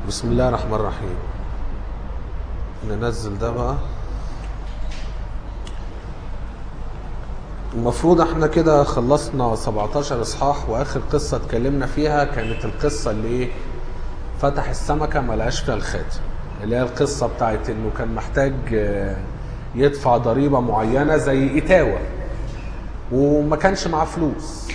بسم الله الرحمن الرحيم ننزل ده بقى المفروض احنا كده خلصنا 17 اصحاح واخر قصة اتكلمنا فيها كانت القصة اللي ايه فتح السمكة ما لقاش فيها الخاتم اللي هي القصة بتاعت انه كان محتاج آه، يدفع ضريبة معينة زي اتاوة وما كانش معاه فلوس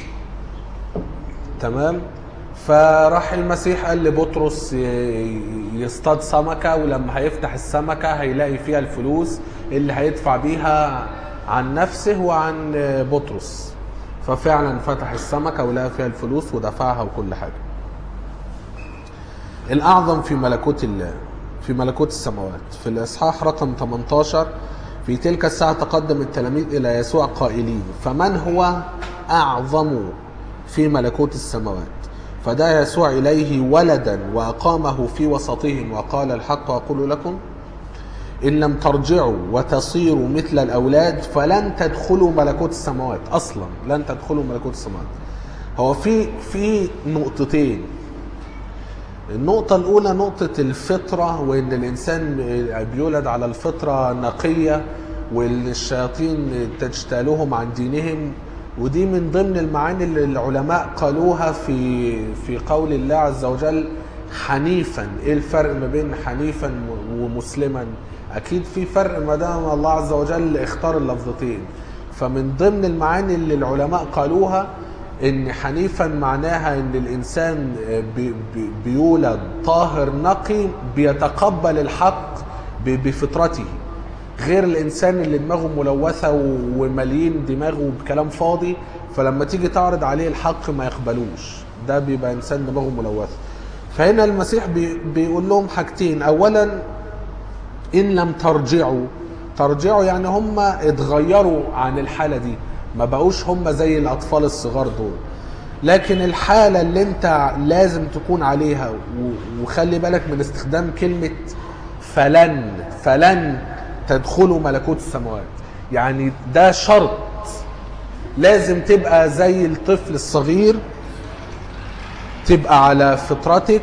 تمام فراح المسيح قال لبطرس ي- يصطاد سمكة ولما هيفتح السمكة هيلاقي فيها الفلوس اللي هيدفع بيها عن نفسه وعن بطرس ففعلا فتح السمكة ولقى فيها الفلوس ودفعها وكل حاجة الأعظم في ملكوت الله في ملكوت السماوات في الإصحاح رقم 18 في تلك الساعة تقدم التلاميذ إلى يسوع قائلين فمن هو أعظم في ملكوت السماوات فدعا يسوع إليه ولدا وأقامه في وسطهم وقال الحق أقول لكم إن لم ترجعوا وتصيروا مثل الأولاد فلن تدخلوا ملكوت السماوات أصلا لن تدخلوا ملكوت السماوات هو في في نقطتين النقطة الأولى نقطة الفطرة وإن الإنسان بيولد على الفطرة نقية وإن الشياطين تجتالهم عن دينهم ودي من ضمن المعاني اللي العلماء قالوها في في قول الله عز وجل حنيفا ايه الفرق ما بين حنيفا ومسلما اكيد في فرق ما دام الله عز وجل اختار اللفظتين فمن ضمن المعاني اللي العلماء قالوها ان حنيفا معناها ان الانسان بي- بي- بيولد طاهر نقي بيتقبل الحق ب- بفطرته غير الانسان اللي دماغه ملوثه و- ومليين دماغه بكلام فاضي فلما تيجي تعرض عليه الحق ما يقبلوش ده بيبقى انسان دماغه ملوثه فهنا المسيح بي بيقول لهم حاجتين اولا ان لم ترجعوا ترجعوا يعني هم اتغيروا عن الحاله دي ما بقوش هم زي الاطفال الصغار دول لكن الحاله اللي انت لازم تكون عليها و- وخلي بالك من استخدام كلمه فلن فلن تدخلوا ملكوت السماوات يعني ده شرط لازم تبقى زي الطفل الصغير تبقى على فطرتك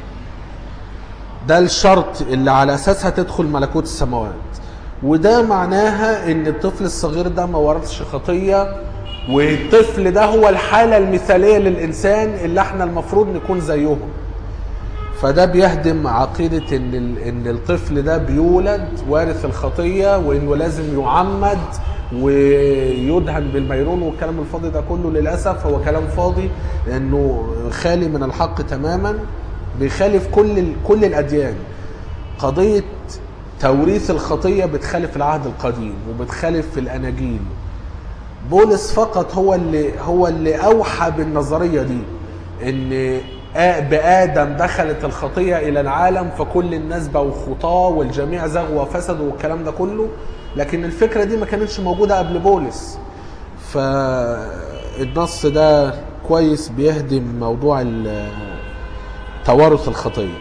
ده الشرط اللي على اساسها تدخل ملكوت السماوات وده معناها ان الطفل الصغير ده ما ورثش خطيه والطفل ده هو الحاله المثاليه للانسان اللي احنا المفروض نكون زيهم فده بيهدم عقيدة إن ال- إن الطفل ده بيولد وارث الخطية وإنه لازم يعمد ويدهن بالميرون والكلام الفاضي ده كله للأسف هو كلام فاضي لأنه خالي من الحق تماما بيخالف كل ال- كل الأديان قضية توريث الخطية بتخالف العهد القديم وبتخالف الأناجيل بولس فقط هو اللي هو اللي اوحى بالنظريه دي ان آ- بادم دخلت الخطيه الى العالم فكل الناس بقوا خطاه والجميع زغوا وفسدوا والكلام ده كله لكن الفكره دي ما كانتش موجوده قبل بولس فالنص ده كويس بيهدم موضوع ال- توارث الخطيه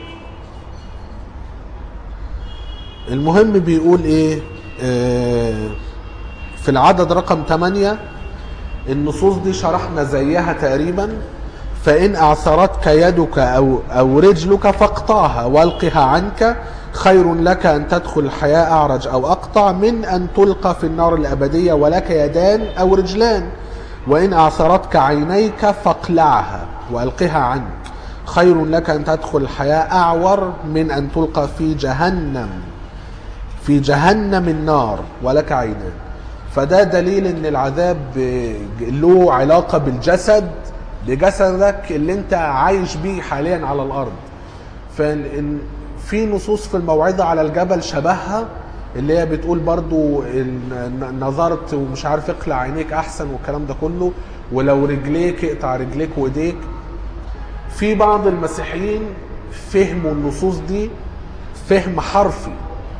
المهم بيقول ايه آه في العدد رقم 8 النصوص دي شرحنا زيها تقريبا فإن أعثرتك يدك أو, أو رجلك فاقطعها والقها عنك خير لك أن تدخل الحياة أعرج أو أقطع من أن تلقى في النار الأبدية ولك يدان أو رجلان وإن أعثرتك عينيك فاقلعها وألقها عنك خير لك أن تدخل الحياة أعور من أن تلقى في جهنم في جهنم النار ولك عينان فده دليل ان العذاب له علاقه بالجسد بجسدك اللي انت عايش بيه حاليا على الارض فإن في نصوص في الموعظه على الجبل شبهها اللي هي بتقول برضو إن نظرت ومش عارف اقلع عينيك احسن والكلام ده كله ولو رجليك اقطع رجليك وايديك في بعض المسيحيين فهموا النصوص دي فهم حرفي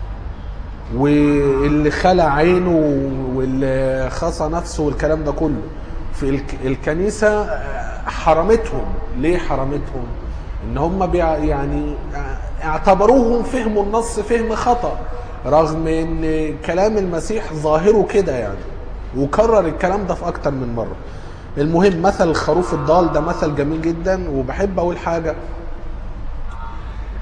واللي خلع عينه واللي خصى نفسه والكلام ده كله في الك- الكنيسة حرمتهم ليه حرمتهم ان هم بيع يعني اعتبروهم فهموا النص فهم خطأ رغم ان كلام المسيح ظاهره كده يعني وكرر الكلام ده في اكتر من مرة المهم مثل الخروف الضال ده مثل جميل جدا وبحب اقول حاجة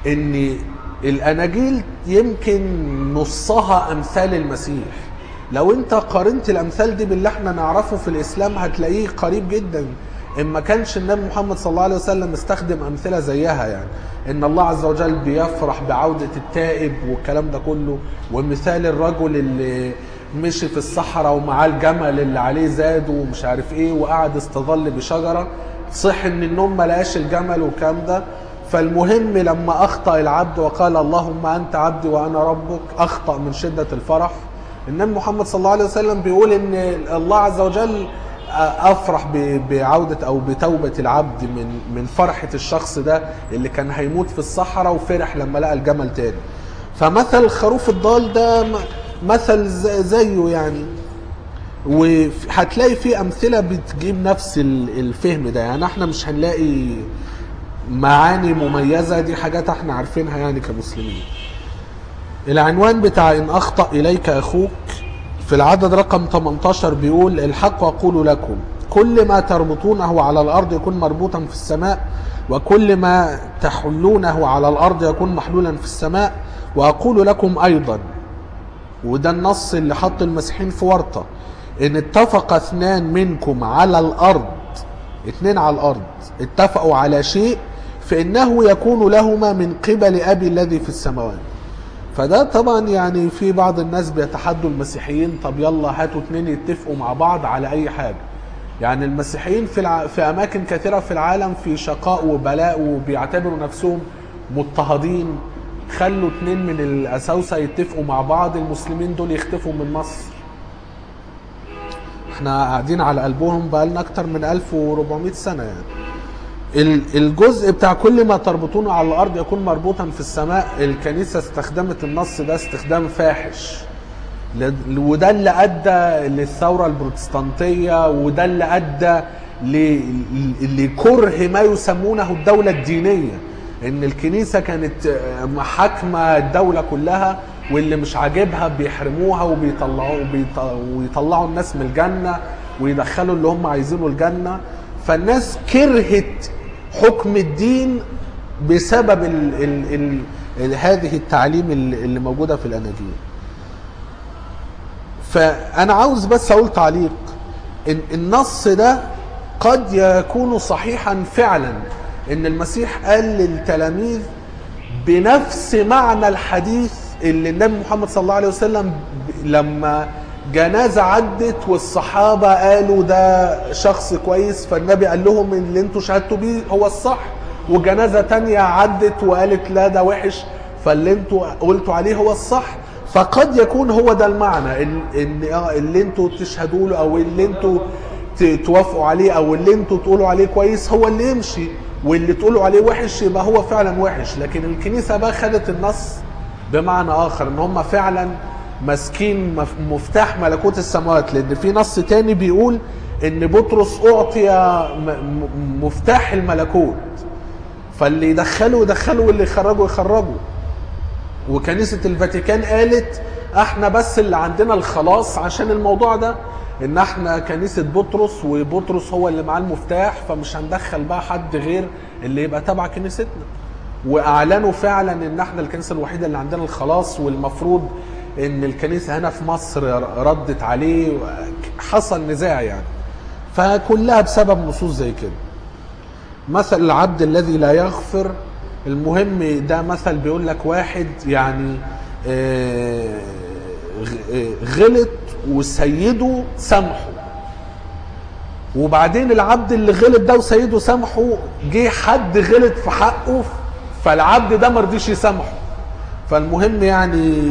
ان الاناجيل يمكن نصها امثال المسيح لو انت قارنت الامثال دي باللي احنا نعرفه في الاسلام هتلاقيه قريب جدا ان ما كانش النبي محمد صلى الله عليه وسلم استخدم امثله زيها يعني ان الله عز وجل بيفرح بعوده التائب والكلام ده كله ومثال الرجل اللي مشي في الصحراء ومعاه الجمل اللي عليه زاد ومش عارف ايه وقعد استظل بشجره صح ان النوم ما لقاش الجمل والكلام ده فالمهم لما اخطا العبد وقال اللهم انت عبدي وانا ربك اخطا من شده الفرح النبي محمد صلى الله عليه وسلم بيقول ان الله عز وجل افرح ب- بعوده او بتوبه العبد من من فرحه الشخص ده اللي كان هيموت في الصحراء وفرح لما لقى الجمل تاني فمثل الخروف الضال ده م- مثل ز- زيه يعني وهتلاقي في امثله بتجيب نفس ال- الفهم ده يعني احنا مش هنلاقي معاني مميزه دي حاجات احنا عارفينها يعني كمسلمين العنوان بتاع ان اخطا اليك اخوك في العدد رقم 18 بيقول الحق اقول لكم كل ما تربطونه على الارض يكون مربوطا في السماء وكل ما تحلونه على الارض يكون محلولا في السماء واقول لكم ايضا وده النص اللي حط المسيحيين في ورطه ان اتفق اثنان منكم على الارض اتنين على الارض اتفقوا على شيء فانه يكون لهما من قبل ابي الذي في السماوات فده طبعا يعني في بعض الناس بيتحدوا المسيحيين طب يلا هاتوا اتنين يتفقوا مع بعض على اي حاجه يعني المسيحيين في الع... في اماكن كثيره في العالم في شقاء وبلاء وبيعتبروا نفسهم مضطهدين خلوا اتنين من الاساوسه يتفقوا مع بعض المسلمين دول يختفوا من مصر احنا قاعدين على قلبهم بقالنا اكتر من 1400 سنه يعني ال- الجزء بتاع كل ما تربطونه على الارض يكون مربوطا في السماء الكنيسه استخدمت النص ده استخدام فاحش ل- وده اللي ادى للثوره البروتستانتيه وده اللي ادى ل- ل- لكره ما يسمونه الدوله الدينيه ان الكنيسه كانت آه، محاكمه الدوله كلها واللي مش عاجبها بيحرموها وبيطلعوا وبيط- ويطلعوا الناس من الجنه ويدخلوا اللي هم عايزينه الجنه فالناس كرهت حكم الدين بسبب ال ال ال ال هذه التعليم اللي اللي موجوده في الاناجيل فانا عاوز بس اقول تعليق ان النص ده قد يكون صحيحا فعلا ان المسيح قال للتلاميذ بنفس معنى الحديث اللي النبي محمد صلى الله عليه وسلم ب- لما جنازة عدت والصحابة قالوا ده شخص كويس فالنبي قال لهم اللي انتوا شهدتوا بيه هو الصح وجنازة تانية عدت وقالت لا ده وحش فاللي انتوا قلتوا عليه هو الصح فقد يكون هو ده المعنى ان ان آه اللي انتوا تشهدوا له او اللي انتوا ت- توافقوا عليه او اللي انتوا تقولوا عليه كويس هو اللي يمشي واللي تقولوا عليه وحش يبقى هو فعلا وحش لكن الكنيسه بقى خدت النص بمعنى اخر ان هم فعلا ماسكين مف- مفتاح ملكوت السماوات لان في نص تاني بيقول ان بطرس اعطي م- م- مفتاح الملكوت فاللي يدخله يدخله واللي يخرجه يخرجه وكنيسة الفاتيكان قالت احنا بس اللي عندنا الخلاص عشان الموضوع ده ان احنا كنيسة بطرس وبطرس هو اللي معاه المفتاح فمش هندخل بقى حد غير اللي يبقى تبع كنيستنا واعلنوا فعلا ان احنا الكنيسة الوحيدة اللي عندنا الخلاص والمفروض ان الكنيسة هنا في مصر ردت عليه حصل نزاع يعني فكلها بسبب نصوص زي كده مثل العبد الذي لا يغفر المهم ده مثل بيقول لك واحد يعني آه، غ- آه، غلط وسيده سامحه وبعدين العبد اللي غلط ده وسيده سامحه جه حد غلط في حقه فالعبد ده ما رضيش يسامحه فالمهم يعني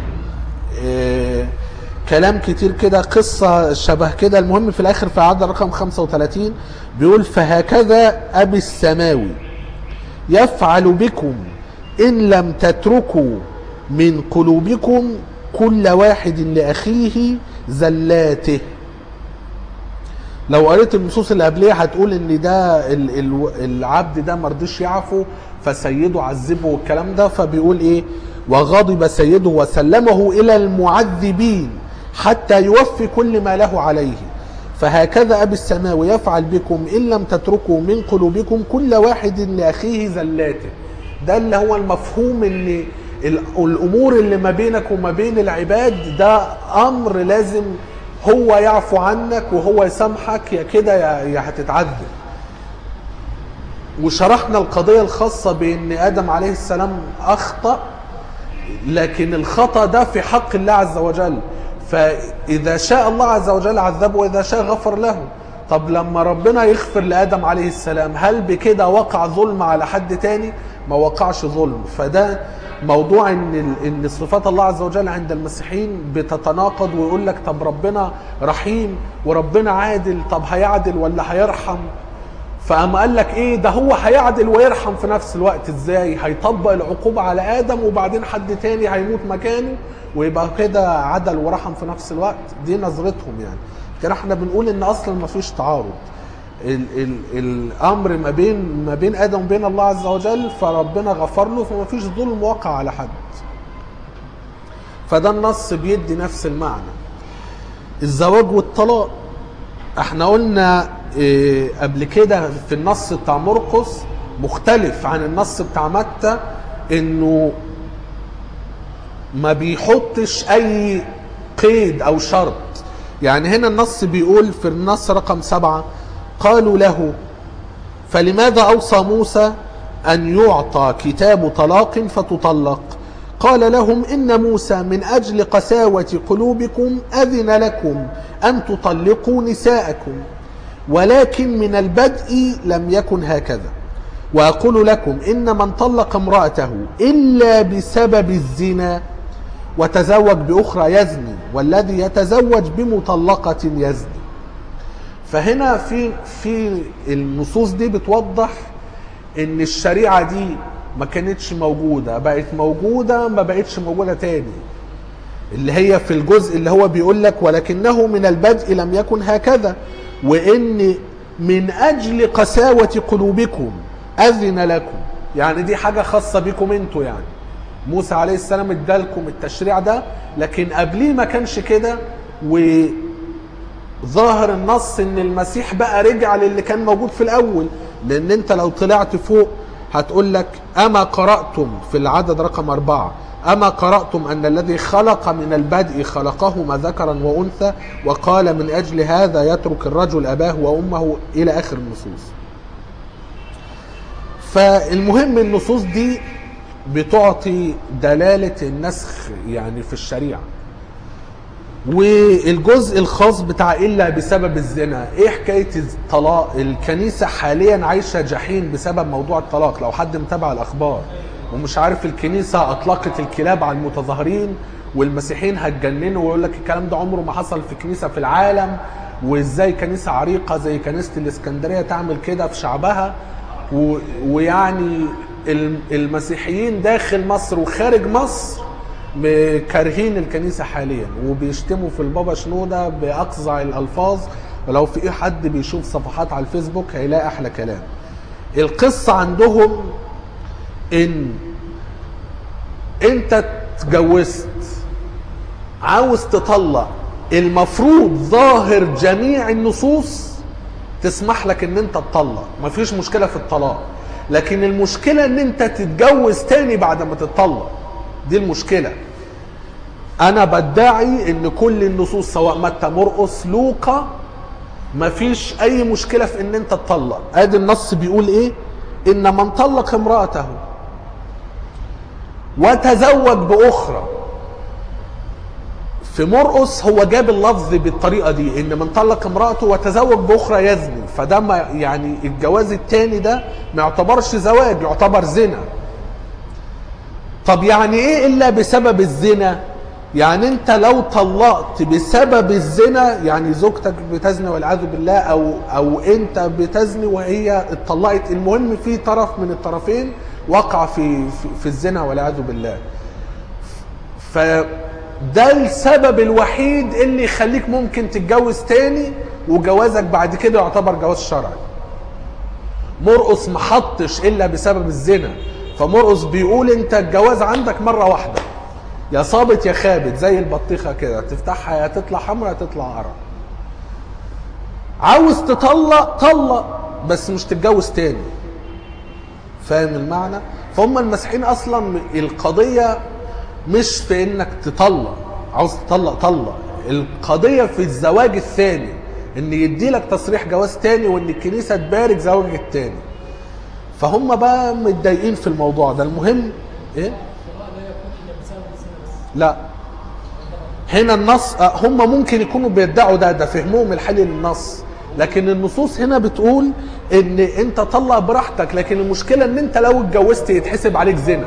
آه، كلام كتير كده قصة شبه كده المهم في الآخر في عدد رقم 35 بيقول فهكذا أبي السماوي يفعل بكم إن لم تتركوا من قلوبكم كل واحد لأخيه زلاته لو قريت النصوص اللي قبليه هتقول ان ده ال- ال- العبد ده مرضيش يعفو فسيده عذبه والكلام ده فبيقول ايه وغضب سيده وسلمه الى المعذبين حتى يوفي كل ما له عليه فهكذا ابي السماوي يفعل بكم ان لم تتركوا من قلوبكم كل واحد لاخيه زلاته ده اللي هو المفهوم ان ال- الامور اللي ما بينك وما بين العباد ده امر لازم هو يعفو عنك وهو يسامحك يا كده يا يا هتتعذب وشرحنا القضية الخاصة بأن آدم عليه السلام أخطأ لكن الخطأ ده في حق الله عز وجل فإذا شاء الله عز وجل عذبه وإذا شاء غفر له طب لما ربنا يغفر لآدم عليه السلام هل بكده وقع ظلم على حد تاني ما وقعش ظلم فده موضوع ان ال- ان صفات الله عز وجل عند المسيحيين بتتناقض ويقول لك طب ربنا رحيم وربنا عادل طب هيعدل ولا هيرحم فقام قال لك ايه ده هو هيعدل ويرحم في نفس الوقت ازاي هيطبق العقوبة على ادم وبعدين حد تاني هيموت مكانه ويبقى كده عدل ورحم في نفس الوقت دي نظرتهم يعني كده احنا بنقول ان اصلا ما فيش تعارض ال ال الامر ما بين ما بين ادم وبين الله عز وجل فربنا غفر له فما فيش ظلم وقع على حد فده النص بيدي نفس المعنى الزواج والطلاق احنا قلنا إيه قبل كده في النص بتاع مرقس مختلف عن النص بتاع متى انه ما بيحطش اي قيد او شرط يعني هنا النص بيقول في النص رقم سبعة قالوا له فلماذا أوصى موسى أن يعطى كتاب طلاق فتطلق قال لهم إن موسى من أجل قساوة قلوبكم أذن لكم أن تطلقوا نساءكم ولكن من البدء لم يكن هكذا وأقول لكم إن من طلق امرأته إلا بسبب الزنا وتزوج بأخرى يزني والذي يتزوج بمطلقة يزني فهنا في في النصوص دي بتوضح ان الشريعه دي ما كانتش موجوده بقت موجوده ما بقتش موجوده تاني اللي هي في الجزء اللي هو بيقول لك ولكنه من البدء لم يكن هكذا وان من اجل قساوه قلوبكم اذن لكم يعني دي حاجه خاصه بكم انتوا يعني موسى عليه السلام ادالكم التشريع ده لكن قبليه ما كانش كده و ظاهر النص ان المسيح بقى رجع للي كان موجود في الاول لان انت لو طلعت فوق هتقول لك اما قراتم في العدد رقم اربعه اما قراتم ان الذي خلق من البدء خلقهما ذكرا وانثى وقال من اجل هذا يترك الرجل اباه وامه الى اخر النصوص فالمهم النصوص دي بتعطي دلاله النسخ يعني في الشريعه والجزء الخاص بتاع الا بسبب الزنا ايه حكايه الطلاق الكنيسه حاليا عايشه جحيم بسبب موضوع الطلاق لو حد متابع الاخبار ومش عارف الكنيسه اطلقت الكلاب على المتظاهرين والمسيحيين هتجننوا ويقول لك الكلام ده عمره ما حصل في كنيسه في العالم وازاي كنيسه عريقه زي كنيسه الاسكندريه تعمل كده في شعبها و... ويعني الم- المسيحيين داخل مصر وخارج مصر م- كارهين الكنيسة حاليا وبيشتموا في البابا شنودة بأقصى الألفاظ ولو في حد بيشوف صفحات على الفيسبوك هيلاقي أحلى كلام القصة عندهم إن أنت اتجوزت عاوز تطلق المفروض ظاهر جميع النصوص تسمح لك ان انت تطلق مفيش مشكله في الطلاق لكن المشكله ان انت تتجوز تاني بعد ما تتطلق دي المشكله انا بدعي ان كل النصوص سواء متى مرقس لوقا مفيش اي مشكله في ان انت تطلق ادي النص بيقول ايه ان من طلق امراته وتزوج باخرى في مرقس هو جاب اللفظ بالطريقه دي ان من طلق امراته وتزوج باخرى يزني فده ما يعني الجواز الثاني ده ما يعتبرش زواج يعتبر زنا طب يعني ايه الا بسبب الزنا يعني انت لو طلقت بسبب الزنا يعني زوجتك بتزني والعياذ بالله او او انت بتزني وهي اتطلقت المهم في طرف من الطرفين وقع في في, في الزنا والعياذ بالله فده السبب الوحيد اللي يخليك ممكن تتجوز تاني وجوازك بعد كده يعتبر جواز شرعي مرقص ما حطش الا بسبب الزنا فمرقص بيقول انت الجواز عندك مره واحده يا صابت يا خابت زي البطيخه كده تفتحها يا تطلع حمرا يا تطلع قرع عاوز تطلق طلق بس مش تتجوز تاني فاهم المعنى فهم المسيحيين اصلا القضيه مش في انك تطلق عاوز تطلق طلق القضيه في الزواج الثاني ان يدي لك تصريح جواز تاني وان الكنيسه تبارك زواجك التاني فهم بقى متضايقين في الموضوع ده المهم ايه الطلاق لا يكون الا بسبب الزنا بس لا هنا النص آه، هم ممكن يكونوا بيدعوا ده ده فهمهم الحالي للنص لكن النصوص هنا بتقول ان انت طلق براحتك لكن المشكله ان انت لو اتجوزت يتحسب عليك زنا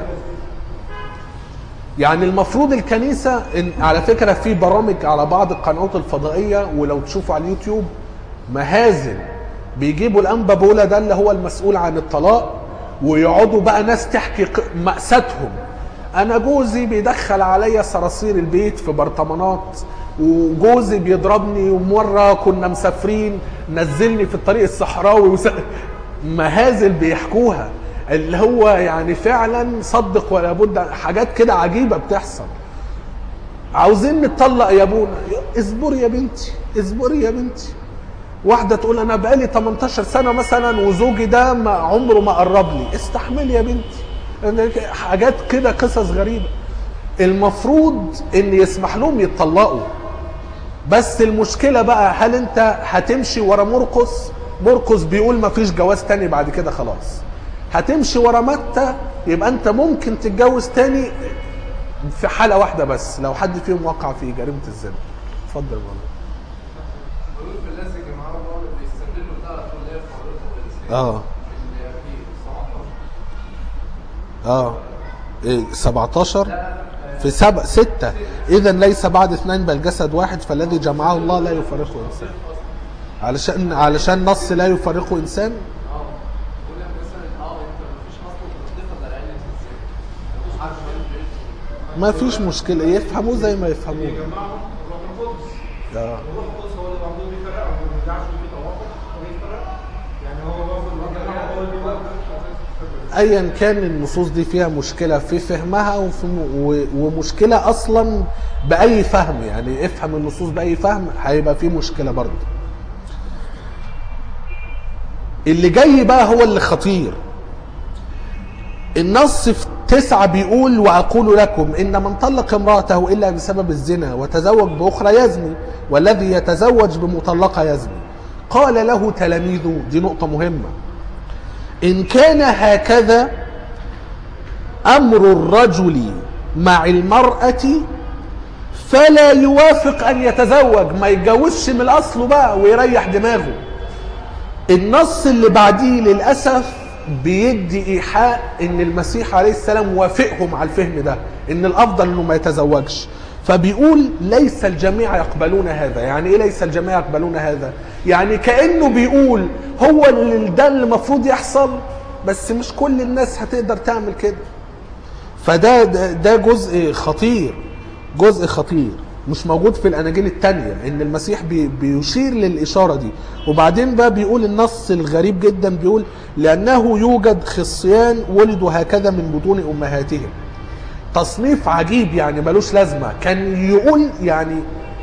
يعني المفروض الكنيسه إن على فكره في برامج على بعض القنوات الفضائيه ولو تشوفوا على اليوتيوب مهازل بيجيبوا الانبا بولا ده اللي هو المسؤول عن الطلاق ويقعدوا بقى ناس تحكي ق- مأساتهم انا جوزي بيدخل عليا صراصير البيت في برطمانات وجوزي بيضربني ومره كنا مسافرين نزلني في الطريق الصحراوي وس... مهازل بيحكوها اللي هو يعني فعلا صدق ولا بد حاجات كده عجيبه بتحصل عاوزين نتطلق يا ابونا اصبري يا بنتي اصبري يا بنتي واحده تقول انا بقالي 18 سنه مثلا وزوجي ده ما عمره ما قرب لي استحملي يا بنتي حاجات كده قصص غريبه المفروض ان يسمح لهم يتطلقوا بس المشكله بقى هل انت هتمشي ورا مرقس مرقس بيقول ما فيش جواز تاني بعد كده خلاص هتمشي ورا متى يبقى انت ممكن تتجوز تاني في حاله واحده بس لو حد فيهم وقع في جريمه الزنا اتفضل يا مولانا بيقول في الناس يا جماعه برضه بيستدلوا ده على كليه في حضرتك الاسلام اه اللي في 17 اه إيه 17 في سبع ستة إذا ليس بعد اثنين بل جسد واحد فالذي جمعه الله لا يفرقه إنسان علشان علشان نص لا يفرقه إنسان اه بيقول لك مثلا اه انت مفيش اصلا تصديق الا علة الزنا مفيش حد ما ما فيش مشكلة يفهموا زي ما يفهموا يجمعهم الروح القدس آه. الروح القدس هو اللي المفروض بيفرقهم ما بيرجعش في توافق وبيفرق يعني هو المفروض بيجمعهم هو اللي بيوافق ايا كان النصوص دي فيها مشكله في فهمها وفي و- ومشكله اصلا باي فهم يعني افهم النصوص باي فهم هيبقى في مشكله برضه اللي جاي بقى هو اللي خطير النص في تسعة بيقول وأقول لكم إن من طلق امرأته إلا بسبب الزنا وتزوج بأخرى يزني والذي يتزوج بمطلقة يزني قال له تلاميذه دي نقطة مهمة إن كان هكذا أمر الرجل مع المرأة فلا يوافق أن يتزوج ما يتجوزش من الأصل بقى ويريح دماغه النص اللي بعديه للأسف بيدي إيحاء إن المسيح عليه السلام وافقهم على الفهم ده إن الأفضل إنه ما يتزوجش فبيقول ليس الجميع يقبلون هذا يعني ايه ليس الجميع يقبلون هذا يعني كانه بيقول هو اللي ده اللي المفروض يحصل بس مش كل الناس هتقدر تعمل كده فده ده, ده جزء خطير جزء خطير مش موجود في الاناجيل التانية ان المسيح بي بيشير للاشاره دي وبعدين بقى بيقول النص الغريب جدا بيقول لانه يوجد خصيان ولدوا هكذا من بطون امهاتهم تصنيف عجيب يعني ملوش لازمه كان يقول يعني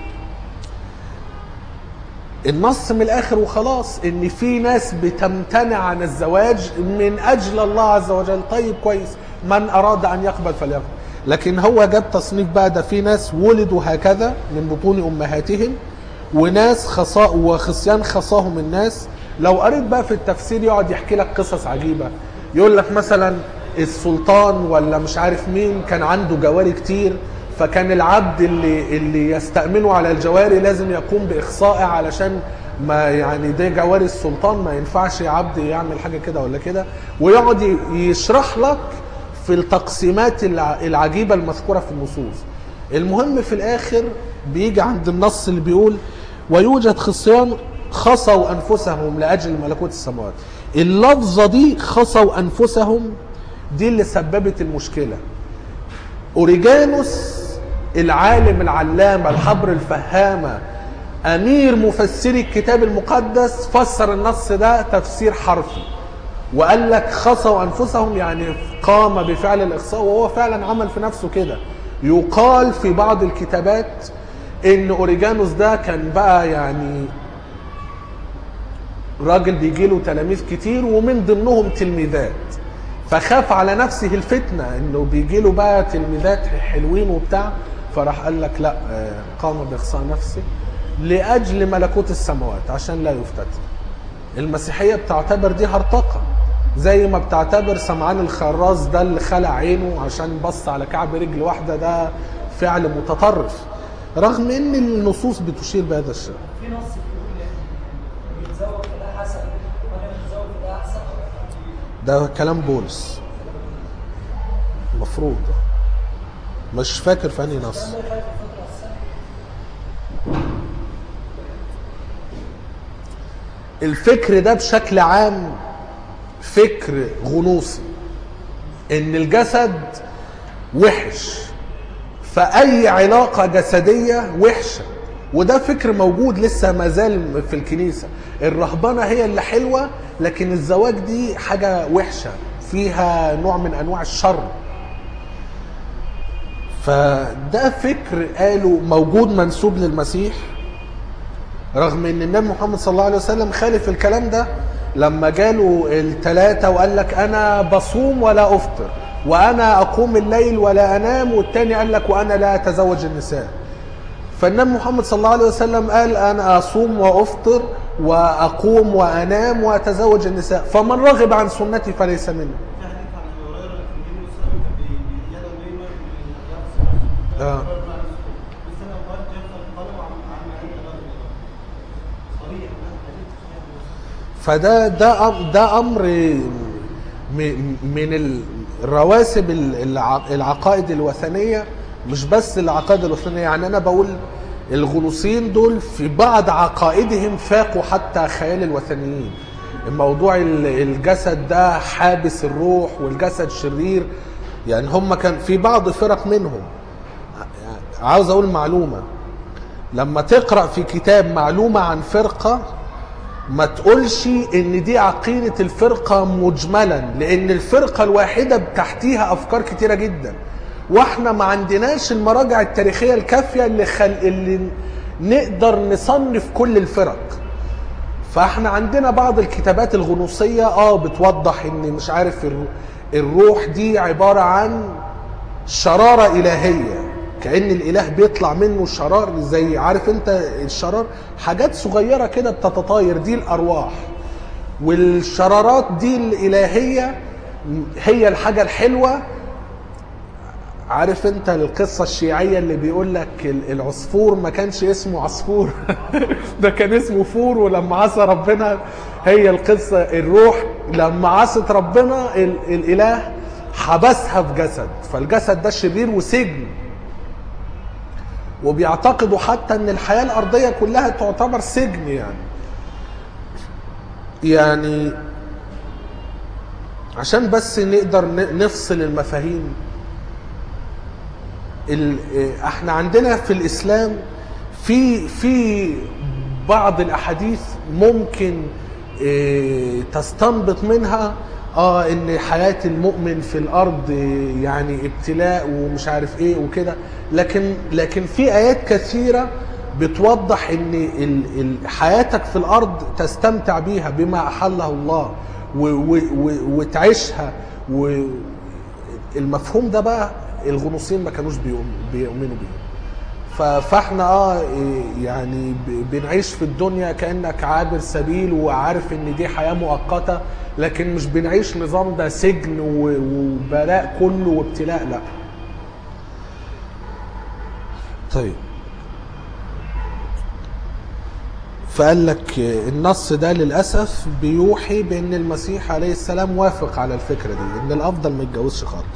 النص من الاخر وخلاص ان في ناس بتمتنع عن الزواج من اجل الله عز وجل طيب كويس من اراد ان يقبل فليقبل لكن هو جاب تصنيف بقى ده في ناس ولدوا هكذا من بطون امهاتهم وناس خصا وخصيان خصاهم الناس لو قريت بقى في التفسير يقعد يحكي لك قصص عجيبه يقول لك مثلا السلطان ولا مش عارف مين كان عنده جواري كتير فكان العبد اللي اللي يستأمنه على الجواري لازم يقوم بإخصائه علشان ما يعني ده جواري السلطان ما ينفعش عبد يعمل حاجة كده ولا كده ويقعد ي- يشرح لك في التقسيمات الع- العجيبة المذكورة في النصوص المهم في الآخر بيجي عند النص اللي بيقول ويوجد خصيان خصوا أنفسهم لأجل ملكوت السماوات اللفظة دي خصوا أنفسهم دي اللي سببت المشكلة اوريجانوس العالم العلامه الحبر الفهامه امير مفسري الكتاب المقدس فسر النص ده تفسير حرفي وقال لك خصوا انفسهم يعني قام بفعل الاخصاء وهو فعلا عمل في نفسه كده يقال في بعض الكتابات ان اوريجانوس ده كان بقى يعني راجل بيجي له تلاميذ كتير ومن ضمنهم تلميذات فخاف على نفسه الفتنه انه بيجي له بقى تلميذات حلوين وبتاع فراح قال لك لا آه، قام باخصاء نفسه لاجل ملكوت السماوات عشان لا يفتتن المسيحيه بتعتبر دي هرطقه زي ما بتعتبر سمعان الخراز ده اللي خلع عينه عشان بص على كعب رجل واحده ده فعل متطرف رغم ان النصوص بتشير بهذا الشيء في نص بيقول يعني بيتزوج في ده حسن وانا بتزوج في ده احسن ده كلام بولس المفروض مش فاكر في انهي نص الله يخلي الفتره السنه الفكر ده بشكل عام فكر غنوصي ان الجسد وحش فاي علاقه جسديه وحشه وده فكر موجود لسه ما زال في الكنيسه الرهبنه هي اللي حلوه لكن الزواج دي حاجه وحشه فيها نوع من انواع الشر فده فكر قالوا موجود منسوب للمسيح رغم ان النبي محمد صلى الله عليه وسلم خالف الكلام ده لما جاله الثلاثة وقال لك انا بصوم ولا افطر وانا اقوم الليل ولا انام والتاني قال لك وانا لا اتزوج النساء فالنبي محمد صلى الله عليه وسلم قال انا اصوم وافطر واقوم وانام واتزوج النساء فمن رغب عن سنتي فليس مني في حديث عن ابي هريره في النبي صلى الله عليه وسلم كان بيدعو دايما باليأس آه. بس انا اوقات يفضل طالب عن عن ما انت غير صريح ده حديث صحيح فده ده أم- ده امر م- من الرواسب الع- العقائد الوثنيه مش بس العقائد الوثنيه يعني انا بقول الغنوصيين دول في بعض عقائدهم فاقوا حتى خيال الوثنيين الموضوع ال- الجسد ده حابس الروح والجسد شرير يعني هم كان في بعض فرق منهم عاوز اقول معلومه لما تقرا في كتاب معلومه عن فرقه ما تقولش ان دي عقيدة الفرقة مجملا لان الفرقة الواحدة تحتيها افكار كتيرة جدا واحنا ما عندناش المراجع التاريخية الكافية اللي, خل... اللي نقدر نصنف كل الفرق فاحنا عندنا بعض الكتابات الغنوصية اه بتوضح ان مش عارف الر- الروح دي عبارة عن شرارة إلهية كأن الإله بيطلع منه شرار زي عارف أنت الشرار حاجات صغيرة كده بتتطاير دي الأرواح والشرارات دي الإلهية هي الحاجة الحلوة عارف انت القصة الشيعية اللي بيقول لك ال- العصفور ما كانش اسمه عصفور ده كان اسمه فور ولما عصى ربنا هي القصة الروح لما عصت ربنا ال- الإله حبسها في جسد فالجسد ده شرير وسجن وبيعتقدوا حتى ان الحياة الأرضية كلها تعتبر سجن يعني يعني عشان بس نقدر ن- نفصل المفاهيم ال- إيه، احنا عندنا في الاسلام في في بعض الاحاديث ممكن إيه، تستنبط منها اه ان حياه المؤمن في الارض إيه، يعني ابتلاء ومش عارف ايه وكده لكن لكن في ايات كثيره بتوضح ان ال- ال- حياتك في الارض تستمتع بيها بما احله الله و- و- و- وتعيشها و المفهوم ده بقى الغنوصيين ما كانوش بيؤم- بيؤمنوا بيه ف- فاحنا اه إيه يعني ب- بنعيش في الدنيا كانك عابر سبيل وعارف ان دي حياه مؤقته لكن مش بنعيش نظام ده سجن و- وبلاء كله وابتلاء لا طيب فقال لك النص ده للاسف بيوحي بان المسيح عليه السلام وافق على الفكره دي ان الافضل ما يتجوزش خالص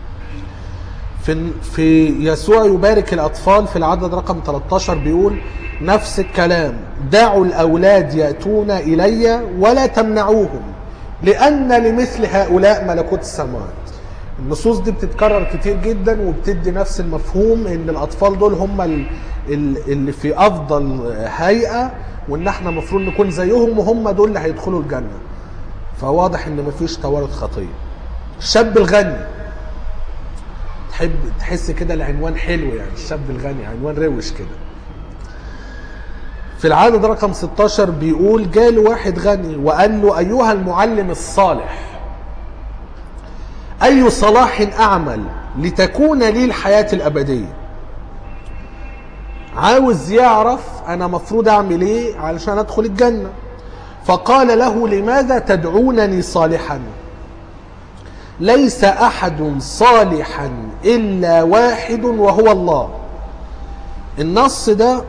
في في يسوع يبارك الاطفال في العدد رقم 13 بيقول نفس الكلام دعوا الاولاد ياتون الي ولا تمنعوهم لان لمثل هؤلاء ملكوت السماوات النصوص دي بتتكرر كتير جدا وبتدي نفس المفهوم ان الاطفال دول هم ال- ال- اللي في افضل هيئه وان احنا المفروض نكون زيهم وهم دول اللي هيدخلوا الجنه فواضح ان مفيش توارث خطيه الشاب الغني تحب تحس كده العنوان حلو يعني الشاب الغني عنوان روش كده في العدد رقم 16 بيقول جاله واحد غني وقال له ايها المعلم الصالح أي صلاح أعمل لتكون لي الحياة الأبدية عاوز يعرف أنا مفروض أعمل إيه علشان أدخل الجنة فقال له لماذا تدعونني صالحا ليس أحد صالحا إلا واحد وهو الله النص ده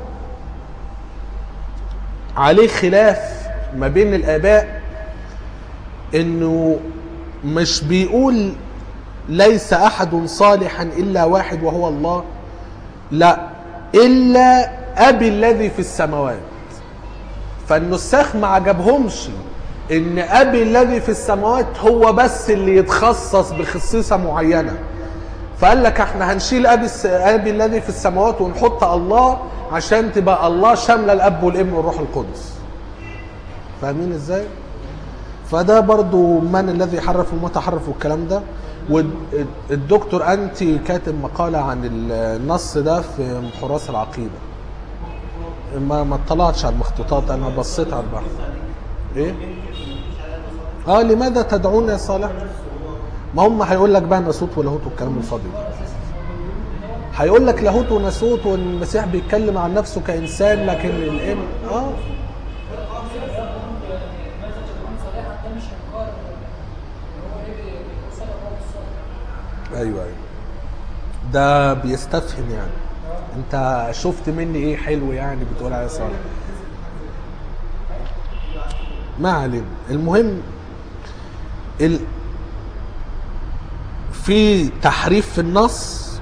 عليه خلاف ما بين الآباء انه مش بيقول ليس احد صالحا الا واحد وهو الله لا الا ابي الذي في السماوات فالنساخ ما عجبهمش ان ابي الذي في السماوات هو بس اللي يتخصص بخصيصه معينه فقال لك احنا هنشيل ابي الس... ابي الذي في السماوات ونحط الله عشان تبقى الله شامله الاب والابن والروح القدس فاهمين ازاي فده برضو من الذي حرف وما تحرف والكلام ده والدكتور انتي كاتب مقاله عن النص ده في حراس العقيده ما ما اطلعتش على المخطوطات انا بصيت على البحث ايه اه لماذا تدعون يا صالح ما هم هيقول لك بقى ناسوت ولاهوت والكلام الفاضي ده هيقول لك لاهوت وناسوت والمسيح بيتكلم عن نفسه كانسان لكن الام اه ماذا تدعون صالحا ده مش انكار ان هو ايه بيوصل الرب الصالح ايوه ايوه ده بيستفهم يعني انت شفت مني ايه حلو يعني بتقول عليه صالح ما علينا المهم ال... في تحريف في النص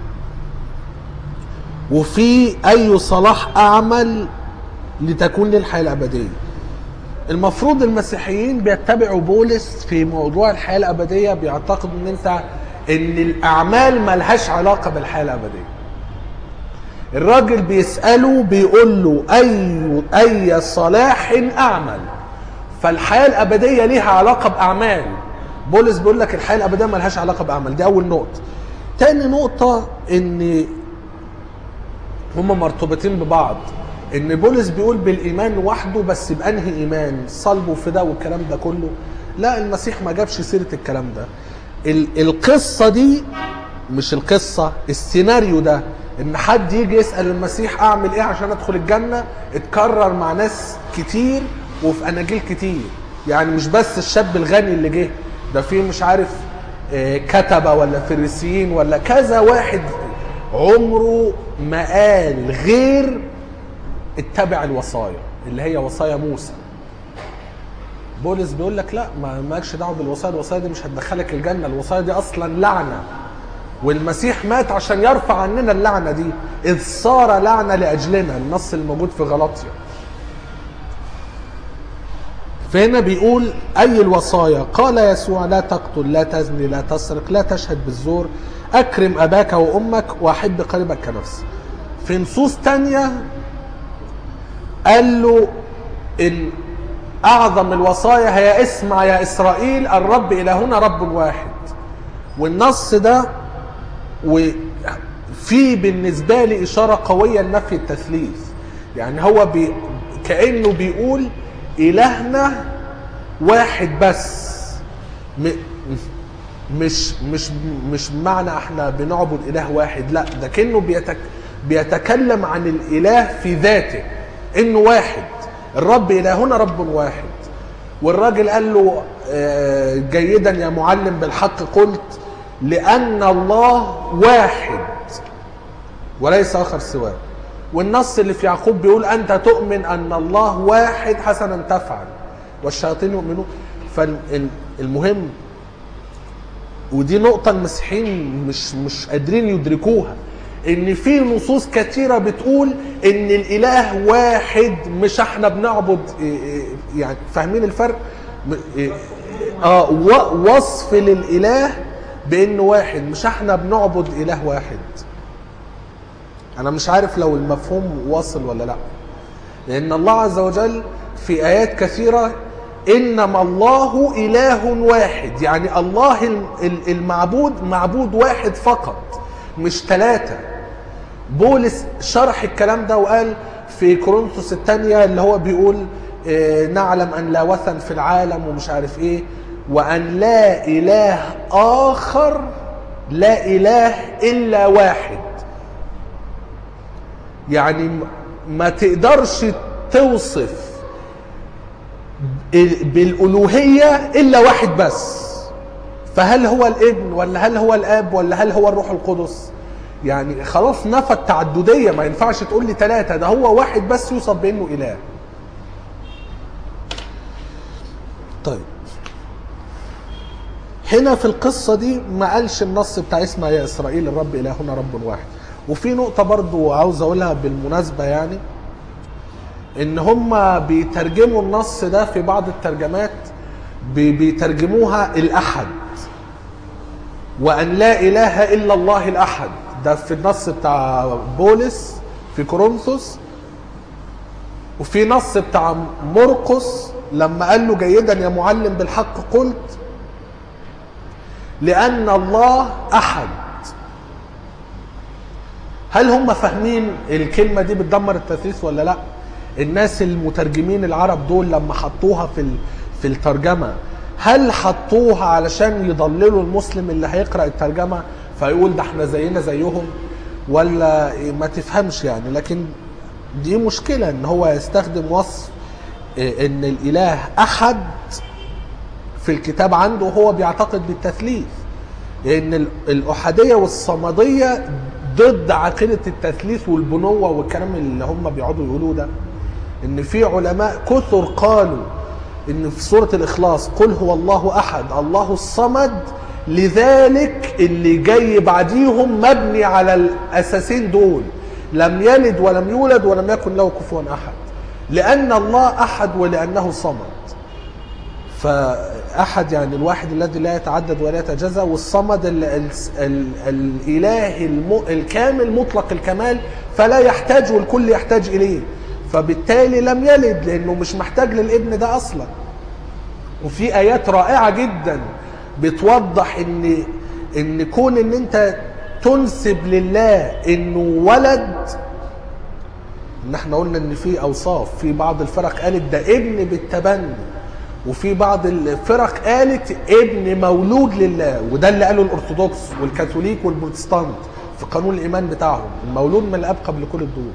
وفي اي صلاح اعمل لتكون لي الحياه الابديه المفروض المسيحيين بيتبعوا بولس في موضوع الحياه الابديه بيعتقدوا ان انت ان الاعمال ملهاش علاقه بالحياه الابديه الراجل بيساله بيقول له اي اي صلاح اعمل فالحياه الابديه ليها علاقه باعمال بولس بيقول لك الحياه الابديه ملهاش علاقه باعمال دي اول نقطه تاني نقطه ان هما مرتبطين ببعض ان بولس بيقول بالايمان وحده بس بانهي ايمان صلب وفداء والكلام ده كله لا المسيح ما جابش سيره الكلام ده ال- القصه دي مش القصه السيناريو ده ان حد يجي يسال المسيح اعمل ايه عشان ادخل الجنه اتكرر مع ناس كتير وفي اناجيل كتير يعني مش بس الشاب الغني اللي جه ده في مش عارف آه، كتبه ولا فريسيين ولا كذا واحد عمره ما قال غير اتبع الوصايا اللي هي وصايا موسى بولس بيقول لك لا ما مالكش دعوه بالوصايا الوصايا دي مش هتدخلك الجنه الوصايا دي اصلا لعنه والمسيح مات عشان يرفع عننا اللعنه دي اذ صار لعنه لاجلنا النص الموجود في غلاطيا فهنا بيقول اي الوصايا قال يسوع لا تقتل لا تزني لا تسرق لا تشهد بالزور اكرم اباك وامك واحب قريبك كنفسك في نصوص تانية قال له ان اعظم الوصايا هي اسمع يا اسرائيل الرب الهنا رب واحد والنص ده وفي بالنسبه لي اشاره قويه لنفي التثليث يعني هو بي كانه بيقول الهنا واحد بس م مش مش مش معنى احنا بنعبد اله واحد لا ده كانه بيتك بيتكلم عن الاله في ذاته انه واحد الرب الهنا رب واحد والراجل قال له آه، جيدا يا معلم بالحق قلت لان الله واحد وليس اخر سواه والنص اللي في يعقوب بيقول انت تؤمن ان الله واحد حسنا تفعل والشياطين يؤمنون فالمهم ودي نقطة المسيحيين مش مش قادرين يدركوها ان في نصوص كثيرة بتقول ان الاله واحد مش احنا بنعبد إيه إيه يعني فاهمين الفرق م- إيه اه و- وصف للاله بانه واحد مش احنا بنعبد اله واحد انا مش عارف لو المفهوم واصل ولا لا لان الله عز وجل في ايات كثيره انما الله اله واحد يعني الله ال- ال- المعبود معبود واحد فقط مش ثلاثه بولس شرح الكلام ده وقال في كورنثوس الثانيه اللي هو بيقول آه، نعلم ان لا وثن في العالم ومش عارف ايه وأن لا إله آخر لا إله إلا واحد يعني م- ما تقدرش توصف ال- بالألوهية إلا واحد بس فهل هو الابن ولا هل هو الاب ولا هل هو الروح القدس يعني خلاص نفى التعددية ما ينفعش تقول لي ثلاثة ده هو واحد بس يوصف بانه اله طيب هنا في القصة دي ما قالش النص بتاع اسمع يا إسرائيل الرب إلهنا رب واحد وفي نقطة برضو عاوز أقولها بالمناسبة يعني إن هم بيترجموا النص ده في بعض الترجمات بي- بيترجموها الأحد وأن لا إله إلا الله الأحد ده في النص بتاع بولس في كورنثوس وفي نص بتاع مرقس لما قال له جيدا يا معلم بالحق قلت لأن الله أحد هل هم فاهمين الكلمة دي بتدمر التثليث ولا لا الناس المترجمين العرب دول لما حطوها في ال- في الترجمة هل حطوها علشان يضللوا المسلم اللي هيقرأ الترجمة فيقول ده احنا زينا زيهم ولا ما تفهمش يعني لكن دي مشكلة ان هو يستخدم وصف إيه، ان الاله احد في الكتاب عنده هو بيعتقد بالتثليث لان ال- الاحاديه والصمديه ضد عقيده التثليث والبنوه والكلام اللي هم بيقعدوا يقولوه ده ان في علماء كثر قالوا ان في سوره الاخلاص قل هو الله احد الله الصمد لذلك اللي جاي بعديهم مبني على الاساسين دول لم يلد ولم يولد ولم يكن له كفوا احد لان الله احد ولانه صمد فأحد يعني الواحد الذي لا يتعدد ولا يتجزأ والصمد ال ال ال الإله الم الكامل مطلق الكمال فلا يحتاج والكل يحتاج إليه فبالتالي لم يلد لأنه مش محتاج للابن ده أصلا وفي آيات رائعة جدا بتوضح إن إن كون إن أنت تنسب لله إنه ولد ان احنا قلنا ان في اوصاف في بعض الفرق قالت ده ابن بالتبني وفي بعض الفرق قالت ابن مولود لله وده اللي قاله الارثوذكس والكاثوليك والبروتستانت في قانون الايمان بتاعهم المولود من الاب قبل كل الدور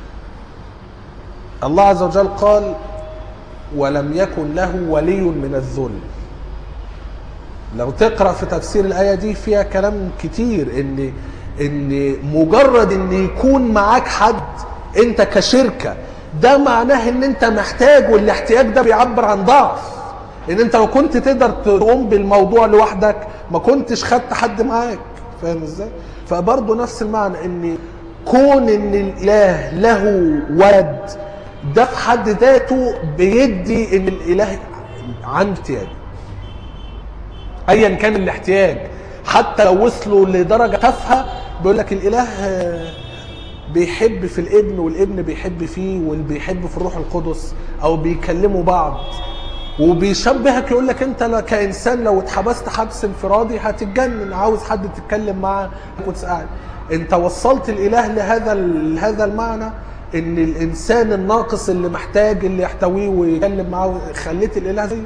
الله عز وجل قال ولم يكن له ولي من الذل لو تقرا في تفسير الايه دي فيها كلام كتير ان ان مجرد ان يكون معاك حد انت كشركه ده معناه ان انت محتاج والاحتياج ده بيعبر عن ضعف ان انت لو كنت تقدر تقوم بالموضوع لوحدك ما كنتش خدت حد معاك فاهم ازاي فبرضه نفس المعنى ان كون ان الاله له ولد ده في حد ذاته بيدي ان الاله عنده احتياج ايا كان الاحتياج حتى لو وصلوا لدرجه تافهه بيقول لك الاله آه، بيحب في الابن والابن بيحب فيه واللي بيحب في الروح القدس او بيكلموا بعض وبيشبهك يقول لك انت لا- كانسان لو اتحبست حبس انفرادي هتتجنن عاوز حد تتكلم معاه كنت قاعد انت وصلت الاله لهذا ال- لهذا المعنى ان الانسان الناقص اللي محتاج اللي يحتويه ويتكلم معاه خليت الاله زيه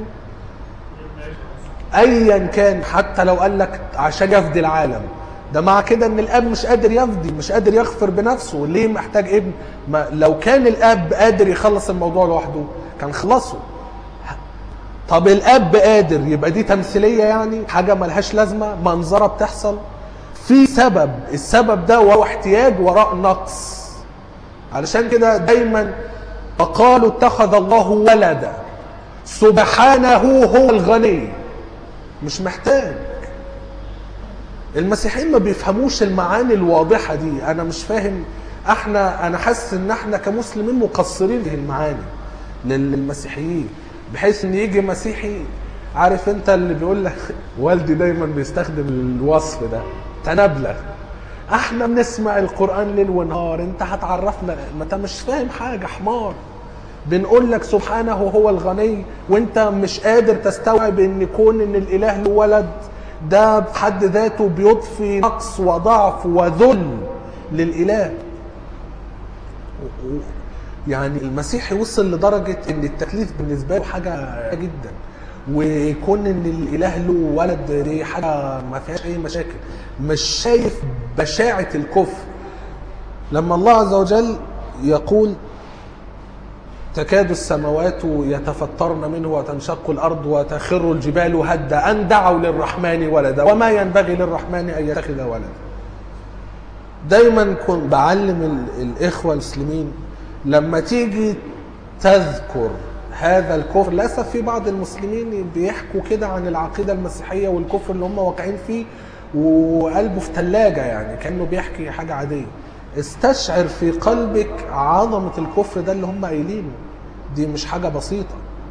ايا كان حتى لو قال لك عشان يفدي العالم ده مع كده ان الاب مش قادر يفدي مش قادر يغفر بنفسه ليه محتاج ابن ما لو كان الاب قادر يخلص الموضوع لوحده كان خلصه طب الاب قادر يبقى دي تمثيليه يعني حاجه ملهاش لازمه منظره بتحصل في سبب السبب ده وهو احتياج وراء نقص علشان كده دايما وقالوا اتخذ الله ولدا سبحانه هو الغني مش محتاج المسيحيين ما بيفهموش المعاني الواضحه دي انا مش فاهم احنا انا حاسس ان احنا كمسلمين مقصرين في المعاني للمسيحيين بحيث ان يجي مسيحي عارف انت اللي بيقول لك والدي دايما بيستخدم الوصف ده تنابله احنا بنسمع القران ليل ونهار انت هتعرفنا ما انت مش فاهم حاجه حمار بنقول لك سبحانه هو الغني وانت مش قادر تستوعب ان كون ان الاله له ولد ده بحد ذاته بيضفي نقص وضعف وذل للاله و- و- يعني المسيحي وصل لدرجة ان التكليف بالنسبة له حاجة جدا ويكون ان الاله له ولد دي حاجه ما فيهاش اي مشاكل مش شايف بشاعه الكفر لما الله عز وجل يقول تكاد السماوات يتفطرن منه وتنشق الارض وتخر الجبال هدا ان دعوا للرحمن ولدا وما ينبغي للرحمن ان يتخذ ولدا دايما كنت بعلم ال- الاخوه المسلمين لما تيجي تذكر هذا الكفر للاسف في بعض المسلمين بيحكوا كده عن العقيده المسيحيه والكفر اللي هم واقعين فيه وقلبه في ثلاجه يعني كانه بيحكي حاجه عاديه استشعر في قلبك عظمه الكفر ده اللي هم قايلينه دي مش حاجه بسيطه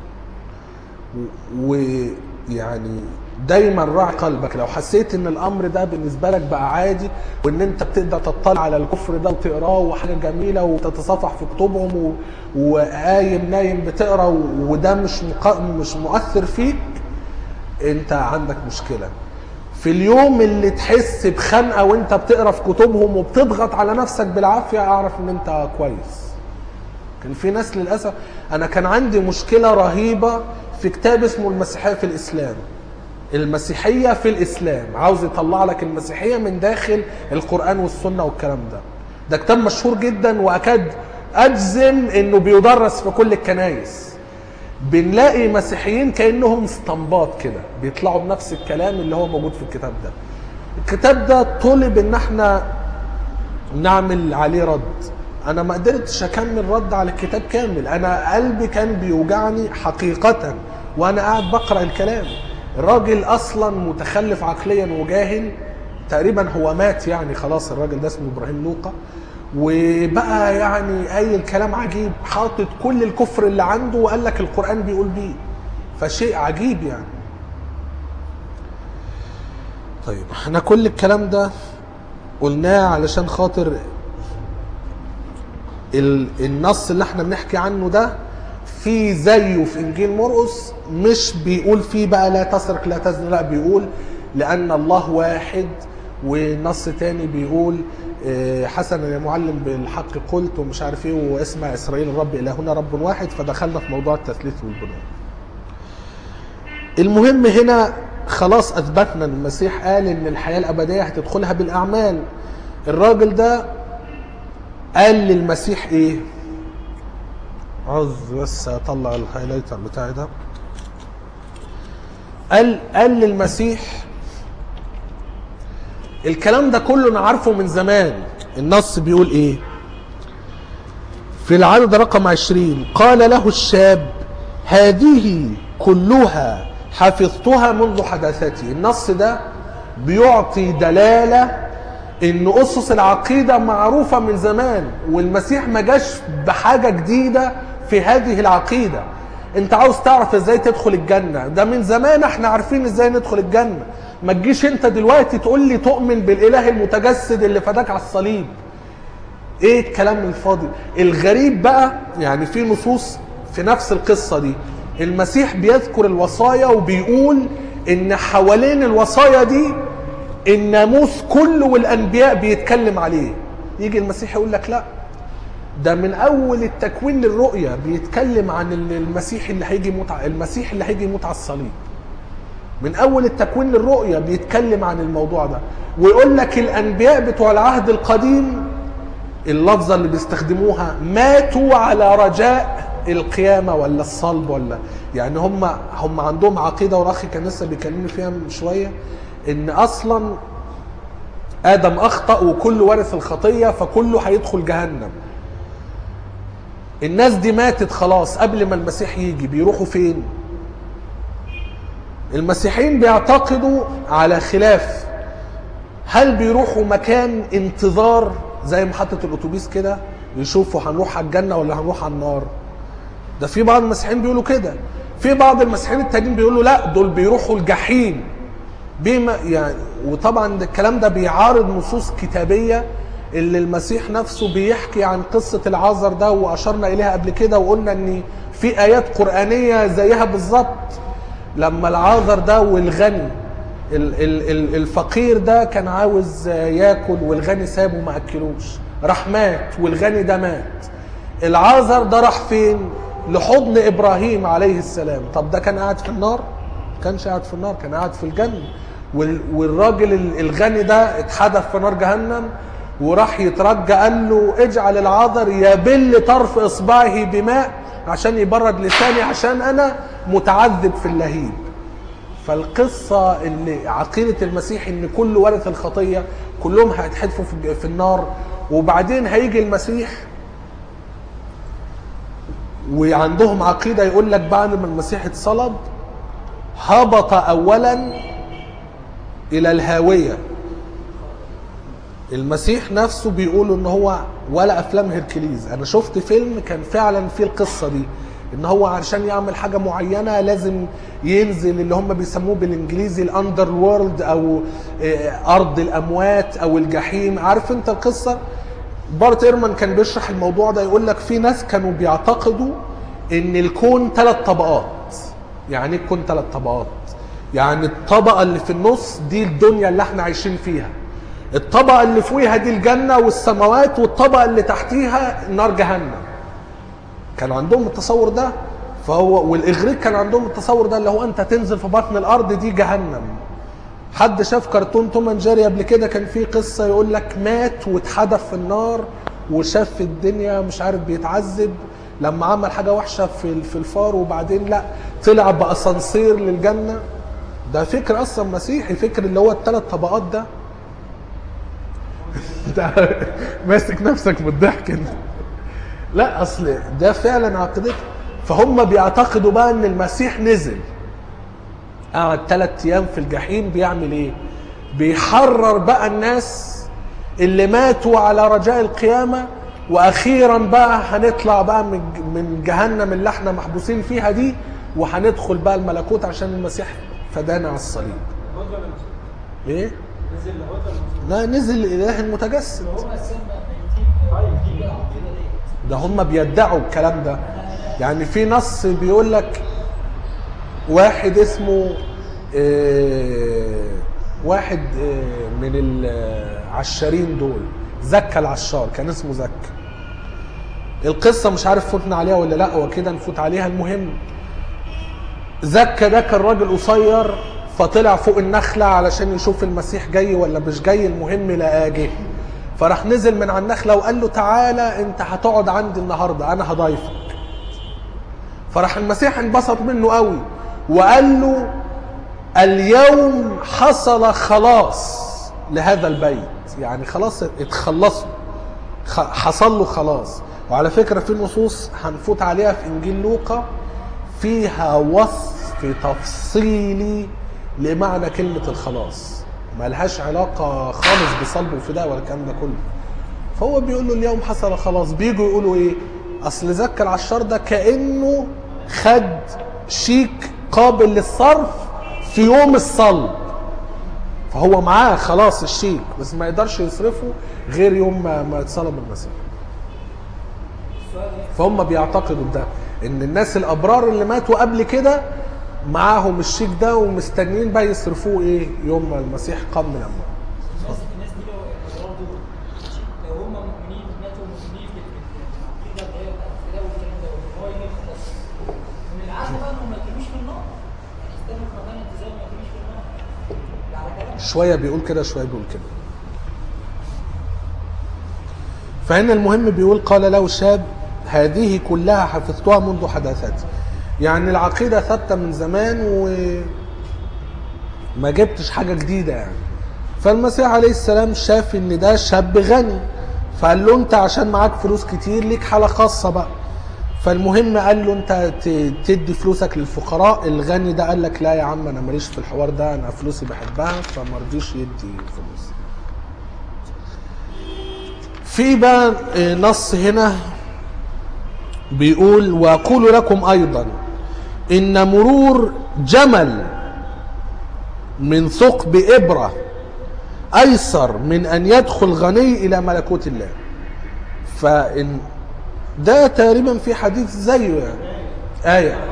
ويعني دايما راعي قلبك لو حسيت ان الامر ده بالنسبه لك بقى عادي وان انت بتقدر تطلع على الكفر ده وتقراه وحاجه جميله وتتصفح في كتبهم و... وقايم نايم بتقرا و... وده مش مق... مش مؤثر فيك انت عندك مشكله في اليوم اللي تحس بخنقه وانت بتقرا في كتبهم وبتضغط على نفسك بالعافيه اعرف ان انت كويس كان في ناس للاسف انا كان عندي مشكله رهيبه في كتاب اسمه المسيحيه في الاسلام المسيحيه في الاسلام عاوز يطلع لك المسيحيه من داخل القران والسنه والكلام ده ده كتاب مشهور جدا واكاد اجزم انه بيدرس في كل الكنايس بنلاقي مسيحيين كانهم اسطمبات كده بيطلعوا بنفس الكلام اللي هو موجود في الكتاب ده الكتاب ده طلب ان احنا نعمل عليه رد انا ما قدرتش اكمل رد على الكتاب كامل انا قلبي كان بيوجعني حقيقة وانا قاعد بقرا الكلام الراجل اصلا متخلف عقليا وجاهل تقريبا هو مات يعني خلاص الراجل ده اسمه ابراهيم لوقا وبقى يعني قايل كلام عجيب حاطط كل الكفر اللي عنده وقال لك القران بيقول بيه فشيء عجيب يعني طيب احنا كل الكلام ده قلناه علشان خاطر ال- النص اللي احنا بنحكي عنه ده في زيه في انجيل مرقس مش بيقول فيه بقى لا تسرق لا تزني لا بيقول لان الله واحد ونص تاني بيقول آه، حسنا يا معلم بالحق قلت ومش عارف ايه واسمع اسرائيل الرب الهنا رب واحد فدخلنا في موضوع التثليث والبناء المهم هنا خلاص اثبتنا ان المسيح قال ان الحياه الابديه هتدخلها بالاعمال الراجل ده قال للمسيح ايه عاوز بس اطلع الهايلايتر بتاعي ده قال قال للمسيح الكلام ده كله انا عارفه من زمان النص بيقول ايه في العدد رقم عشرين قال له الشاب هذه كلها حفظتها منذ حداثتي النص ده بيعطي دلالة ان اسس العقيدة معروفة من زمان والمسيح ما جاش بحاجة جديدة في هذه العقيدة انت عاوز تعرف ازاي تدخل الجنة ده من زمان احنا عارفين ازاي ندخل الجنة ما تجيش انت دلوقتي تقول لي تؤمن بالاله المتجسد اللي فداك على الصليب ايه الكلام الفاضي الغريب بقى يعني في نصوص في نفس القصة دي المسيح بيذكر الوصايا وبيقول ان حوالين الوصايا دي الناموس كله والانبياء بيتكلم عليه يجي المسيح يقول لك لا ده من اول التكوين للرؤيا بيتكلم عن ال- المسيح اللي هيجي يموت ع- المسيح اللي هيجي يموت على الصليب من اول التكوين للرؤيا بيتكلم عن الموضوع ده ويقول لك الانبياء بتوع العهد القديم اللفظة اللي بيستخدموها ماتوا على رجاء القيامة ولا الصلب ولا يعني هم هم عندهم عقيدة ورأخي كان لسه بيكلمني فيها من شوية ان اصلا ادم اخطأ وكل ورث الخطية فكله هيدخل جهنم الناس دي ماتت خلاص قبل ما المسيح يجي بيروحوا فين المسيحيين بيعتقدوا على خلاف هل بيروحوا مكان انتظار زي محطة الأتوبيس كده يشوفوا هنروح على الجنة ولا هنروح على النار ده في بعض المسيحيين بيقولوا كده في بعض المسيحيين التانيين بيقولوا لا دول بيروحوا الجحيم بما يعني وطبعا ده الكلام ده بيعارض نصوص كتابية اللي المسيح نفسه بيحكي عن قصة العذر ده وأشرنا إليها قبل كده وقلنا إن في آيات قرآنية زيها بالظبط لما العاذر ده والغني ال- ال- ال- الفقير ده كان عاوز ياكل والغني سابه ما اكلوش راح مات والغني ده مات العازر ده راح فين لحضن ابراهيم عليه السلام طب ده كان قاعد في النار ما كانش قاعد في النار كان قاعد في الجنة وال- والراجل ال- الغني ده اتحدف في نار جهنم وراح يترجى قال له اجعل العذر يبل طرف اصبعه بماء عشان يبرد لساني عشان انا متعذب في اللهيب فالقصة اللي عقيدة المسيح ان كل ورث الخطية كلهم هيتحدفوا في- في النار وبعدين هيجي المسيح وعندهم عقيدة يقول لك بعد ما المسيح اتصلب هبط اولا الى الهاوية المسيح نفسه بيقول ان هو ولا افلام هيركليز انا شفت فيلم كان فعلا فيه القصة دي ان هو عشان يعمل حاجة معينة لازم ينزل اللي هم بيسموه بالانجليزي الاندر وورلد او آه، ارض الاموات او الجحيم عارف انت القصة بارت ايرمان كان بيشرح الموضوع ده يقول لك في ناس كانوا بيعتقدوا ان الكون ثلاث طبقات يعني ايه الكون ثلاث طبقات يعني الطبقة اللي في النص دي الدنيا اللي احنا عايشين فيها الطبقة اللي فوقيها دي الجنة والسماوات والطبقة اللي تحتيها نار جهنم كان عندهم التصور ده فهو والاغريق كان عندهم التصور ده اللي هو انت تنزل في بطن الارض دي جهنم حد شاف كرتون توم اند جيري قبل كده كان في قصه يقول لك مات واتحدف في النار وشاف الدنيا مش عارف بيتعذب لما عمل حاجه وحشه في في الفار وبعدين لا طلع باسانسير للجنه ده فكر اصلا مسيحي فكر اللي هو الثلاث طبقات ده انت ماسك نفسك من الضحك انت لا اصل ده فعلا عقيدته فهم بيعتقدوا بقى ان المسيح نزل قعد ثلاث ايام في الجحيم بيعمل ايه بيحرر بقى الناس اللي ماتوا على رجاء القيامة واخيرا بقى هنطلع بقى من من جهنم اللي احنا محبوسين فيها دي وهندخل بقى الملكوت عشان المسيح فدانا على الصليب الهدى ولا المسيح؟ ايه نزل الهدى ولا المسيح؟ لا نزل الاله المتجسد هو اساسا ميتين العقيده دي ده هم بيدعوا الكلام ده يعني في نص بيقول لك واحد اسمه آه، واحد آه، من العشارين دول زكى العشار كان اسمه زكى القصة مش عارف فوتنا عليها ولا لا هو كده نفوت عليها المهم زكى ده كان راجل قصير فطلع فوق النخلة علشان يشوف المسيح جاي ولا مش جاي المهم لقاه جه فراح نزل من على النخلة وقال له تعالى انت هتقعد عندي النهاردة انا هضيفك فراح المسيح انبسط منه قوي وقال له اليوم حصل خلاص لهذا البيت يعني خلاص اتخلصوا خ- حصل له خلاص وعلى فكرة في نصوص هنفوت عليها في إنجيل لوقا فيها وصف تفصيلي لمعنى كلمة الخلاص ملهاش علاقة خالص بصلب وفداء ولا الكلام ده كله فهو بيقول له اليوم حصل خلاص بيجوا يقولوا ايه اصل زكى العشار ده كانه خد شيك قابل للصرف في يوم الصلب فهو معاه خلاص الشيك بس ما يقدرش يصرفه غير يوم ما, ما اتصلب المسيح فهم بيعتقدوا ده ان الناس الابرار اللي ماتوا قبل كده معاهم الشيك ده ومستنيين بقى يصرفوه ايه يوم ما المسيح قام من الاموات الناس الناس دي لو الابرار دول لو هم مؤمنين ماتوا مؤمنين بالعقيده اللي هي بتاعت الفداء والكلام ده وان هو يجي خلاص من العاده بقى انهم ما يكونوش في النار يعني يستنوا في مكان انتظار ما يكونوش في النار ده على كلام شويه بيقول كده شويه بيقول كده فهنا المهم بيقول قال له الشاب هذه كلها حفظتها منذ حداثتي يعني العقيدة ثابتة من زمان وما جبتش حاجة جديدة يعني فالمسيح عليه السلام شاف ان ده شاب غني فقال له انت عشان معاك فلوس كتير ليك حالة خاصة بقى فالمهم قال له انت ت- تدي فلوسك للفقراء الغني ده قال لك لا يا عم انا ماليش في الحوار ده انا فلوسي بحبها فما رضيش يدي فلوس في بقى آه، نص هنا بيقول واقول لكم ايضا ان مرور جمل من ثقب ابره ايسر من ان يدخل غني الى ملكوت الله فان ده تقريبا في حديث زيه يعني ايه لا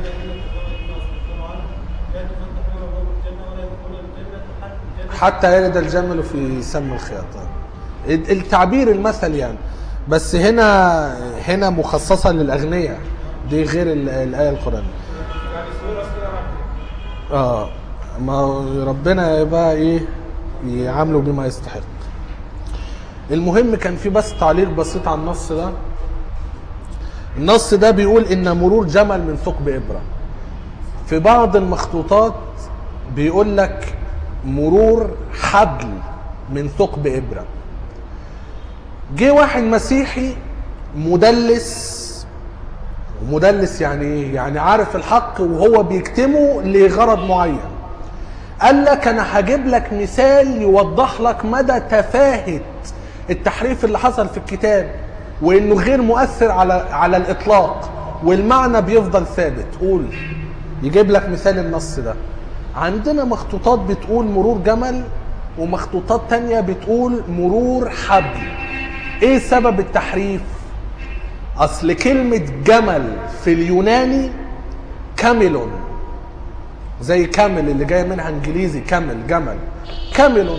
تفتحون ابواب الجنه ولا يدخلون الجنه حتى الجنه حتى يلد الجمل في سم الخياطان التعبير المثل يعني بس هنا هنا مخصصة للأغنياء دي غير ال- الآية القرآنية يعني سهولة كده راح اه ما ربنا بقى ايه يعامله بما يستحق المهم كان في بس تعليق بسيط على النص ده النص ده بيقول ان مرور جمل من ثقب ابره في بعض المخطوطات بيقول لك مرور حبل من ثقب ابره جه واحد مسيحي مدلس مدلس يعني ايه يعني عارف الحق وهو بيكتمه لغرض معين قال لك انا هجيب لك مثال يوضح لك مدى تفاهه التحريف اللي حصل في الكتاب وانه غير مؤثر على على الاطلاق والمعنى بيفضل ثابت قول يجيب لك مثال النص ده عندنا مخطوطات بتقول مرور جمل ومخطوطات تانية بتقول مرور حبل ايه سبب التحريف اصل كلمة جمل في اليوناني كاميلون زي كامل اللي جاي منها انجليزي كامل جمل كاميلون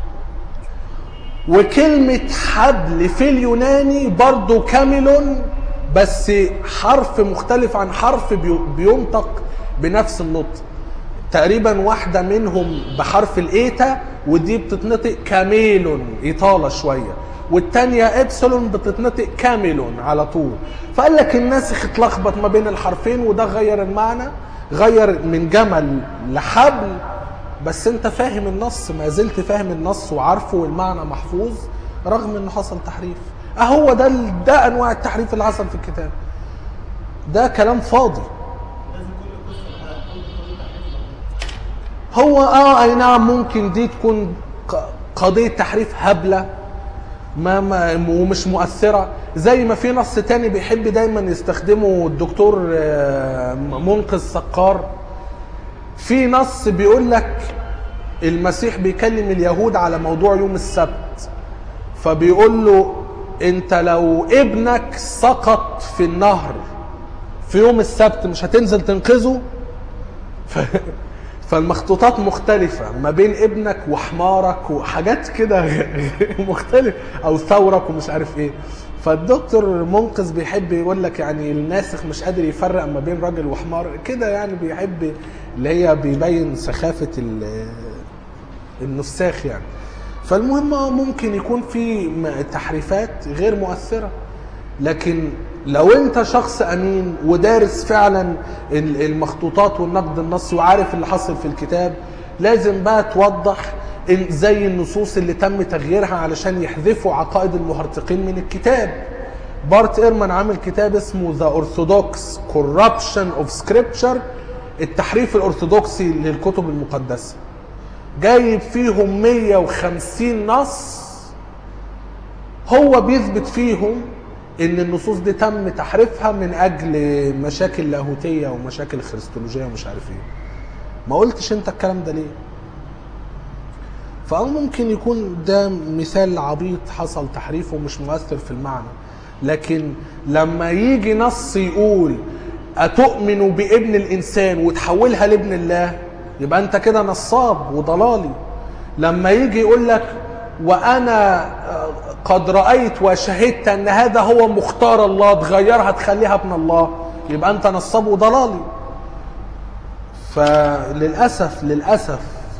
وكلمة حبل في اليوناني برضو كاميلون بس حرف مختلف عن حرف بي- بينطق بنفس النطق تقريبا واحدة منهم بحرف الايتا ودي بتتنطق كاميلون اطالة شوية والتانية ابسلون بتتنطق كاميلون على طول فقال لك الناسخ اتلخبط ما بين الحرفين وده غير المعنى غير من جمل لحبل بس انت فاهم النص ما زلت فاهم النص وعارفه والمعنى محفوظ رغم انه حصل تحريف اهو ده ال- ده انواع التحريف اللي حصل في الكتاب ده كلام فاضي لازم كل قصه بقى كل كل تحريف هو اه اي نعم ممكن دي تكون ق- قضية تحريف هبلة ما, ما ومش مؤثرة زي ما في نص تاني بيحب دايما يستخدمه الدكتور آه، منقذ سقار في نص بيقول لك المسيح بيكلم اليهود على موضوع يوم السبت فبيقول له انت لو ابنك سقط في النهر في يوم السبت مش هتنزل تنقذه ف... فالمخطوطات مختلفة ما بين ابنك وحمارك وحاجات كده مختلفة أو ثورك ومش عارف إيه فالدكتور منقذ بيحب يقول لك يعني الناسخ مش قادر يفرق ما بين راجل وحمار كده يعني بيحب اللي هي بيبين سخافة ال- النساخ يعني فالمهم آه ممكن يكون في م- تحريفات غير مؤثرة لكن لو انت شخص امين ودارس فعلا ال- المخطوطات والنقد النصي وعارف اللي حصل في الكتاب لازم بقى توضح إن- زي النصوص اللي تم تغييرها علشان يحذفوا عقائد المهرطقين من الكتاب بارت ايرمان عامل كتاب اسمه ذا اورثودوكس كوربشن اوف سكريبتشر التحريف الارثوذكسي للكتب المقدسه جايب فيهم 150 نص هو بيثبت فيهم ان النصوص دي تم تحريفها من اجل مشاكل لاهوتيه ومشاكل خريستولوجيه ومش عارف ايه ما قلتش انت الكلام ده ليه فأو ممكن يكون ده مثال عبيط حصل تحريفه ومش مؤثر في المعنى لكن لما يجي نص يقول أتؤمن بابن الإنسان وتحولها لابن الله يبقى أنت كده نصاب وضلالي لما يجي يقول لك وأنا آه، قد رأيت وشهدت أن هذا هو مختار الله تغيرها تخليها ابن الله يبقى أنت نصاب وضلالي فللأسف للأسف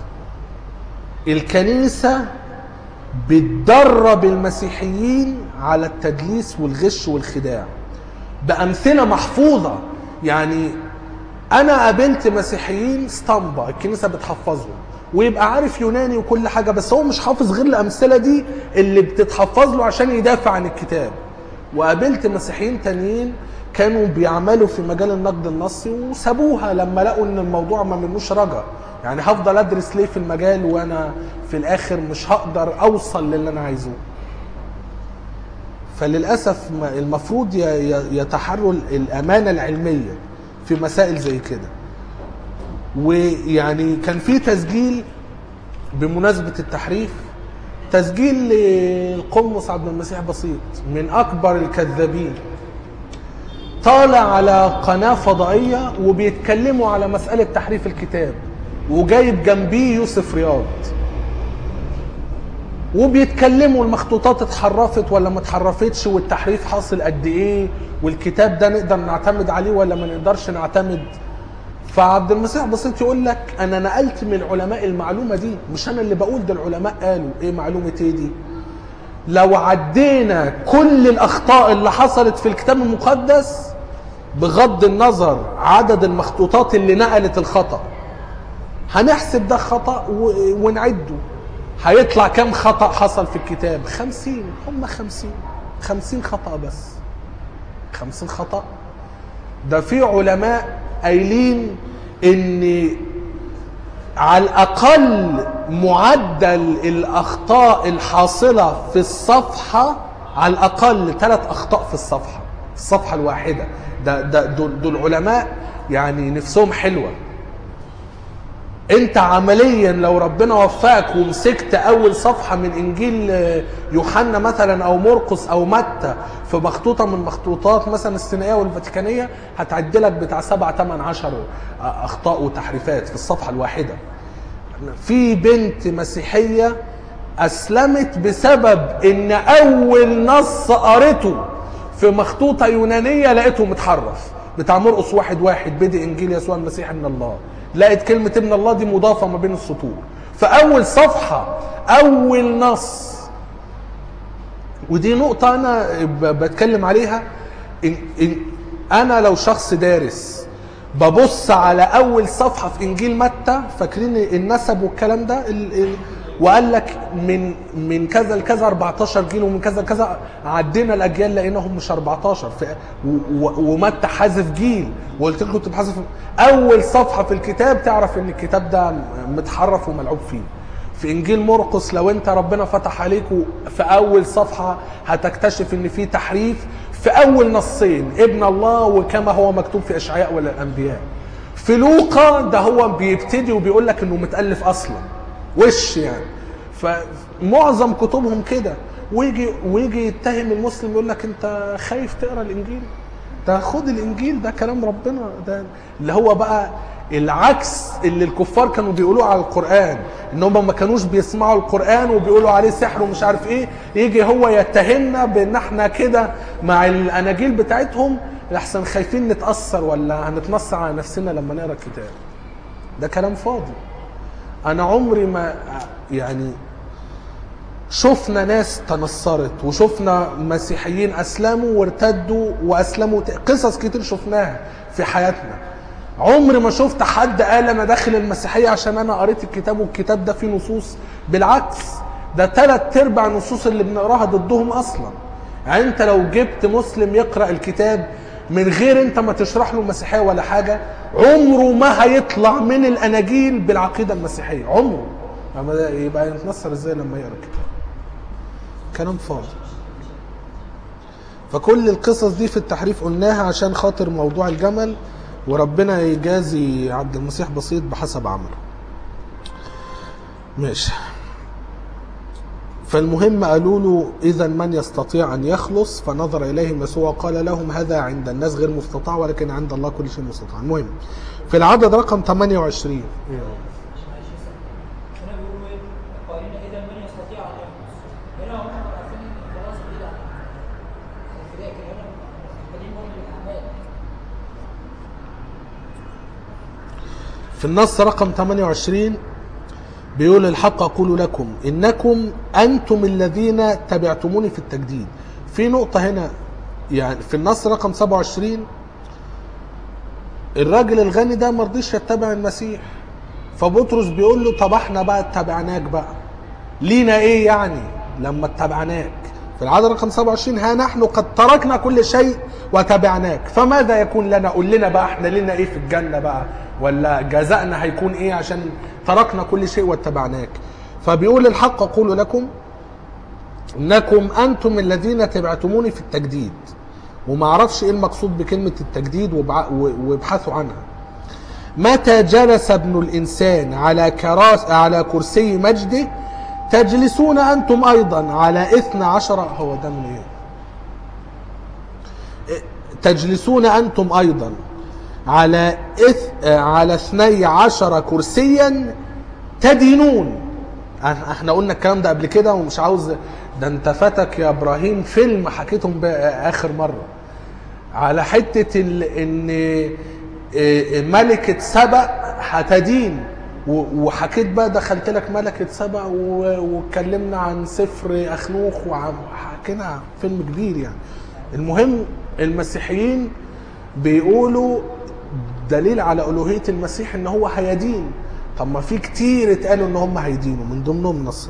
الكنيسة بتدرب المسيحيين على التدليس والغش والخداع بأمثلة محفوظة يعني أنا قابلت مسيحيين اسطمبة الكنيسة بتحفظهم ويبقى عارف يوناني وكل حاجة بس هو مش حافظ غير الأمثلة دي اللي بتتحفظ له عشان يدافع عن الكتاب وقابلت مسيحيين تانيين كانوا بيعملوا في مجال النقد النصي وسابوها لما لقوا ان الموضوع ما منوش رجا يعني هفضل ادرس ليه في المجال وانا في الاخر مش هقدر اوصل للي انا عايزه فللاسف ما- المفروض ي- ي- يتحروا الامانه العلميه في مسائل زي كده ويعني كان في تسجيل بمناسبه التحريف تسجيل للقمص عبد المسيح بسيط من اكبر الكذابين طالع على قناة فضائية وبيتكلموا على مسألة تحريف الكتاب وجايب جنبيه يوسف رياض وبيتكلموا المخطوطات اتحرفت ولا ما اتحرفتش والتحريف حاصل قد ايه والكتاب ده نقدر نعتمد عليه ولا ما نقدرش نعتمد فعبد المسيح بسيط يقول لك انا نقلت من العلماء المعلومه دي مش انا اللي بقول ده العلماء قالوا ايه معلومه ايه دي لو عدينا كل الاخطاء اللي حصلت في الكتاب المقدس بغض النظر عدد المخطوطات اللي نقلت الخطأ هنحسب ده خطأ و- ونعده هيطلع كم خطأ حصل في الكتاب خمسين هم خمسين خمسين خطأ بس خمسين خطأ ده في علماء قايلين ان على الاقل معدل الاخطاء الحاصله في الصفحه على الاقل ثلاث اخطاء في الصفحه في الصفحه الواحده ده ده دول, دول علماء يعني نفسهم حلوه انت عمليا لو ربنا وفقك ومسكت اول صفحه من انجيل آه، يوحنا مثلا او مرقس او متى في مخطوطه من مخطوطات مثلا السينائيه والفاتيكانيه هتعدلك بتاع سبع ثمان عشر آه، اخطاء وتحريفات في الصفحه الواحده في بنت مسيحيه اسلمت بسبب ان اول نص قريته في مخطوطه يونانيه لقيته متحرف بتاع مرقس واحد واحد بدء انجيل يسوع المسيح من الله لقيت كلمه ابن الله دي مضافه ما بين السطور فاول صفحه اول نص ودي نقطة أنا ب- بتكلم عليها إن إن أنا لو شخص دارس ببص على أول صفحة في إنجيل متى فاكرين النسب والكلام ده ال- ال- وقال لك من من كذا لكذا 14 جيل ومن كذا لكذا عدينا الأجيال لقيناهم مش 14 في و- و- ومتى حذف جيل وقلت لكم كنت بحذف أول صفحة في الكتاب تعرف إن الكتاب ده متحرف وملعوب فيه في انجيل مرقس لو انت ربنا فتح عليك في اول صفحه هتكتشف ان في تحريف في اول نصين ابن الله وكما هو مكتوب في اشعياء ولا الانبياء في لوقا ده هو بيبتدي وبيقول لك انه متالف اصلا وش يعني فمعظم كتبهم كده ويجي ويجي يتهم المسلم يقول لك انت خايف تقرا الانجيل ده خد الانجيل ده كلام ربنا ده اللي هو بقى العكس اللي الكفار كانوا بيقولوه على القران ان هم ما كانوش بيسمعوا القران وبيقولوا عليه سحر ومش عارف ايه يجي هو يتهمنا بان احنا كده مع الاناجيل بتاعتهم احسن خايفين نتاثر ولا هنتنصر على نفسنا لما نقرا الكتاب ده كلام فاضي انا عمري ما يعني شفنا ناس تنصرت وشفنا مسيحيين اسلموا وارتدوا واسلموا ت- قصص كتير شفناها في حياتنا عمري ما شفت حد قال انا داخل المسيحيه عشان انا قريت الكتاب والكتاب ده فيه نصوص بالعكس ده ثلاث ارباع النصوص اللي بنقراها ضدهم اصلا يعني انت لو جبت مسلم يقرا الكتاب من غير انت ما تشرح له المسيحيه ولا حاجه عمره ما هيطلع من الاناجيل بالعقيده المسيحيه عمره أما ده يبقى يتنصر ازاي لما يقرا الكتاب كلام فاضي فكل القصص دي في التحريف قلناها عشان خاطر موضوع الجمل وربنا يجازي عبد المسيح بسيط بحسب عمله ماشي فالمهم قالوا له اذا من يستطيع ان يخلص فنظر اليهم يسوع وقال لهم هذا عند الناس غير مستطاع ولكن عند الله كل شيء مستطاع المهم في العدد رقم 28 هنا بيقولوا ايه؟ قائلين اذا من يستطيع ان يخلص هنا هم عارفين ان الخلاص بعيد عن الفداء لكن هنا محتاجين مؤمن الاعمال في النص رقم 28 بيقول الحق أقول لكم إنكم أنتم الذين تبعتموني في التجديد في نقطة هنا يعني في النص رقم 27 الراجل الغني ده ما رضيش يتبع المسيح فبطرس بيقول له طب احنا بقى اتبعناك بقى لينا ايه يعني لما اتبعناك في العدد رقم 27 ها نحن قد تركنا كل شيء وتبعناك فماذا يكون لنا قول لنا بقى احنا لنا ايه في الجنة بقى ولا جزاءنا هيكون ايه عشان تركنا كل شيء واتبعناك فبيقول الحق اقول لكم انكم انتم الذين تبعتموني في التجديد وما اعرفش ايه المقصود بكلمة التجديد وابع- وابحثوا عنها متى جلس ابن الانسان على كراس على كرسي مجده تجلسون انتم ايضا على اثنى عشر هو ده من ايه إيه، تجلسون انتم ايضا على إث... آه، على اثني عشر كرسيا تدينون إح- احنا قلنا الكلام ده قبل كده ومش عاوز ده انت فاتك يا ابراهيم فيلم حكيتهم بقى اخر مره على حته ال... ان إيه، ملكة سبأ هتدين و- وحكيت بقى دخلت لك ملكة سبأ و- واتكلمنا عن سفر أخنوخ وحكينا فيلم كبير يعني المهم المسيحيين بيقولوا دليل على ألوهية المسيح إن هو هيدين طب ما في كتير اتقالوا إن هم هيدينوا من ضمنهم نصر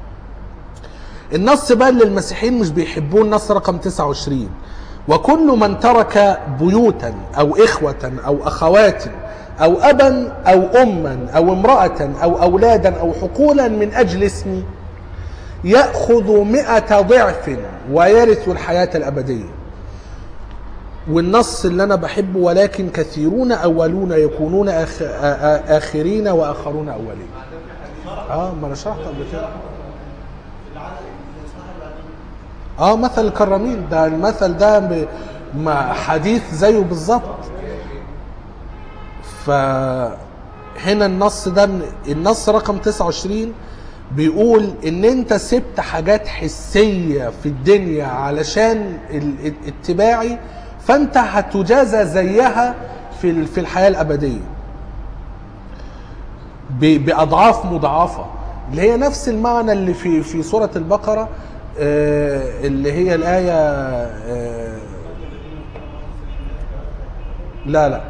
النص بقى اللي المسيحيين مش بيحبوه النص رقم 29 وكل من ترك بيوتا او اخوة او اخوات او ابا او اما او امرأة او اولادا او حقولا من اجل اسمي يأخذ مئة ضعف ويرث الحياة الابدية والنص اللي انا بحبه ولكن كثيرون اولون يكونون آخ... آ- آ- اخرين واخرون اولين اه ما انا شرحت قبل كده اه مثل الكرامين ده المثل ده ب- مع حديث زيه بالظبط فهنا النص ده من- النص رقم 29 بيقول ان انت سبت حاجات حسية في الدنيا علشان ال- ال- اتباعي فانت هتجازى زيها في ال- في الحياة الابدية ب- باضعاف مضاعفه اللي هي نفس المعنى اللي في في سوره البقره آه، اللي هي الايه آه، لا لا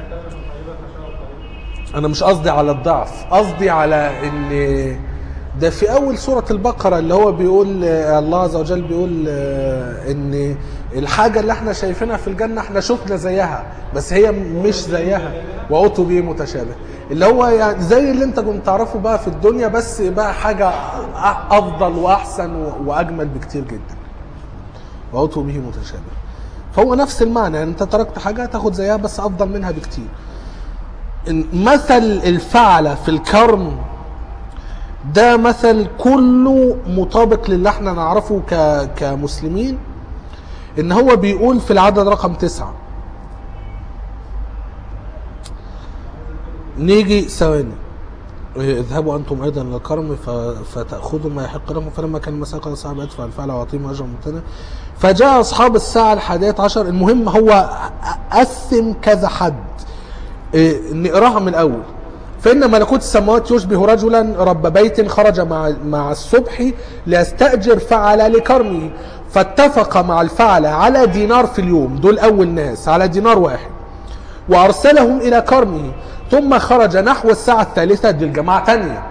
انا مش قصدي على الضعف قصدي على ان ده في اول سوره البقره اللي هو بيقول آه، الله عز وجل بيقول آه، ان الحاجه اللي احنا شايفينها في الجنه احنا شفنا زيها بس هي مش زيها واوتوا به متشابه اللي هو يعني زي اللي انت كنت تعرفه بقى في الدنيا بس بقى حاجه أ- افضل واحسن و- واجمل بكتير جدا واوتوا به متشابه فهو نفس المعنى يعني انت تركت حاجه تاخد زيها بس افضل منها بكتير إن مثل الفعلة في الكرم ده مثل كله مطابق للي احنا نعرفه ك... كمسلمين ان هو بيقول في العدد رقم تسعة نيجي ثواني اذهبوا انتم ايضا الى الكرم ف... فتاخذوا ما يحق لكم فلما كان المساء قال صاحب ادفع الفعل واعطيهم اجرا ممتنا فجاء اصحاب الساعه الحادية عشر المهم هو قسم كذا حد إيه، نقراها من الاول فان ملكوت السماوات يشبه رجلا رب بيت خرج مع مع الصبح ليستاجر فعل لكرمه فاتفق مع الفعل على دينار في اليوم دول اول ناس على دينار واحد وارسلهم الى كرمه ثم خرج نحو الساعه الثالثه دي الجماعه تانية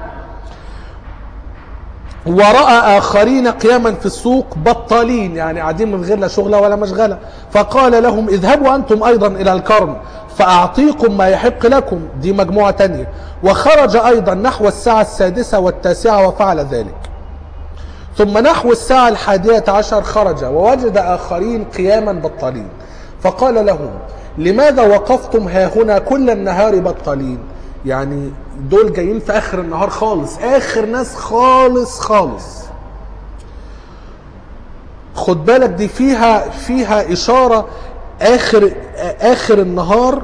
ورأى آخرين قياما في السوق بطالين يعني قاعدين من غير لا شغلة ولا مشغلة فقال لهم اذهبوا أنتم أيضا إلى الكرم فأعطيكم ما يحق لكم دي مجموعة تانية وخرج أيضا نحو الساعة السادسة والتاسعة وفعل ذلك ثم نحو الساعة الحادية عشر خرج ووجد آخرين قياما بطالين فقال لهم لماذا وقفتم ها هنا كل النهار بطالين يعني دول جايين في آخر النهار خالص آخر ناس خالص خالص خد بالك دي فيها فيها إشارة آخر آخر النهار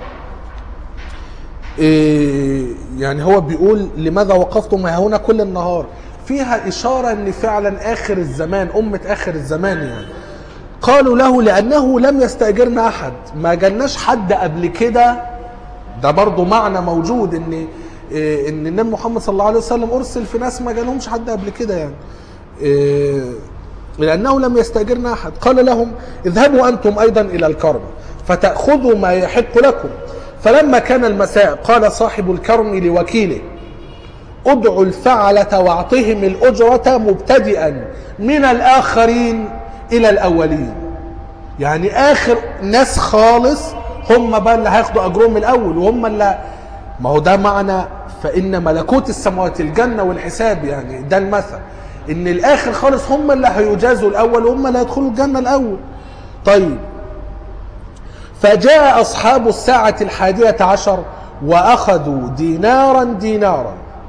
إيه، يعني هو بيقول لماذا وقفتم ها هنا كل النهار فيها إشارة أن فعلا آخر الزمان أمة آخر الزمان يعني قالوا له لأنه لم يستأجرنا أحد ما جالناش حد قبل كده ده برضو معنى موجود ان إيه، ان النبي محمد صلى الله عليه وسلم ارسل في ناس ما جالهمش حد قبل كده يعني إيه، لانه لم يستاجرنا احد قال لهم اذهبوا انتم ايضا الى الكرم فتاخذوا ما يحق لكم فلما كان المساء قال صاحب الكرم لوكيله ادعوا الفعلة واعطهم الأجرة مبتدئا من الآخرين إلى الأولين يعني آخر ناس خالص هم بقى اللي هياخدوا أجرهم الأول وهم اللي ما هو ده معنى فإن ملكوت السماوات الجنة والحساب يعني ده المثل إن الآخر خالص هم اللي هيجازوا الأول وهم اللي هيدخلوا الجنة الأول طيب فجاء أصحاب الساعة الحادية عشر وأخذوا دينارا دينارا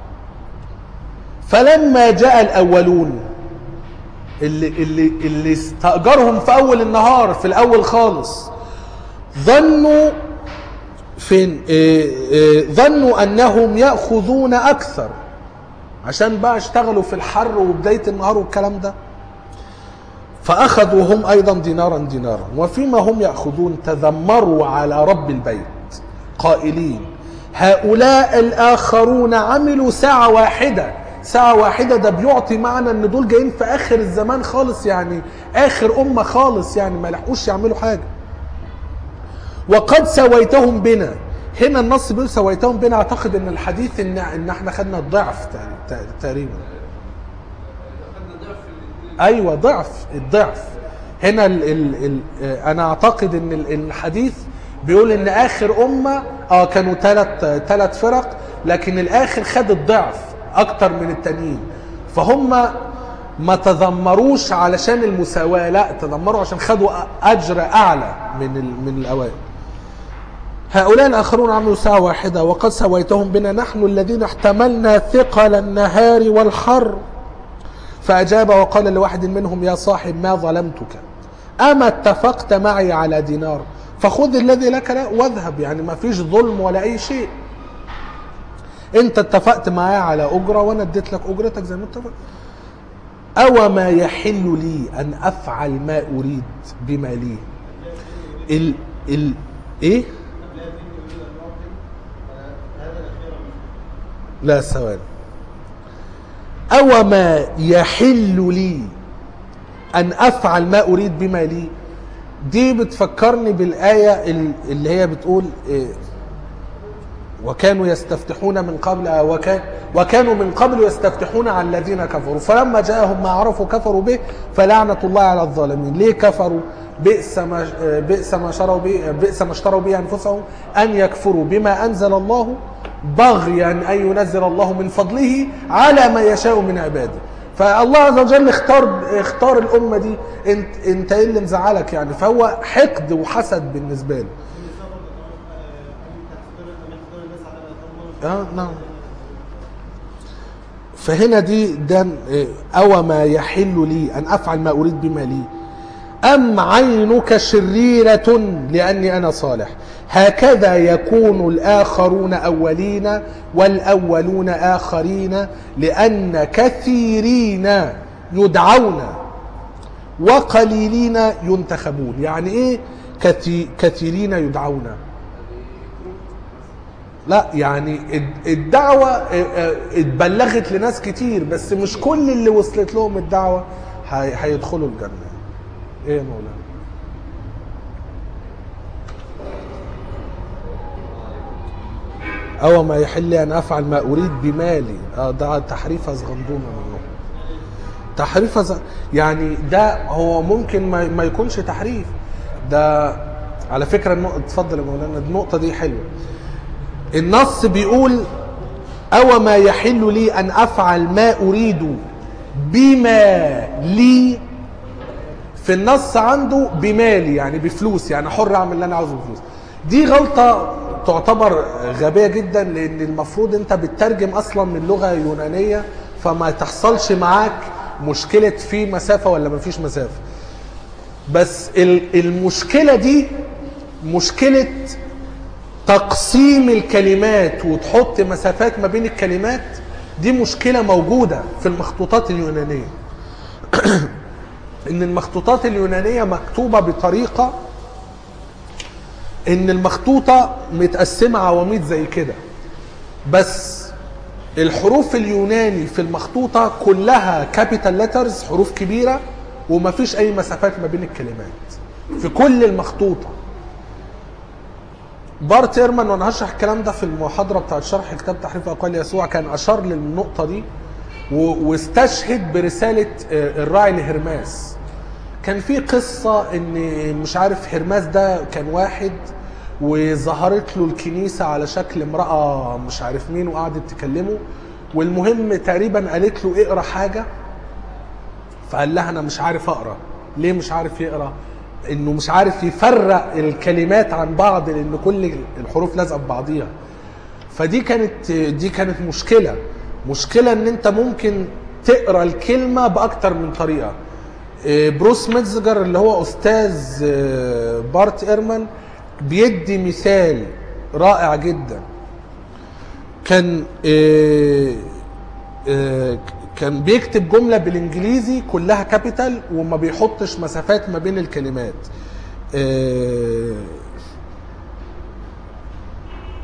فلما جاء الأولون اللي, اللي, اللي استأجرهم في أول النهار في الأول خالص ظنوا فين إيه إيه ظنوا أنهم يأخذون أكثر عشان بقى اشتغلوا في الحر وبداية النهار والكلام ده فأخذوا هم أيضا دينارا دينارا وفيما هم يأخذون تذمروا على رب البيت قائلين هؤلاء الآخرون عملوا ساعة واحدة ساعة واحدة ده بيعطي معنى ان دول جايين في اخر الزمان خالص يعني اخر امة خالص يعني ما لحقوش يعملوا حاجة وقد سويتهم بنا هنا النص بيقول سويتهم بنا اعتقد ان الحديث ان ان احنا خدنا الضعف تق- تقريبا خدنا ضعف الاثنين ايوه ضعف الضعف هنا ال ال ال انا اعتقد ان ال- الحديث بيقول ان اخر امه اه كانوا ثلاث ثلاث فرق لكن الاخر خد الضعف اكتر من التانيين فهم ما تذمروش علشان المساواه لا تذمروا عشان خدوا اجر اعلى من ال- من الاوائل هؤلاء الآخرون عملوا ساعة واحدة وقد سويتهم بنا نحن الذين احتملنا ثقل النهار والحر فأجاب وقال لواحد منهم يا صاحب ما ظلمتك أما اتفقت معي على دينار فخذ الذي لك لا واذهب يعني ما فيش ظلم ولا أي شيء أنت اتفقت معي على أجرة وأنا اديت لك أجرتك زي ما اتفقت أو ما يحل لي أن أفعل ما أريد بما لي ال ال إيه لا ثواني أو ما يحل لي أن أفعل ما أريد بما لي دي بتفكرني بالآية ال- اللي هي بتقول إيه، وكانوا يستفتحون من قبل آه، وكان وكانوا من قبل يستفتحون على الذين كفروا فلما جاءهم ما عرفوا كفروا به فلعنة الله على الظالمين ليه كفروا بئس ما آه، بئس ما شروا به بئس ما اشتروا به انفسهم ان يكفروا بما انزل الله بغيا ان ينزل الله من فضله على ما يشاء من عباده فالله عز وجل اختار اختار الامه دي انت انت ايه اللي مزعلك يعني فهو حقد وحسد بالنسبه له اه نعم فهنا دي ده إيه، أو ما يحل لي أن أفعل ما أريد بما لي أم عينك شريرة لأني أنا صالح هكذا يكون الآخرون أولين والأولون آخرين لأن كثيرين يدعون وقليلين ينتخبون يعني إيه كثي- كثيرين يدعون لا يعني الد- الدعوة اه، اه، اتبلغت لناس كتير بس مش كل اللي وصلت لهم الدعوة هي- هيدخلوا الجنة ايه يا مولانا أو ما يحل لي أن أفعل ما أريد بمالي اه ده تحريف أزغندومة منه تحريف أز... يعني ده هو ممكن ما, ما يكونش تحريف ده على فكرة النقطة اتفضل يا مولانا النقطة دي حلوة النص بيقول أو ما يحل لي أن أفعل ما أريد بما لي في النص عنده بمالي يعني بفلوس يعني حر أعمل اللي أنا عاوزه بفلوس دي غلطة تعتبر غبية جدا لأن المفروض أنت بتترجم أصلا من لغة يونانية فما تحصلش معاك مشكلة في مسافة ولا ما فيش مسافة بس ال- المشكلة دي مشكلة تقسيم الكلمات وتحط مسافات ما بين الكلمات دي مشكلة موجودة في المخطوطات اليونانية ان المخطوطات اليونانية مكتوبة بطريقة ان المخطوطة متقسمة عواميد زي كده بس الحروف اليوناني في المخطوطة كلها كابيتال ليترز حروف كبيرة ومفيش اي مسافات ما بين الكلمات في كل المخطوطة بارت ايرمان وانا هشرح الكلام ده في المحاضره بتاعت شرح كتاب تحريف اقوال يسوع كان اشار للنقطه دي و- واستشهد برساله آه، الراعي لهرماس كان في قصه ان مش عارف هرماس ده كان واحد وظهرت له الكنيسه على شكل امراه مش عارف مين وقعدت تكلمه والمهم تقريبا قالت له اقرا حاجه فقال لها انا مش عارف اقرا ليه مش عارف يقرا انه مش عارف يفرق الكلمات عن بعض لان كل الحروف لازقه ببعضيها فدي كانت دي كانت مشكله مشكله ان انت ممكن تقرا الكلمه باكتر من طريقه إيه، بروس ميتزجر اللي هو استاذ آه، بارت ايرمان بيدي مثال رائع جدا كان آه، آه، كان بيكتب جملة بالانجليزي كلها كابيتال وما بيحطش مسافات ما بين الكلمات آه،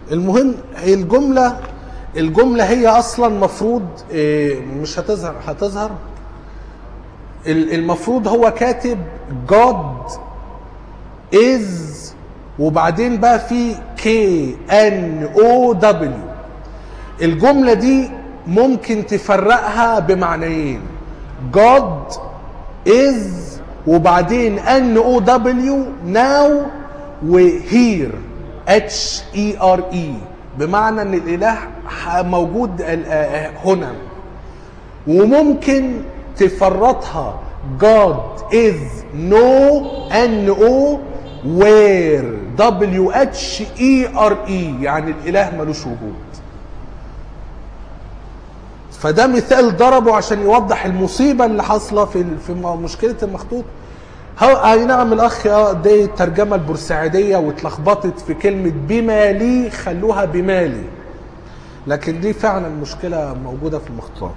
المهم هي الجملة الجملة هي أصلا مفروض إيه، مش هتظهر هتظهر ال- المفروض هو كاتب God is وبعدين بقى في K N O W الجملة دي ممكن تفرقها بمعنيين God is وبعدين N O W now و here H E R E بمعنى ان الاله ح- موجود ال- آه، هنا وممكن تفرطها God is no N O where W H E R E يعني الاله ملوش وجود فده مثال ضربه عشان يوضح المصيبه اللي حاصله في في م- مشكله المخطوط هو اي نعم الاخ اه دي الترجمه البورسعيديه واتلخبطت في كلمه بما لي خلوها بمالي لكن دي فعلا مشكله موجوده في المخطوطات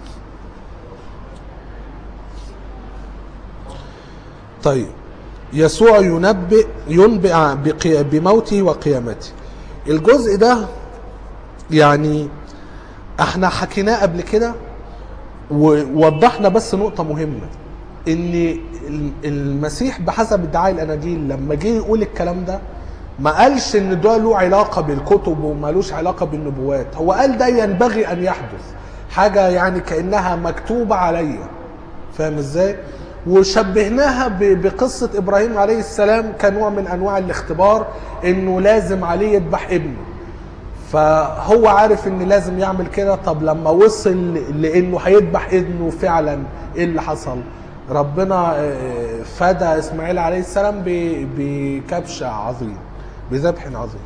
طيب يسوع ينبئ ينبئ بقي- بموته وقيامته الجزء ده يعني احنا حكيناه قبل كده ووضحنا بس نقطة مهمة ان ال- المسيح بحسب ادعاء الاناجيل لما جه يقول الكلام ده ما قالش ان ده له علاقة بالكتب ومالوش علاقة بالنبوات هو قال ده ينبغي ان يحدث حاجة يعني كأنها مكتوبة عليا فاهم ازاي وشبهناها ب- بقصة ابراهيم عليه السلام كنوع من انواع الاختبار انه لازم عليه يذبح ابنه فهو عارف ان لازم يعمل كده طب لما وصل لانه هيذبح ابنه فعلا ايه اللي حصل ربنا آه، فدى اسماعيل عليه السلام ب- بكبش عظيم بذبح عظيم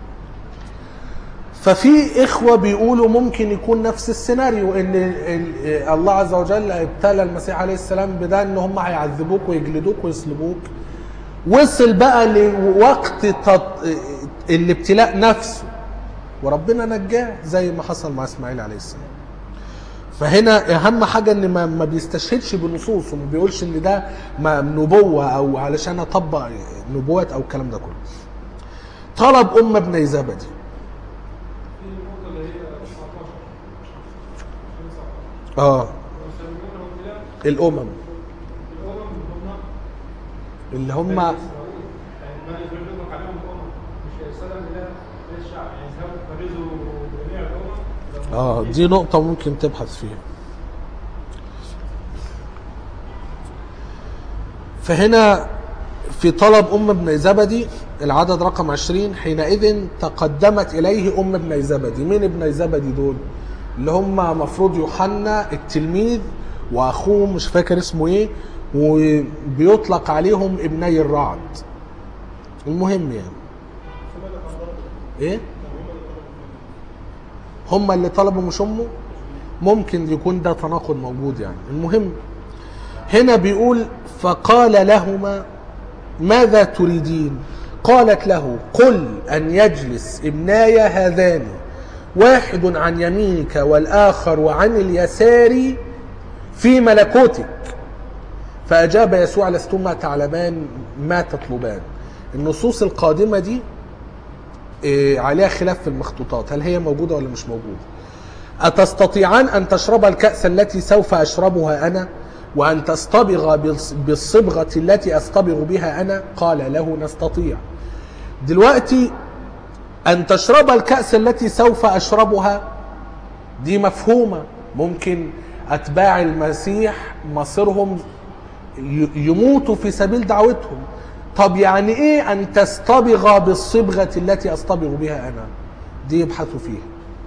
ففي اخوه بيقولوا ممكن يكون نفس السيناريو ان ال- ال- الله عز وجل ابتلى المسيح عليه السلام بده ان هم هيعذبوك ويجلدوك ويصلبوك وصل بقى لوقت تط... الابتلاء نفسه وربنا نجاه زي ما حصل مع اسماعيل عليه السلام فهنا اهم حاجه ان ما, ما بيستشهدش بنصوص وما بيقولش ان ده ما نبوه او علشان اطبق نبوات او الكلام ده كله طلب ام ابن زبدي في النقطة اللي هي 19 اه يسمونه ابتلاء الامم الأمم هم اللي هم بني إسرائيل يعني بني إسرائيل يطلق عليهم الأمم مش سلام الله للشعب يعني اذهبوا فرزوا جميع الأمم اه دي نقطة ممكن تبحث فيها فهنا في طلب أم ابن زبدي العدد رقم 20 حينئذ تقدمت إليه أم ابن زبدي مين ابن زبدي دول اللي هم مفروض يوحنا التلميذ وأخوه مش فاكر اسمه إيه وبيطلق عليهم ابني الرعد المهم يعني ايه هم اللي طلبوا مش امه ممكن يكون ده تناقض موجود يعني المهم هنا بيقول فقال لهما ماذا تريدين قالت له قل ان يجلس ابناي هذان واحد عن يمينك والاخر عن اليسار في ملكوتك فاجاب يسوع لستما تعلمان ما تطلبان النصوص القادمه دي إيه، عليها خلاف في المخطوطات هل هي موجودة ولا مش موجودة أتستطيعان أن تشرب الكأس التي سوف أشربها أنا وأن تصطبغ بالص- بالصبغة التي أصطبغ بها أنا قال له نستطيع دلوقتي أن تشرب الكأس التي سوف أشربها دي مفهومة ممكن أتباع المسيح مصيرهم ي- يموتوا في سبيل دعوتهم طب يعني ايه ان تصطبغ بالصبغة التي اصطبغ بها انا دي يبحثوا فيها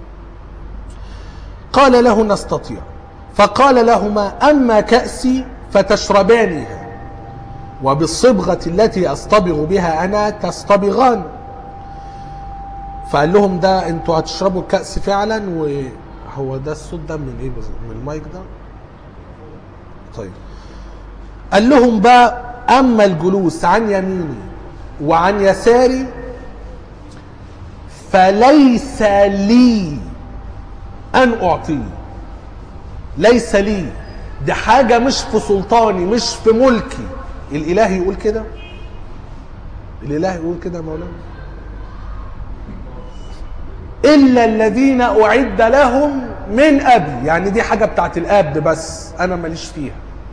قال له نستطيع فقال لهما اما كأسي فتشربانها وبالصبغة التي اصطبغ بها انا تصطبغان فقال لهم ده انتوا هتشربوا الكأس فعلا وهو ده الصوت ده من ايه بالظبط؟ من المايك ده طيب قال لهم بقى اما الجلوس عن يميني وعن يساري فليس لي ان اعطيه ليس لي دي حاجه مش في سلطاني مش في ملكي الاله يقول كده الاله يقول كده يا مولانا الا الذين اعد لهم من ابي يعني دي حاجه بتاعت الاب بس انا ماليش فيها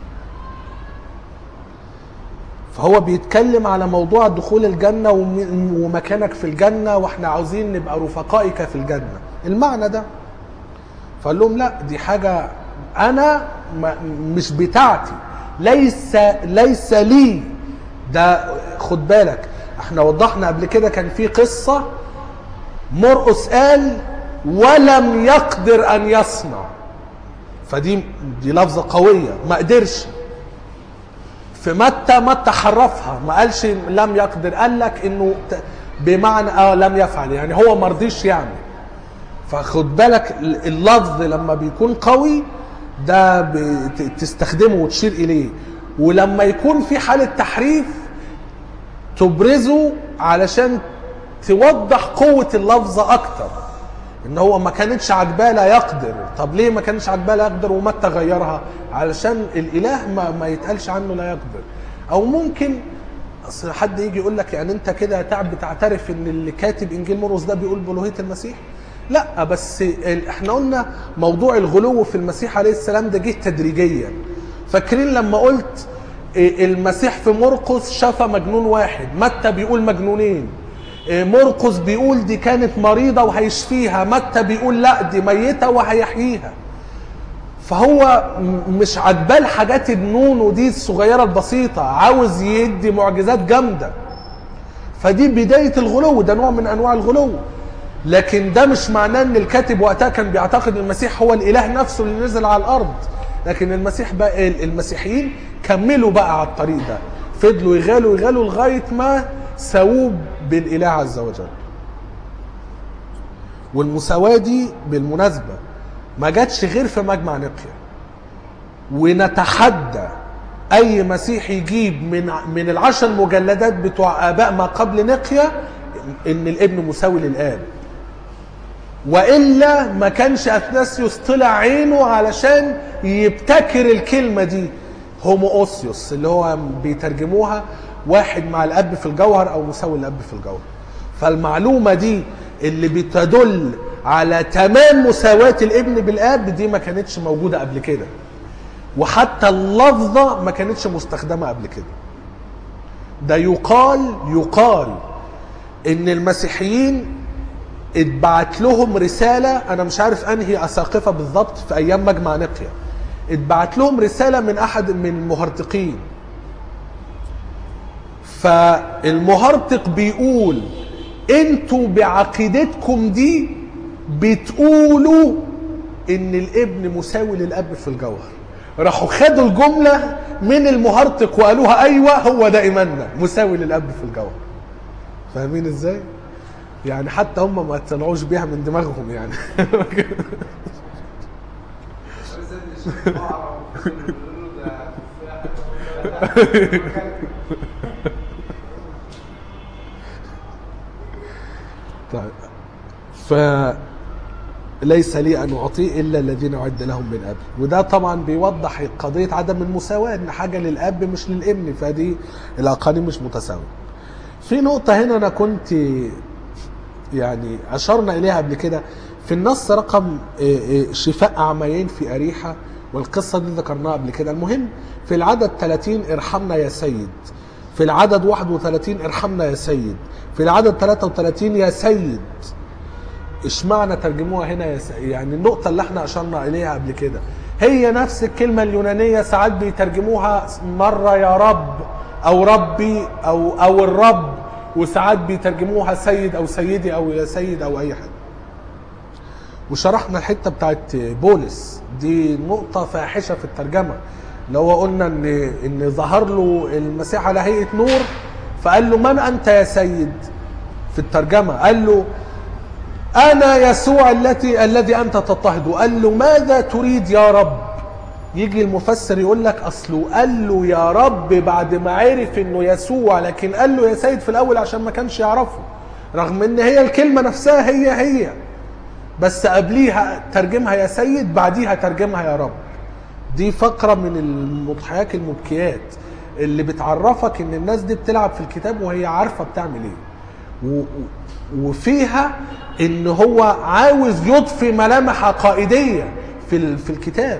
فهو بيتكلم على موضوع دخول الجنة وم- ومكانك في الجنة واحنا عاوزين نبقى رفقائك في الجنة المعنى ده فقال لهم لا دي حاجة أنا ما مش بتاعتي ليس ليس لي ده خد بالك احنا وضحنا قبل كده كان في قصة مرقس قال ولم يقدر أن يصنع فدي دي لفظة قوية ما قدرش في متى متى حرفها ما قالش لم يقدر قال لك انه ت- بمعنى اه لم يفعل يعني هو ما رضيش يعمل فخد بالك ال- اللفظ لما بيكون قوي ده بت- تستخدمه وتشير اليه ولما يكون في حالة تحريف تبرزه علشان توضح قوة اللفظة اكتر ان هو ما كانتش عجباه لا يقدر طب ليه ما كانش عجباه لا يقدر ومتى غيرها علشان الاله ما, ما يتقالش عنه لا يقدر او ممكن اصل حد يجي يقول لك يعني انت كده تعب بتعترف ان اللي كاتب انجيل مرقس ده بيقول بألوهية المسيح لا بس ال- احنا قلنا موضوع الغلو في المسيح عليه السلام ده جه تدريجيا فاكرين لما قلت إيه، المسيح في مرقس شفى مجنون واحد متى بيقول مجنونين إيه، مرقس بيقول دي كانت مريضة وهيشفيها متى بيقول لا دي ميتة وهيحييها فهو م- مش عجباه الحاجات النون ودي الصغيرة البسيطة عاوز يدي معجزات جامدة فدي بداية الغلو ده نوع من أنواع الغلو لكن ده مش معناه ان الكاتب وقتها كان بيعتقد ان المسيح هو الاله نفسه اللي نزل على الارض لكن المسيح بقى المسيحيين كملوا بقى على الطريق ده فضلوا يغالوا يغالوا لغايه ما ساووه بالاله عز وجل والمساواه دي بالمناسبه ما جاتش غير في مجمع نقيا ونتحدى اي مسيحي يجيب من من العشر مجلدات بتوع اباء ما قبل نقيا ان الابن مساوي للاب والا ما كانش اثناسيوس طلع عينه علشان يبتكر الكلمه دي هومووسيوس اللي هو بيترجموها واحد مع الاب في الجوهر او مساوي للاب في الجوهر فالمعلومه دي اللي بتدل على تمام مساواه الابن بالاب دي ما كانتش موجوده قبل كده وحتى اللفظه ما كانتش مستخدمه قبل كده ده يقال يقال ان المسيحيين اتبعت لهم رسالة أنا مش عارف أنهي أساقفة بالضبط في أيام مجمع نقيا اتبعت لهم رسالة من أحد من المهرطقين فالمهرطق بيقول انتوا بعقيدتكم دي بتقولوا ان الابن مساوي للاب في الجوهر راحوا خدوا الجملة من المهرطق وقالوها ايوه هو ده ايماننا مساوي للاب في الجوهر فاهمين ازاي؟ يعني حتى هم ما طلعوش بيها من دماغهم يعني طيب ف ليس لي ان اعطيه الا الذين اعد لهم من ابي وده طبعا بيوضح قضيه عدم المساواه ان حاجه للاب مش للابن فدي الاقانيم مش متساويه في نقطه هنا انا كنت يعني اشرنا اليها قبل كده في النص رقم إيه إيه شفاء اعميين في اريحه والقصه دي ذكرناها قبل كده المهم في العدد 30 ارحمنا يا سيد في العدد 31 ارحمنا يا سيد في العدد 33 يا سيد اشمعنى ترجموها هنا يا سيد يعني النقطه اللي احنا اشرنا اليها قبل كده هي نفس الكلمه اليونانيه ساعات بيترجموها مره يا رب او ربي او او الرب وساعات بيترجموها سيد او سيدي او يا سيد او اي حد وشرحنا الحته بتاعت بولس دي نقطه فاحشه في الترجمه اللي هو قلنا ان ان ظهر له المسيح على هيئه نور فقال له من انت يا سيد في الترجمه قال له انا يسوع التي الذي انت تضطهده قال له ماذا تريد يا رب يجي المفسر يقول لك اصله قال له يا رب بعد ما عرف انه يسوع لكن قال له يا سيد في الاول عشان ما كانش يعرفه رغم ان هي الكلمه نفسها هي هي بس قبليها ترجمها يا سيد بعديها ترجمها يا رب دي فقره من المضحيات المبكيات اللي بتعرفك ان الناس دي بتلعب في الكتاب وهي عارفه بتعمل ايه و- و- وفيها ان هو عاوز يضفي ملامح عقائديه في ال- في الكتاب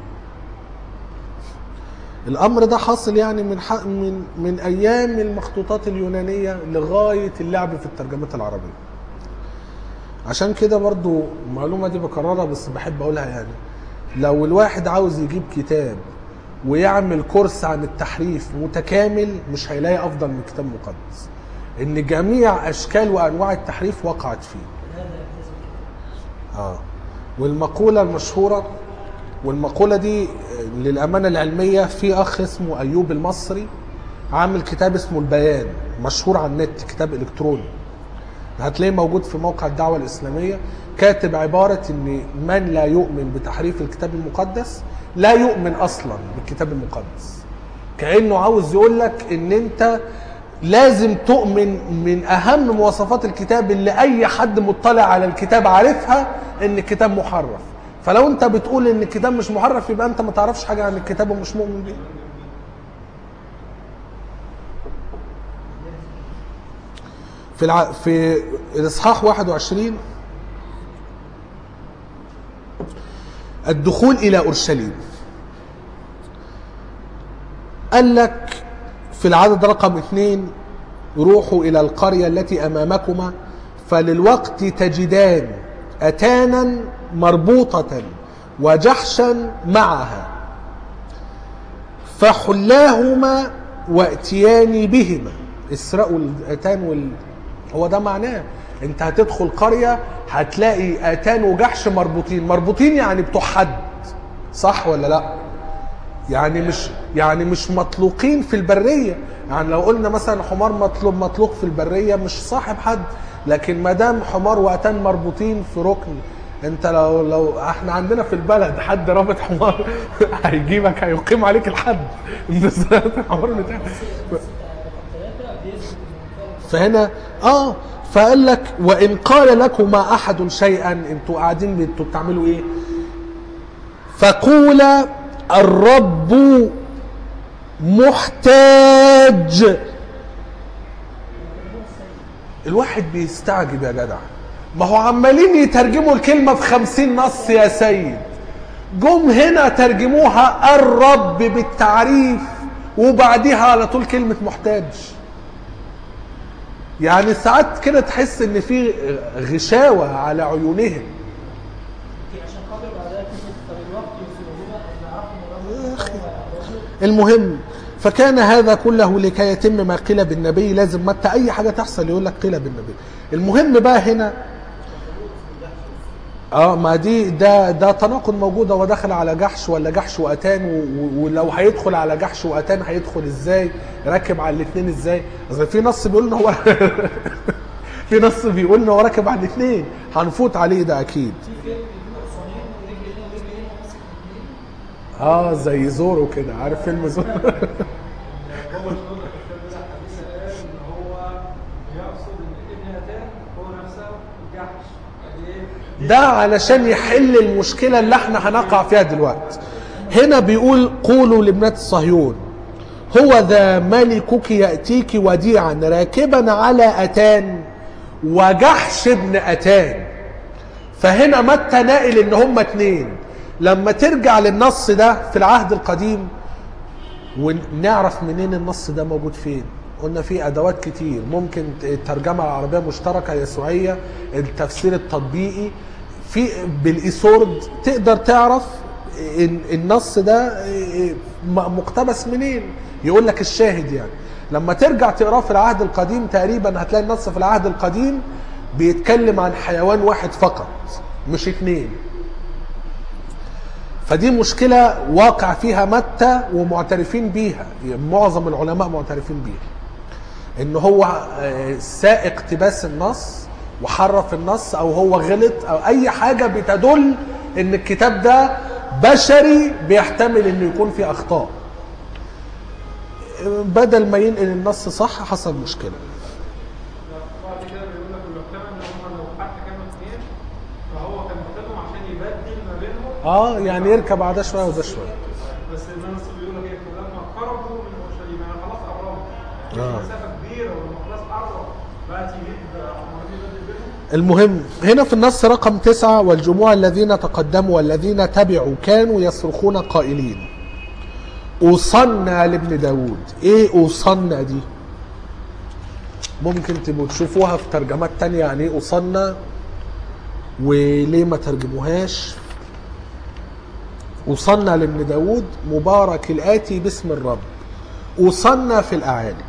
الامر ده حاصل يعني من ح- من من ايام المخطوطات اليونانيه لغايه اللعب في الترجمات العربيه عشان كده برضو المعلومه دي بكررها بس بحب اقولها يعني لو الواحد عاوز يجيب كتاب ويعمل كورس عن التحريف متكامل مش هيلاقي افضل من كتاب مقدس ان جميع اشكال وانواع التحريف وقعت فيه هذا يمتاز بالكتاب. اه والمقولة المشهورة والمقولة دي آه، للأمانة العلمية في أخ اسمه أيوب المصري عامل كتاب اسمه البيان مشهور على النت كتاب إلكتروني هتلاقيه موجود في موقع الدعوة الإسلامية كاتب عبارة إن من لا يؤمن بتحريف الكتاب المقدس لا يؤمن أصلا بالكتاب المقدس كأنه عاوز يقول لك إن أنت لازم تؤمن من أهم مواصفات الكتاب اللي أي حد مطلع على الكتاب عارفها إن الكتاب محرف فلو أنت بتقول إن الكتاب مش محرف يبقى أنت ما تعرفش حاجة عن الكتاب ومش مؤمن بيه في الع... في الاصحاح 21 الدخول الى اورشليم قال لك في العدد رقم اثنين روحوا الى القريه التي امامكما فللوقت تجدان اتانا مربوطه وجحشا معها فحلاهما واتياني بهما اسرقوا الاتان وال... هو ده معناه انت هتدخل قريه هتلاقي اتان وجحش مربوطين مربوطين يعني بتوع حد صح ولا لا يعني مش يعني مش مطلوقين في البريه يعني لو قلنا مثلا حمار مطلوب مطلوق في البريه مش صاحب حد لكن ما دام حمار واتان مربوطين في ركن انت لو لو احنا عندنا في البلد حد رابط حمار هيجيبك هيقيم عليك الحد انت سرقت الحمار بتاعك ثلاثة بيثبت إن فهنا اه فقال لك وان قال لكما احد شيئا انتوا قاعدين انتوا بتعملوا ايه فقولا الرب محتاج الواحد بيستعجب يا جدع ما هو عمالين يترجموا الكلمة في خمسين نص يا سيد جم هنا ترجموها الرب بالتعريف وبعديها على طول كلمة محتاج يعني ساعات كده تحس ان في غشاوة على عيونهم يمكن عشان خاطر بعدها كلمة فللوقت يوصلهما أن نعرف إن يا أخي. الرب المهم فكان هذا كله لكي يتم ما قيل بالنبي لازم متى اي حاجه تحصل يقول لك قيل بالنبي المهم بقى هنا اه ما دي ده ده تناقض موجود هو داخل على جحش ولا جحش واتان و- و- ولو هيدخل على جحش واتان هيدخل ازاي راكب على الاثنين ازاي اصل في نص بيقول ان هو في نص بيقول ان هو راكب على الاثنين هنفوت عليه ده اكيد في فيلم بيجيبوا حصانين ورجل هنا ورجل هنا وماسك الاثنين اه زي زورو كده عارف فيلم زورو بابا شنودة في الكتاب ده حديثا قال ان هو بيقصد ان ابن اتان هو نفسه الجحش قال ايه؟ ده علشان يحل المشكلة اللي احنا هنقع فيها دلوقتي هنا بيقول قولوا لابنة الصهيون هو ذا ملكك يأتيك وديعا راكبا على أتان وجحش ابن أتان فهنا متى ناقل ان هما اتنين لما ترجع للنص ده في العهد القديم ونعرف منين النص ده موجود فين قلنا في ادوات كتير ممكن الترجمه العربيه مشتركه يسوعيه التفسير التطبيقي في بالايسورد تقدر تعرف إن النص ده م- مقتبس منين يقول لك الشاهد يعني لما ترجع تقراه في العهد القديم تقريبا هتلاقي النص في العهد القديم بيتكلم عن حيوان واحد فقط مش اتنين فدي مشكلة واقع فيها متى ومعترفين بيها معظم العلماء معترفين بيها ان هو آه، ساء اقتباس النص وحرف النص او هو غلط او اي حاجة بتدل ان الكتاب ده بشري بيحتمل انه يكون فيه اخطاء آه، بدل ما ينقل النص صح حصل مشكلة بعد كده بيقول لك المحتمل ان هم لو حتى كانوا اثنين فهو كان واخدهم عشان يبدل ما بينهم اه يعني يركب على ده شوية وده شوية بس الناس بيقول لك ايه لما قربوا من اورشليم يعني خلاص قربوا آه. مسافه كبيره ولما خلاص قرب بقى تجيب عمرين بدل بينهم المهم هنا في النص رقم تسعة والجموع الذين تقدموا والذين تبعوا كانوا يصرخون قائلين أوصلنا لابن داود ايه أوصلنا دي ممكن تبقوا تشوفوها في ترجمات تانية يعني ايه أوصلنا وليه ما ترجموهاش وصلنا لابن داود مبارك الآتي باسم الرب وصلنا في الأعالي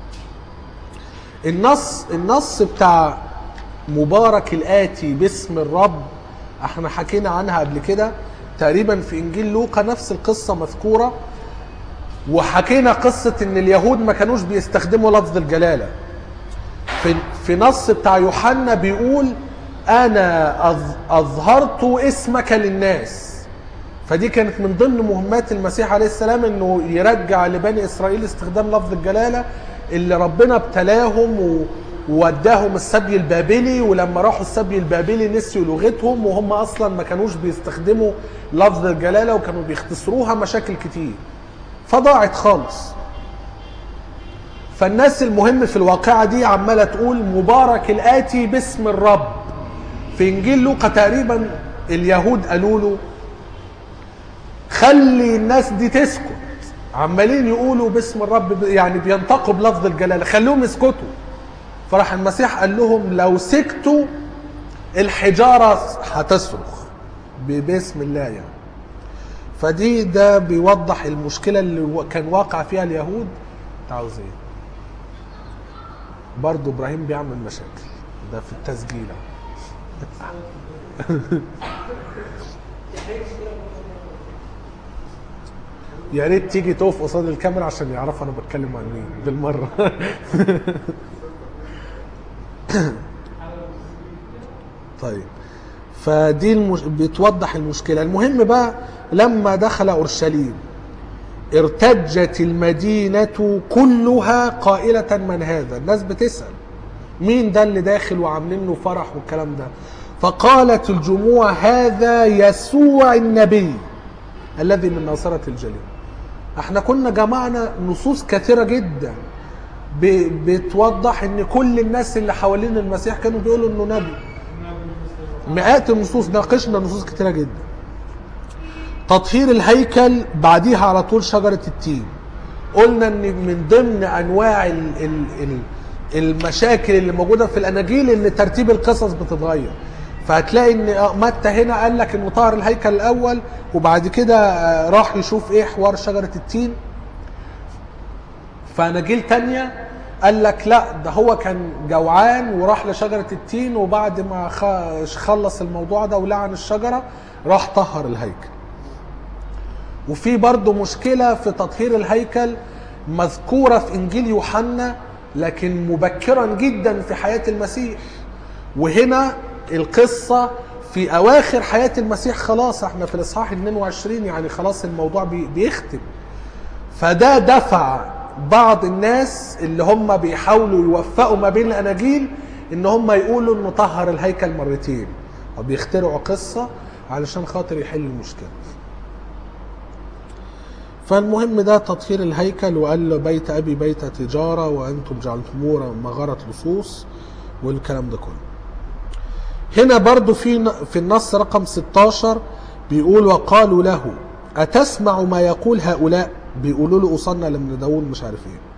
النص النص بتاع مبارك الآتي باسم الرب احنا حكينا عنها قبل كده تقريبا في إنجيل لوقا نفس القصة مذكورة وحكينا قصة إن اليهود ما كانوش بيستخدموا لفظ الجلالة في في نص بتاع يوحنا بيقول أنا أظ- أظهرت اسمك للناس فدي كانت من ضمن مهمات المسيح عليه السلام انه يرجع لبني اسرائيل استخدام لفظ الجلاله اللي ربنا ابتلاهم و- ووداهم السبي البابلي ولما راحوا السبي البابلي نسيوا لغتهم وهم اصلا ما كانوش بيستخدموا لفظ الجلاله وكانوا بيختصروها مشاكل كتير فضاعت خالص فالناس المهم في الواقعه دي عماله تقول مبارك الاتي باسم الرب في انجيل لوقا تقريبا اليهود قالوا له خلي الناس دي تسكت عمالين يقولوا باسم الرب يعني بينطقوا بلفظ الجلاله خلوهم يسكتوا فراح المسيح قال لهم لو سكتوا الحجاره هتصرخ ب- باسم الله يعني فدي ده بيوضح المشكله اللي و- كان واقع فيها اليهود انت عاوز ايه برضه ابراهيم بيعمل مشاكل ده في التسجيل أهو. يا ريت تيجي تقف قصاد الكاميرا عشان يعرفوا انا بتكلم عن مين بالمره طيب فدي المش... بتوضح المشكله المهم بقى لما دخل اورشليم ارتجت المدينه كلها قائله من هذا الناس بتسال مين ده اللي داخل وعاملين له فرح والكلام ده فقالت الجموع هذا يسوع النبي الذي من ناصرة الجليل احنا كنا جمعنا نصوص كثيرة جدا ب- بتوضح ان كل الناس اللي حوالين المسيح كانوا بيقولوا انه نبي مئات النصوص ناقشنا نصوص كثيرة جدا تطهير الهيكل بعديها على طول شجرة التين قلنا ان من ضمن انواع ال ال ال المشاكل اللي موجوده في الاناجيل ان ترتيب القصص بتتغير فهتلاقي ان آه، متى هنا قال لك انه طهر الهيكل الاول وبعد كده آه، راح يشوف ايه حوار شجره التين فاناجيل تانية قال لك لا ده هو كان جوعان وراح لشجره التين وبعد ما خ- خلص الموضوع ده ولعن الشجره راح طهر الهيكل وفي برضه مشكلة في تطهير الهيكل مذكورة في إنجيل يوحنا لكن مبكرا جدا في حياة المسيح وهنا القصة في أواخر حياة المسيح خلاص احنا في الإصحاح 22 يعني خلاص الموضوع بي- بيختم فده دفع بعض الناس اللي هم بيحاولوا يوفقوا ما بين الأناجيل إن هم يقولوا إنه طهر الهيكل مرتين أو بيخترعوا قصة علشان خاطر يحل المشكلة فالمهم ده تطهير الهيكل وقال له بيت ابي بيت تجاره وانتم جعلتموه مغاره لصوص والكلام ده كله. هنا برضو في في النص رقم 16 بيقول وقالوا له اتسمع ما يقول هؤلاء بيقولوا له اوصلنا لابن داوود مش عارف ايه.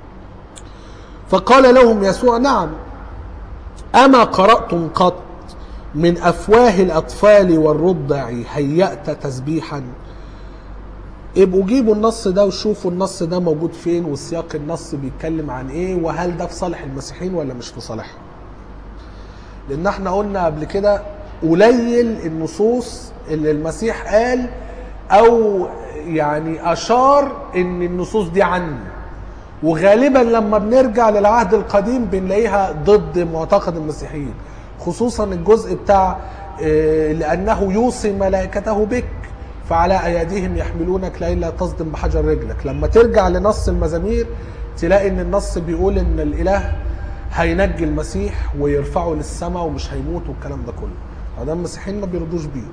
فقال لهم يسوع نعم اما قراتم قط من افواه الاطفال والرضع هيأت تسبيحا ابقوا جيبوا النص ده وشوفوا النص ده موجود فين وسياق النص بيتكلم عن ايه وهل ده في صالح المسيحيين ولا مش في صالحهم لان احنا قلنا قبل كده قليل النصوص اللي المسيح قال او يعني اشار ان النصوص دي عني وغالبا لما بنرجع للعهد القديم بنلاقيها ضد معتقد المسيحيين خصوصا الجزء بتاع آه، لانه يوصي ملائكته بك فعلى ايديهم يحملونك لئلا تصدم بحجر رجلك لما ترجع لنص المزامير تلاقي ان النص بيقول ان الاله هينجي المسيح ويرفعه للسماء ومش هيموت والكلام ده كله فده المسيحيين ما بيرضوش بيه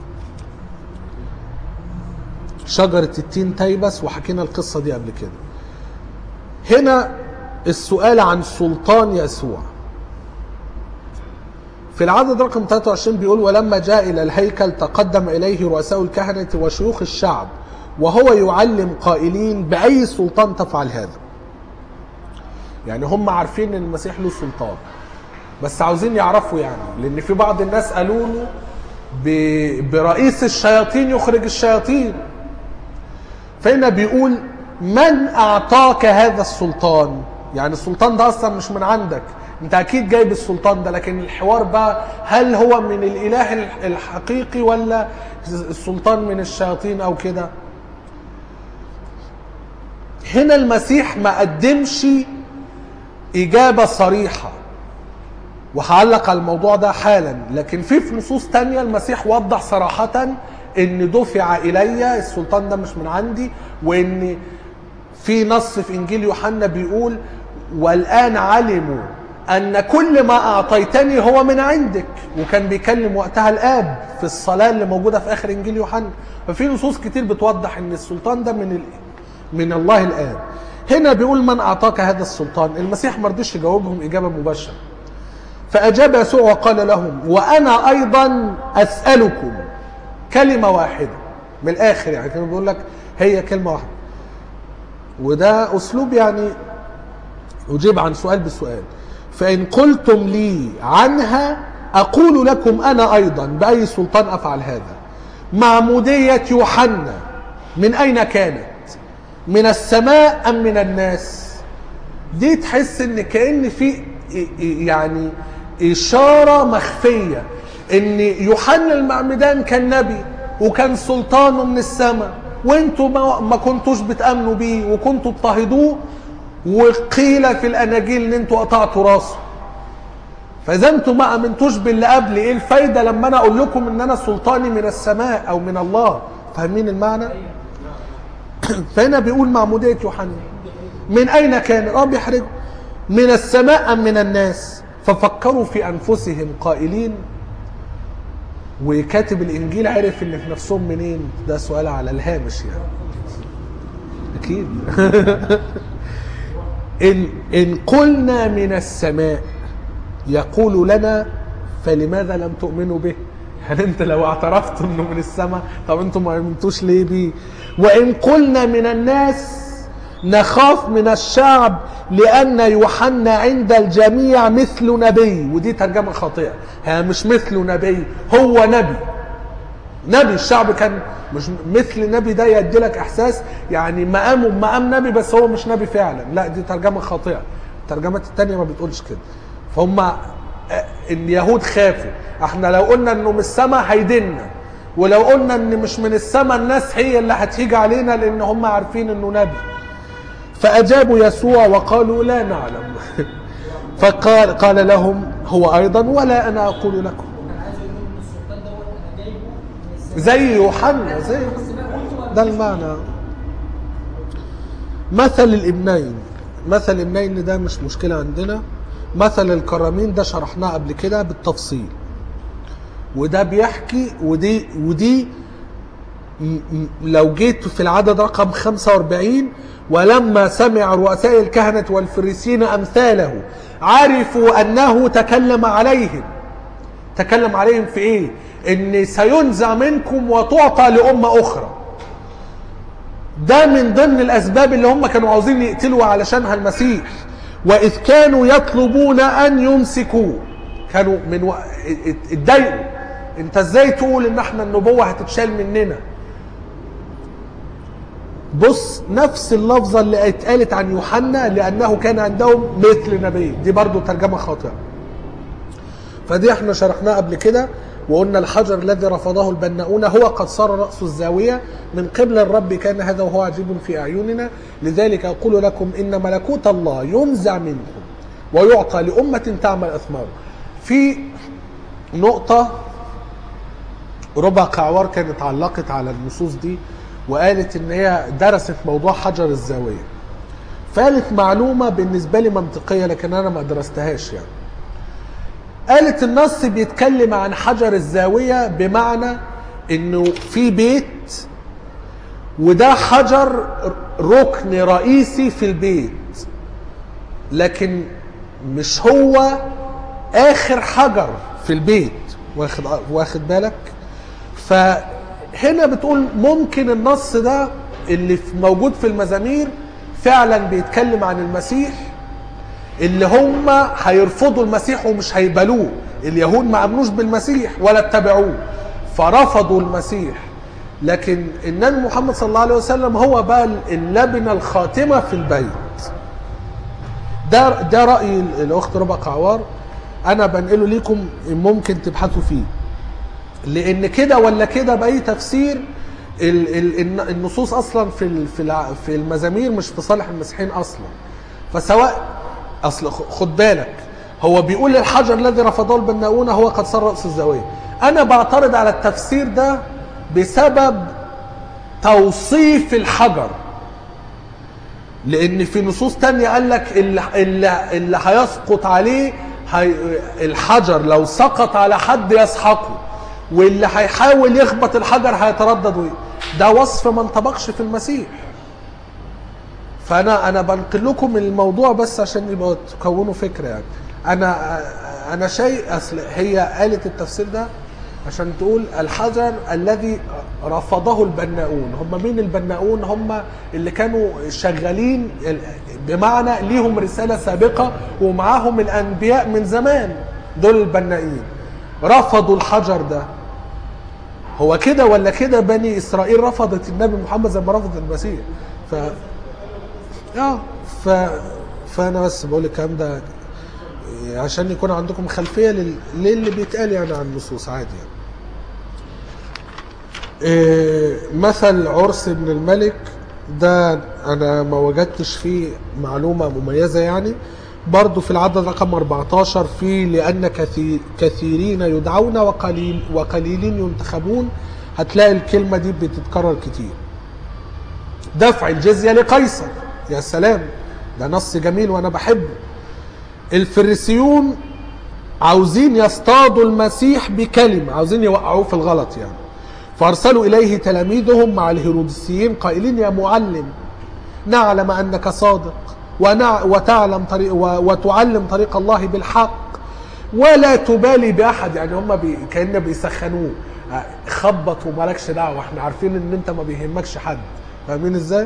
شجرة التين تيبس وحكينا القصة دي قبل كده هنا السؤال عن سلطان يسوع في العدد رقم 23 بيقول ولما جاء إلى الهيكل تقدم إليه رؤساء الكهنة وشيوخ الشعب وهو يعلم قائلين بأي سلطان تفعل هذا يعني هم عارفين ان المسيح له سلطان بس عاوزين يعرفوا يعني لان في بعض الناس قالوا له ب- برئيس الشياطين يخرج الشياطين فهنا بيقول من اعطاك هذا السلطان يعني السلطان ده اصلا مش من عندك انت اكيد جايب السلطان ده لكن الحوار بقى هل هو من الاله الحقيقي ولا السلطان من الشياطين او كده هنا المسيح ما قدمش إجابة صريحة وهعلق على الموضوع ده حالا لكن في في نصوص تانية المسيح وضح صراحة ان دفع الي السلطان ده مش من عندي وان في نص في انجيل يوحنا بيقول والان علموا ان كل ما اعطيتني هو من عندك وكان بيكلم وقتها الاب في الصلاه اللي موجوده في اخر انجيل يوحنا ففي نصوص كتير بتوضح ان السلطان ده من ال... من الله الاب هنا بيقول من اعطاك هذا السلطان المسيح ما رضيش يجاوبهم اجابه مباشره فاجاب يسوع وقال لهم وانا ايضا اسالكم كلمه واحده من الاخر يعني كان بيقول لك هي كلمه واحده وده اسلوب يعني اجيب عن سؤال بسؤال فان قلتم لي عنها اقول لكم انا ايضا باي سلطان افعل هذا معموديه يوحنا من اين كانت من السماء ام من الناس دي تحس ان كان في يعني اشاره مخفيه ان يوحنا المعمدان كان نبي وكان سلطانه من السماء وانتوا ما, ما كنتوش بتامنوا بيه وكنتوا اضطهدوه وقيل في الاناجيل ان انتوا قطعتوا راسه فاذا انتوا ما امنتوش باللي قبل ايه الفايده لما انا اقول لكم ان انا سلطاني من السماء او من الله فاهمين المعنى فهنا بيقول معموديه يوحنا من اين كان اه بيحرجوا من السماء ام من الناس ففكروا في انفسهم قائلين وكاتب الانجيل عرف ان في نفسهم منين ده سؤال على الهامش يعني اكيد ان ان قلنا من السماء يقول لنا فلماذا لم تؤمنوا به هل انت لو اعترفت انه من السماء طب انتم ما امنتوش ليه بيه وان قلنا من الناس نخاف من الشعب لأن يوحنا عند الجميع مثل نبي ودي ترجمة خاطئة ها مش مثل نبي هو نبي نبي الشعب كان مش مثل نبي ده يدي لك احساس يعني مقامه مقام نبي بس هو مش نبي فعلا لا دي ترجمه خاطئه الترجمات التانية ما بتقولش كده فهم اليهود خافوا احنا لو قلنا انه من السماء هيدنا ولو قلنا ان مش من السماء الناس هي اللي هتيجي علينا لان هم عارفين انه نبي فاجابوا يسوع وقالوا لا نعلم فقال قال لهم هو ايضا ولا انا اقول لكم انا عايز اقول لهم ان السلطان دوت انا جايبه من السماء زي يوحنا زي من السماء وانتوا ده المعنى مثل الابنين مثل الابنين ده مش مشكلة عندنا مثل الكرامين ده شرحناه قبل كده بالتفصيل وده بيحكي ودي ودي م- م- لو جيت في العدد رقم 45 ولما سمع رؤساء الكهنة والفريسين أمثاله عرفوا أنه تكلم عليهم تكلم عليهم في إيه؟ إن سينزع منكم وتعطى لأمة أخرى ده من ضمن الأسباب اللي هم كانوا عاوزين يقتلوا علشانها المسيح وإذ كانوا يطلبون أن يمسكوه كانوا من و... اتضايقوا انت ازاي تقول ان احنا النبوة هتتشال مننا بص نفس اللفظة اللي اتقالت عن يوحنا لأنه كان عندهم مثل نبي دي برضو ترجمة خاطئة فدي احنا شرحناها قبل كده وقلنا الحجر الذي رفضه البناؤون هو قد صار رأس الزاوية من قبل الرب كان هذا وهو عجيب في أعيننا لذلك أقول لكم إن ملكوت الله ينزع منكم ويعطى لأمة تعمل أثماره في نقطة ربع قعوار كانت علقت على النصوص دي وقالت ان هي درست موضوع حجر الزاوية فقالت معلومة بالنسبة لي منطقية لكن انا ما درستهاش يعني قالت النص بيتكلم عن حجر الزاوية بمعنى انه في بيت وده حجر ركن رئيسي في البيت لكن مش هو اخر حجر في البيت واخد واخد بالك فهنا بتقول ممكن النص ده اللي في- موجود في المزامير فعلا بيتكلم عن المسيح اللي هم هيرفضوا المسيح ومش هيقبلوه اليهود ما امنوش بالمسيح ولا اتبعوه فرفضوا المسيح لكن النبي محمد صلى الله عليه وسلم هو بقى اللبنه الخاتمه في البيت ده ده راي الاخت ربع قعوار انا بنقله ليكم ممكن تبحثوا فيه لان كده ولا كده باي تفسير ال- ال- الن- النصوص اصلا في ال- في الع- في المزامير مش في صالح المسيحيين اصلا فسواء اصل خ- خد بالك هو بيقول الحجر الذي رفضه البناؤون هو قد صار راس الزاويه انا بعترض على التفسير ده بسبب توصيف الحجر لان في نصوص تانية قال لك اللي, اللي, اللي هيسقط عليه هي الحجر لو سقط على حد يسحقه واللي هيحاول يخبط الحجر هيتردد وي- ده وصف ما انطبقش في المسيح فانا انا بنقل لكم الموضوع بس عشان يبقى تكونوا فكره يعني انا انا شيء اصل هي قالت التفسير ده عشان تقول الحجر الذي رفضه البناؤون هم مين البناؤون هم اللي كانوا شغالين بمعنى ليهم رساله سابقه ومعاهم الانبياء من زمان دول البنائين رفضوا الحجر ده هو كده ولا كده بني اسرائيل رفضت النبي محمد زي ما رفضت المسيح ف اه ف فانا بس بقول الكلام ده عشان يكون عندكم خلفيه لل... للي بيتقال يعني عن النصوص عادي يعني. إيه مثل عرس ابن الملك ده انا ما وجدتش فيه معلومه مميزه يعني برضو في العدد رقم 14 في لان كثير كثيرين يدعون وقليل وقليلين ينتخبون هتلاقي الكلمه دي بتتكرر كتير دفع الجزيه لقيصر يا سلام ده نص جميل وانا بحبه الفريسيون عاوزين يصطادوا المسيح بكلمة عاوزين يوقعوه في الغلط يعني فأرسلوا إليه تلاميذهم مع الهيروديسيين قائلين يا معلم نعلم أنك صادق ونع وتعلم طريق و وتعلم طريق الله بالحق ولا تبالي بأحد يعني هم بي كأن بيسخنوه آه، خبط ومالكش دعوة احنا عارفين ان انت ما بيهمكش حد فاهمين ازاي؟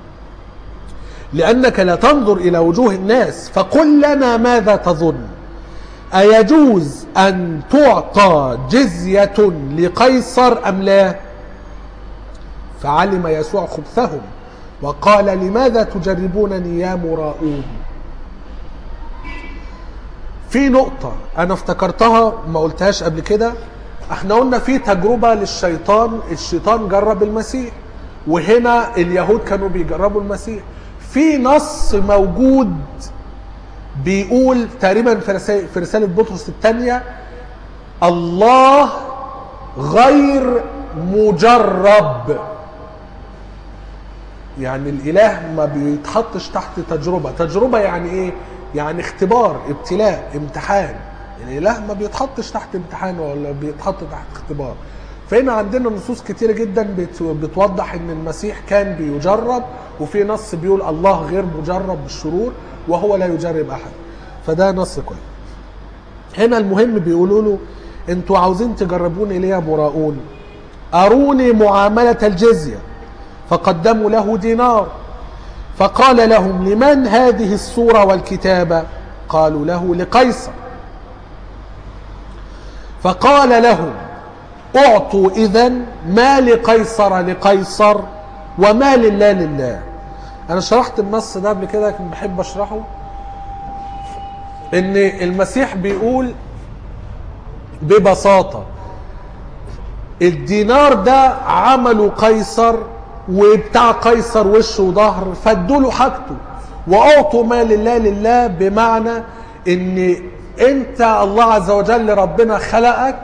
لأنك لا تنظر إلى وجوه الناس فقل لنا ماذا تظن أيجوز أن تعطى جزية لقيصر أم لا فعلم يسوع خبثهم وقال لماذا تجربونني يا مراؤون في نقطة أنا افتكرتها ما قلتهاش قبل كده احنا قلنا في تجربة للشيطان الشيطان جرب المسيح وهنا اليهود كانوا بيجربوا المسيح في نص موجود بيقول تقريبا في رسالة, في رسالة بطرس الثانية الله غير مجرب يعني الاله ما بيتحطش تحت تجربه تجربه يعني ايه يعني اختبار ابتلاء امتحان الاله ما بيتحطش تحت امتحان ولا بيتحط تحت اختبار فهنا عندنا نصوص كتيرة جدا بت- بتوضح ان المسيح كان بيجرب وفي نص بيقول الله غير مجرب بالشرور وهو لا يجرب احد فده نص كويس هنا المهم بيقولوا له انتوا عاوزين تجربوني ليه يا مراؤون اروني معاملة الجزية فقدموا له دينار فقال لهم لمن هذه الصورة والكتابة قالوا له لقيصر فقال لهم اعطوا اذا ما لقيصر لقيصر وما لله لله انا شرحت النص ده قبل كده لكن بحب اشرحه ان المسيح بيقول ببساطة الدينار ده عمله قيصر وبتاع قيصر وش وظهر فادوا له حاجته واعطوا ما لله لله بمعنى ان انت الله عز وجل ربنا خلقك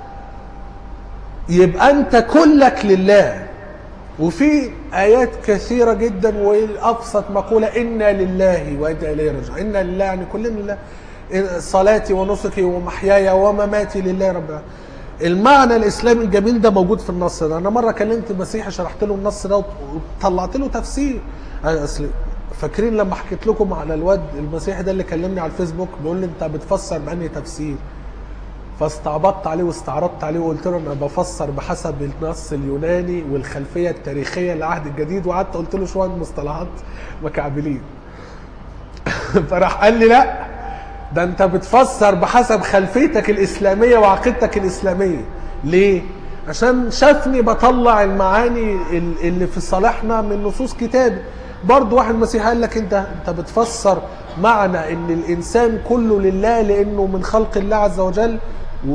يبقى انت كلك لله وفي ايات كثيره جدا والابسط مقوله انا لله وانا اليه راجعون انا لله يعني كلنا لله صلاتي ونسكي ومحياي ومماتي لله رب العالمين. المعنى الاسلامي الجميل ده موجود في النص ده انا مره كلمت مسيحي شرحت له النص ده وطلعت له تفسير أنا اصل فاكرين لما حكيت لكم على الواد المسيحي ده اللي كلمني على الفيسبوك بيقول لي انت بتفسر بأنهي تفسير فاستعبطت عليه واستعرضت عليه وقلت له انا بفسر بحسب النص اليوناني والخلفيه التاريخيه للعهد الجديد وقعدت قلت له شويه مصطلحات مكعبلين فراح قال لي لا ده انت بتفسر بحسب خلفيتك الاسلاميه وعقيدتك الاسلاميه ليه عشان شافني بطلع المعاني ال- اللي في صالحنا من نصوص كتابي برضه واحد مسيحي قال لك انت انت بتفسر معنى ان الانسان كله لله لانه من خلق الله عز وجل و...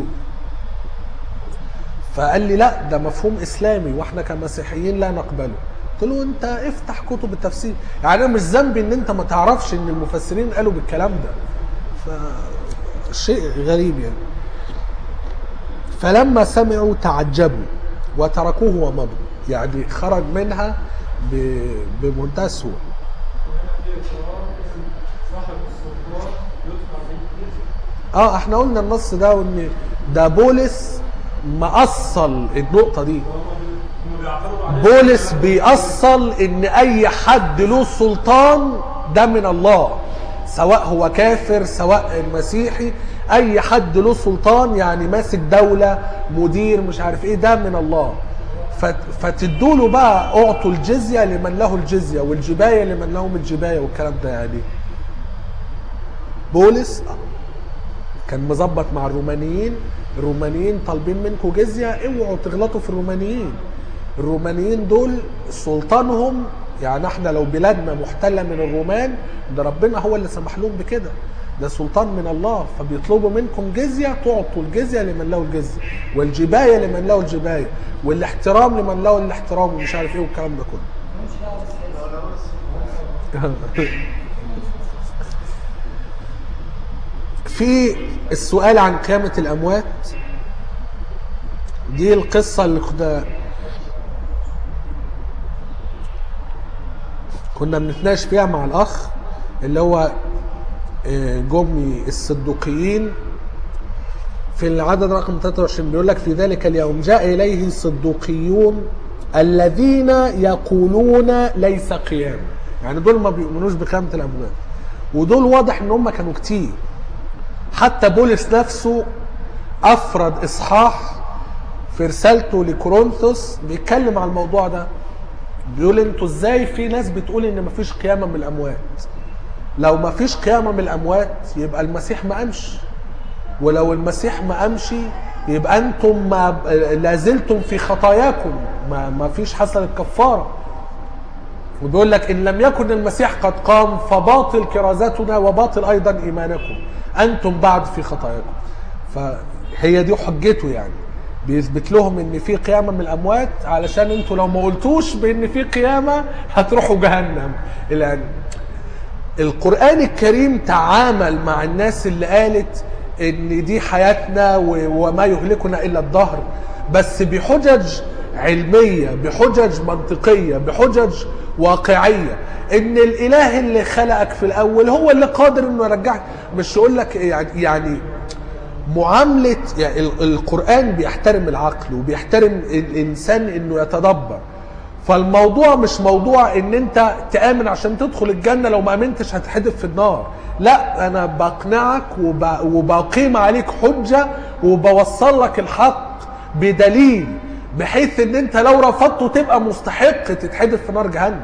فقال لي لا ده مفهوم اسلامي واحنا كمسيحيين لا نقبله قلت له انت افتح كتب التفسير يعني انا مش ذنبي ان انت ما تعرفش ان المفسرين قالوا بالكلام ده فشيء غريب يعني فلما سمعوا تعجبوا وتركوه ومضوا يعني خرج منها ب- بمنتهى السهوله صاحب السلطان يدفع بالجزء اه احنا قلنا النص ده وان ده بولس مأصل النقطة دي هم بيعترضوا عليه بولس بيأصل ان اي حد له سلطان ده من الله سواء هو كافر سواء مسيحي اي حد له سلطان يعني ماسك دولة مدير مش عارف ايه ده من الله فت- فتدوا له بقى اعطوا الجزية لمن له الجزية والجباية لمن لهم الجباية والكلام ده يعني بولس كان مظبط مع الرومانيين الرومانيين طالبين منكم جزيه اوعوا تغلطوا في الرومانيين الرومانيين دول سلطانهم يعني احنا لو بلادنا محتله من الرومان ده ربنا هو اللي سمح لهم بكده ده سلطان من الله فبيطلبوا منكم جزيه تعطوا الجزيه لمن له الجزيه والجبايه لمن له الجبايه والاحترام لمن له الاحترام ومش عارف ايه والكلام ده كله مش دعوه بالسياسه في السؤال عن قيامة الأموات دي القصة اللي كنا كنا بنتناقش فيها مع الأخ اللي هو آه، جمي الصدوقيين في العدد رقم 23 بيقول لك في ذلك اليوم جاء إليه صدوقيون الذين يقولون ليس قيام يعني دول ما بيؤمنوش بقيامة الأموات ودول واضح ان هم كانوا كتير حتى بولس نفسه افرد اصحاح في رسالته لكورنثوس بيتكلم على الموضوع ده بيقول انتوا ازاي في ناس بتقول ان مفيش قيامه من الاموات لو مفيش قيامه من الاموات يبقى المسيح ما قامش ولو المسيح ما قامش يبقى انتم ما لازلتم في خطاياكم ما ما فيش حصلت كفاره وبيقول لك ان لم يكن المسيح قد قام فباطل كرازتنا وباطل ايضا ايمانكم انتم بعد في خطاياكم فهي دي حجته يعني بيثبت لهم ان في قيامه من الاموات علشان انتوا لو ما قلتوش بان في قيامه هتروحوا جهنم الان القرآن الكريم تعامل مع الناس اللي قالت ان دي حياتنا و- وما يهلكنا الا الدهر بس بحجج علمية بحجج منطقية بحجج واقعية ان الاله اللي خلقك في الاول هو اللي قادر انه يرجعك مش يقول لك يعني, يعني معاملة يعني ال- القرآن بيحترم العقل وبيحترم الإنسان إنه يتدبر فالموضوع مش موضوع إن أنت تآمن عشان تدخل الجنة لو ما آمنتش هتحدف في النار لا أنا بقنعك وب... وبقيم عليك حجة وبوصل لك الحق بدليل بحيث ان انت لو رفضته تبقى مستحق تتحدف في نار جهنم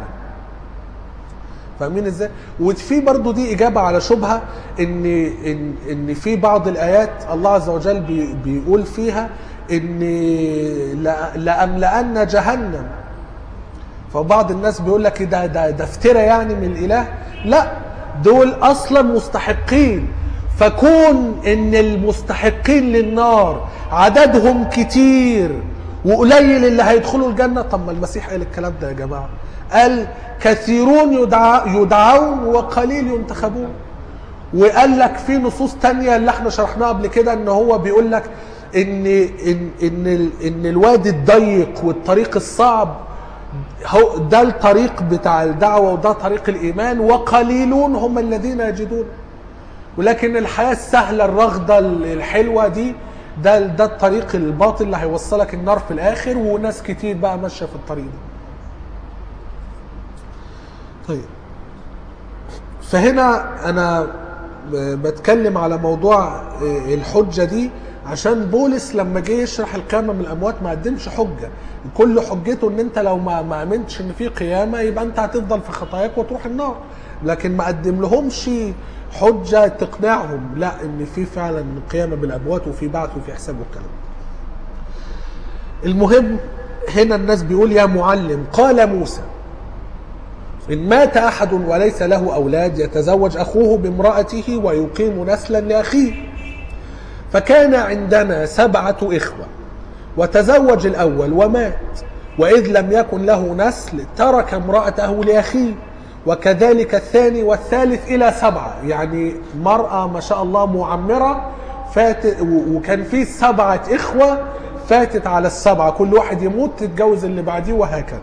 فاهمين ازاي؟ وفي برضو دي اجابه على شبهه ان ان ان في بعض الايات الله عز وجل بي بيقول فيها ان لا- لاملأن جهنم فبعض الناس بيقول لك ده ده ده افتراء يعني من الاله لا دول اصلا مستحقين فكون ان المستحقين للنار عددهم كتير وقليل اللي هيدخلوا الجنه طب ما المسيح قال الكلام ده يا جماعه قال كثيرون يدع يدعون وقليل ينتخبون وقال لك في نصوص تانية اللي احنا شرحناها قبل كده ان هو بيقول لك ان ان ان, ال- إن الوادي الضيق والطريق الصعب هو ده الطريق بتاع الدعوة وده طريق الإيمان وقليلون هم الذين يجدون ولكن الحياة السهلة الرغدة الحلوة دي ده ده الطريق الباطل اللي هيوصلك النار في الآخر وناس كتير بقى ماشية في الطريق ده طيب فهنا انا بتكلم على موضوع الحجه دي عشان بولس لما جه يشرح القيامه من الاموات ما قدمش حجه كل حجته ان انت لو ما ما امنتش ان في قيامه يبقى انت هتفضل في خطاياك وتروح النار لكن ما قدم لهمش حجه تقنعهم لا ان في فعلا قيامه بالاموات وفي بعث وفي حساب والكلام المهم هنا الناس بيقول يا معلم قال موسى إن مات أحد وليس له أولاد يتزوج أخوه بامرأته ويقيم نسلا لأخيه فكان عندنا سبعة إخوة وتزوج الأول ومات وإذ لم يكن له نسل ترك امرأته لأخيه وكذلك الثاني والثالث إلى سبعة يعني مرأة ما شاء الله معمرة فات و- وكان في سبعة إخوة فاتت على السبعة كل واحد يموت تتجوز اللي بعديه وهكذا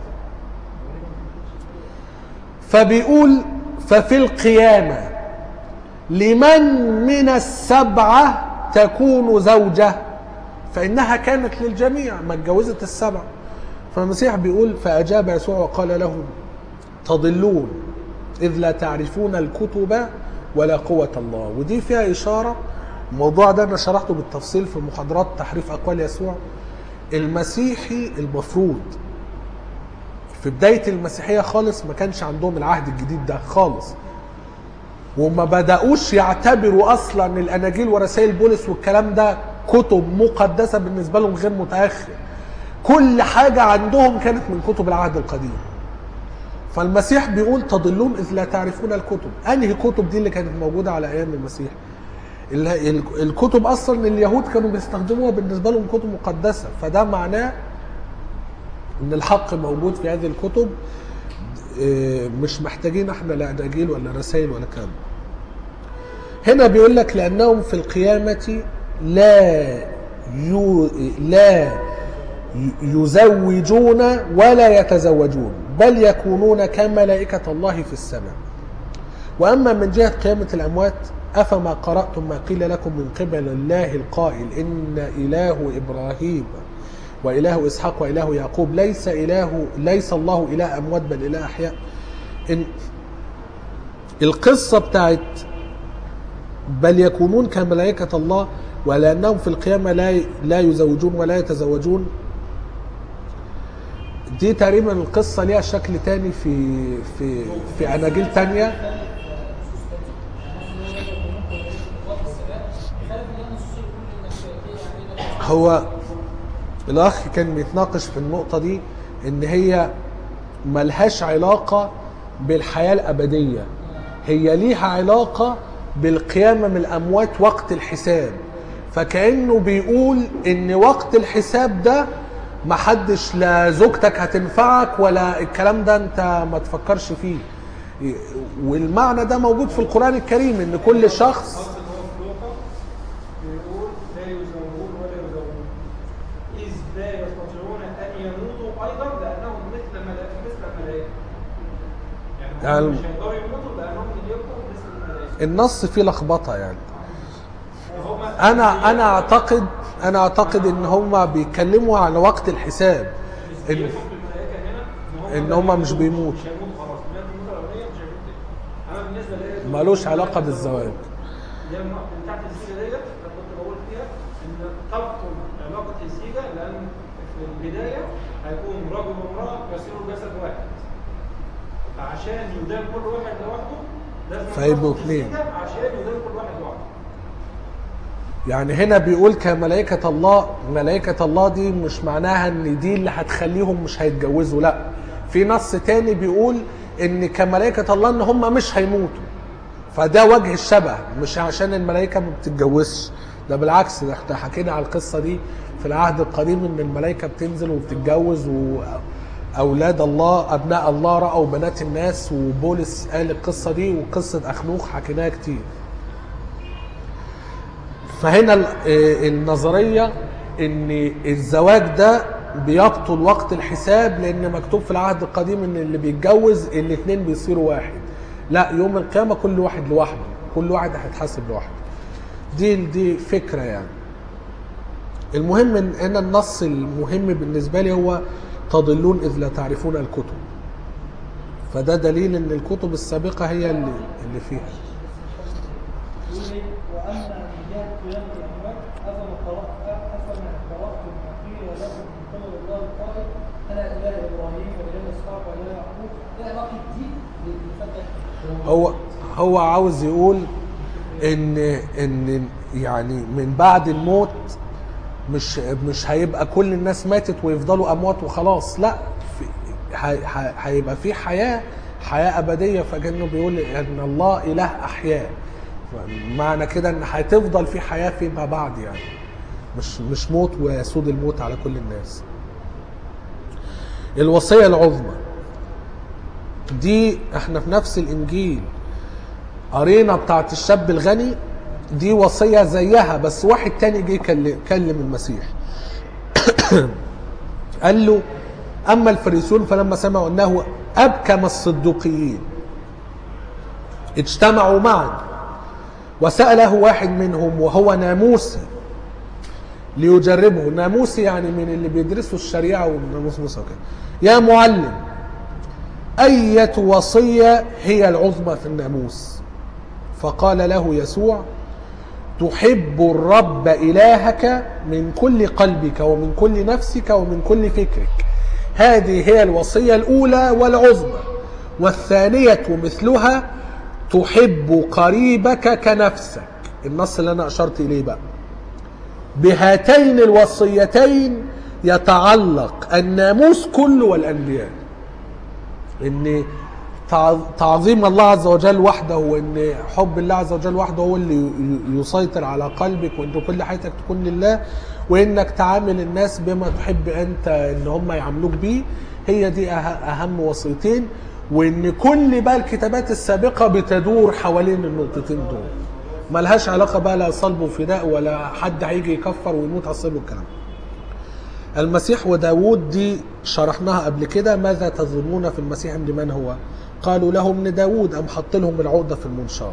فبيقول ففي القيامة لمن من السبعة تكون زوجة فإنها كانت للجميع ما اتجوزت السبعة فالمسيح بيقول فأجاب يسوع وقال لهم تضلون إذ لا تعرفون الكتب ولا قوة الله ودي فيها إشارة الموضوع ده أنا شرحته بالتفصيل في محاضرات تحريف أقوال يسوع المسيحي المفروض في بداية المسيحية خالص ما كانش عندهم العهد الجديد ده خالص وما بدأوش يعتبروا أصلا الأناجيل ورسائل بولس والكلام ده كتب مقدسة بالنسبة لهم غير متأخر كل حاجة عندهم كانت من كتب العهد القديم فالمسيح بيقول تضلون إذ لا تعرفون الكتب أنهي كتب دي اللي كانت موجودة على أيام المسيح ال- ال- الكتب أصلا اليهود كانوا بيستخدموها بالنسبة لهم كتب مقدسة فده معناه ان الحق موجود في هذه الكتب إيه، مش محتاجين احنا لا اناجيل ولا رسائل ولا كلام هنا بيقول لك لانهم في القيامه لا يو لا يزوجون ولا يتزوجون بل يكونون كملائكه الله في السماء واما من جهه قيامه الاموات افما قراتم ما قيل لكم من قبل الله القائل ان اله ابراهيم واله اسحاق واله يعقوب ليس اله ليس الله اله اموات بل اله احياء ان القصه بتاعت بل يكونون كملائكه الله ولانهم في القيامه لا لا يزوجون ولا يتزوجون دي تقريبا القصه ليها شكل تاني في في في اناجيل تانية هو الاخ كان بيتناقش في النقطه دي ان هي ملهاش علاقه بالحياه الابديه هي ليها علاقه بالقيامه من الاموات وقت الحساب فكانه بيقول ان وقت الحساب ده محدش لا زوجتك هتنفعك ولا الكلام ده انت ما تفكرش فيه والمعنى ده موجود في القران الكريم ان كل شخص النص اللي هو في لوقا بيقول لا يزوجون ولا يزوجون إذ لا يستطيعون أن يموتوا أيضا لأنهم مثل ملائكة مثل الملائكة يعني يعني- هم مش هيقدروا يموتوا لأنهم يبقوا مثل الملائكة النص فيه لخبطه يعني وهم انا انا اعتقد انا اعتقد ان هم بيتكلموا على وقت الحساب ان يفرق الملائكة هنا إن هم مش بيموتوا. مش هيموتوا خلاص لا الموت الأولانية مش هيموت تاني أما بالنسبة لإيه ملوش علاقه بالزواج اللي هي النقطة بتاعت الزيجة ديت اللي كنت بقول فيها إن تبطل علاقة الزيجة لأن في البداية هيكون رجل وامرأة يصيروا جسد واحد. فعشان يدان كل واحد لوحده لازم فيبقوا تبطل اتنين. الزيجة عشان يدان كل واحد لوحده. يعني هنا بيقول كملائكة الله ملائكة الله دي مش معناها ان دي اللي هتخليهم مش هيتجوزوا لا في نص تاني بيقول ان كملائكة الله ان هم مش هيموتوا فده وجه الشبه مش عشان الملائكة ما بتتجوزش ده بالعكس ده احنا حكينا على القصة دي في العهد القديم ان الملائكة بتنزل وبتتجوز واولاد الله ابناء الله رأوا بنات الناس وبولس قال القصة دي وقصة اخنوخ حكيناها كتير فهنا ال- آه، النظريه ان الزواج ده بيبطل وقت الحساب لان مكتوب في العهد القديم ان اللي بيتجوز الاثنين بيصيروا واحد لا يوم القيامه كل واحد لوحده كل واحد هيتحاسب لوحده دي دي فكره يعني المهم ان هنا النص المهم بالنسبه لي هو تضلون اذ لا تعرفون الكتب فده دليل ان الكتب السابقه هي اللي اللي فيها يقول لي واما من جهه قيام الاموات افما قرات اله ابراهيم واله اسحاق واله يعقوب ايه علاقه دي بالفتح هو هو عاوز يقول ان ان يعني من بعد الموت مش مش هيبقى كل الناس ماتت ويفضلوا اموات وخلاص لا في هي- هي- هيبقى في حياه حياه ابديه فكانه بيقول ان الله اله احياء معنى كده ان هتفضل في حياه فيما بعد يعني مش مش موت ويسود الموت على كل الناس الوصيه العظمى دي احنا في نفس الانجيل قرينا بتاعت الشاب الغني دي وصيه زيها بس واحد تاني جه كل- كلم المسيح قال له اما الفريسيون فلما سمعوا انه ابكم الصدوقيين اجتمعوا معا وساله واحد منهم وهو ناموسي ليجربه ناموسي يعني من اللي بيدرسوا الشريعه والناموس موسى وكده يا معلم أية وصية هي العظمى في الناموس فقال له يسوع تحب الرب إلهك من كل قلبك ومن كل نفسك ومن كل فكرك هذه هي الوصية الأولى والعظمى والثانية مثلها تحب قريبك كنفسك النص اللي أنا أشرت إليه بقى بهاتين الوصيتين يتعلق الناموس كله والأنبياء ان تع- تعظيم الله عز وجل وحده وان حب الله عز وجل وحده هو اللي ي- يسيطر على قلبك وان كل حياتك تكون لله وانك تعامل الناس بما تحب انت ان هم يعاملوك بيه هي دي أه- اهم وصيتين وان كل بقى الكتابات السابقه بتدور حوالين النقطتين دول ملهاش علاقه بقى لا صلب وفداء ولا حد هيجي يكفر ويموت على الصلب والكلام ده. المسيح وداود دي شرحناها قبل كده ماذا تظنون في المسيح ابن من هو قالوا له ابن داود أم حط لهم العقدة في المنشار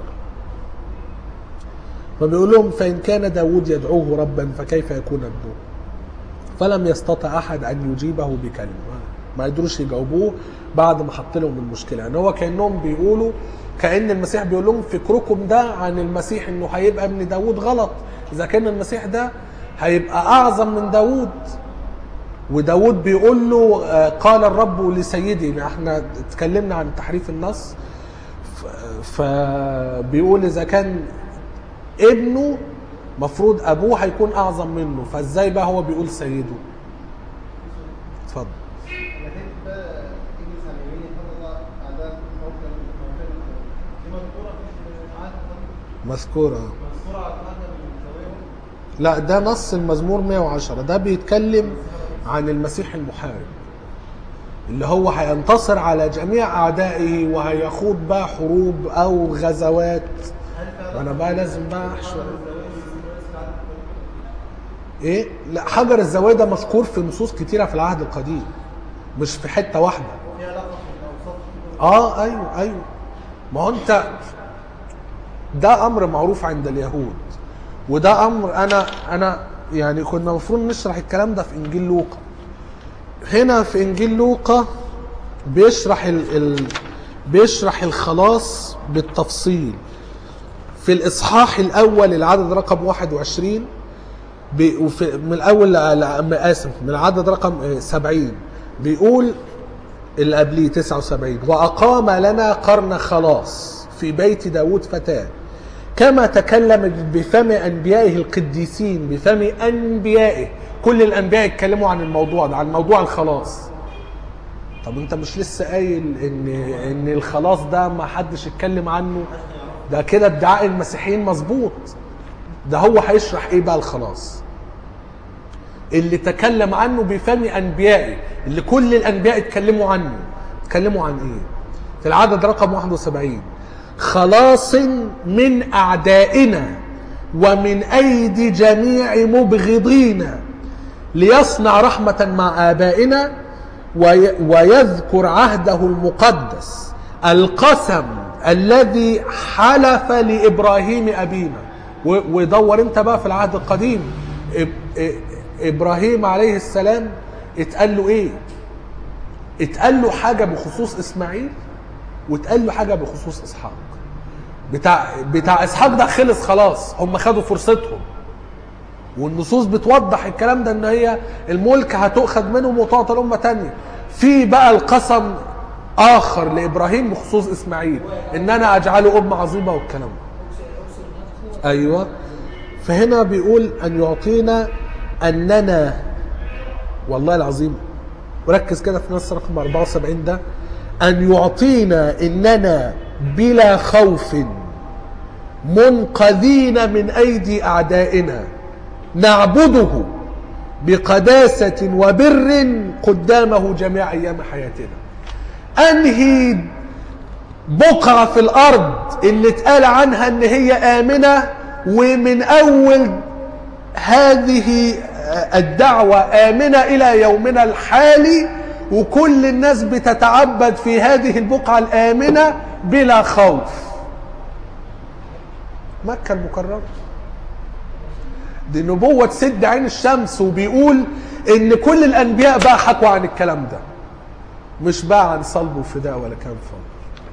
فبيقول لهم فإن كان داود يدعوه ربا فكيف يكون ابنه فلم يستطع أحد أن يجيبه بكلمة ما يقدروش يجاوبوه بعد ما حط لهم المشكلة يعني هو كأنهم بيقولوا كأن المسيح بيقول لهم فكركم ده عن المسيح انه هيبقى ابن داود غلط اذا كان المسيح ده هيبقى اعظم من داود وداود بيقول له آه، قال الرب لسيدي يعني احنا اتكلمنا عن تحريف النص ف- فبيقول اذا كان ابنه مفروض ابوه هيكون اعظم منه فازاي بقى هو بيقول سيده اتفضل لكن بقى تيجي سامعين الله عذاب موكل موكل دي مذكوره في العهد القديم مذكورة مذكوره على العهد الزوايا لا ده نص المزمور 110 ده بيتكلم عن المسيح المحارب اللي هو هينتصر على جميع اعدائه وهيخوض بقى حروب او غزوات وانا بقى لازم بقى احشر ايه لا حجر الزوايا ده مذكور في نصوص كتيره في العهد القديم مش في حته واحده في علاقه بالاوساط اه ايوه ايوه ما هو انت ده امر معروف عند اليهود وده امر انا انا يعني كنا المفروض نشرح الكلام ده في انجيل لوقا هنا في انجيل لوقا بيشرح ال ال بيشرح الخلاص بالتفصيل في الاصحاح الاول العدد رقم 21 بي وفي من الاول ل- ل- اسف من العدد رقم آه، 70 بيقول اللي قبليه 79 وأقام لنا قرن خلاص في بيت داود فتاة كما تكلم بفم أنبيائه القديسين بفم أنبيائه كل الأنبياء اتكلموا عن الموضوع ده عن موضوع الخلاص طب انت مش لسه قايل ان ان الخلاص ده ما حدش اتكلم عنه ده كده ادعاء المسيحيين مظبوط ده هو هيشرح ايه بقى الخلاص اللي تكلم عنه بفم انبيائه اللي كل الانبياء اتكلموا عنه اتكلموا عن ايه في العدد رقم 71 خلاص من اعدائنا ومن ايدي جميع مبغضينا ليصنع رحمة مع آبائنا وي- ويذكر عهده المقدس القسم الذي حلف لإبراهيم أبينا و- ودور انت بقى في العهد القديم إب- إ- إبراهيم عليه السلام اتقال له ايه اتقال له حاجة بخصوص إسماعيل واتقال له حاجة بخصوص إسحاق بتاع بتاع إسحاق ده خلص خلاص هم خدوا فرصتهم والنصوص بتوضح الكلام ده ان هي الملك هتؤخذ منهم وتعطى لأمة تانية في بقى القسم اخر لابراهيم بخصوص اسماعيل ان انا اجعله ام عظيمه والكلام ده ايوه فهنا بيقول ان يعطينا اننا والله العظيم وركز كده في نص رقم 74 ده ان يعطينا اننا بلا خوف منقذين من ايدي اعدائنا نعبده بقداسه وبر قدامه جميع ايام حياتنا انهي بقعه في الارض اللي اتقال عنها ان هي امنه ومن اول هذه الدعوة آمنة إلى يومنا الحالي وكل الناس بتتعبد في هذه البقعة الآمنة بلا خوف مكة المكرمة دي نبوة سد عين الشمس وبيقول إن كل الأنبياء بقى حكوا عن الكلام ده مش بقى عن صلب وفداء ولا كلام فاضي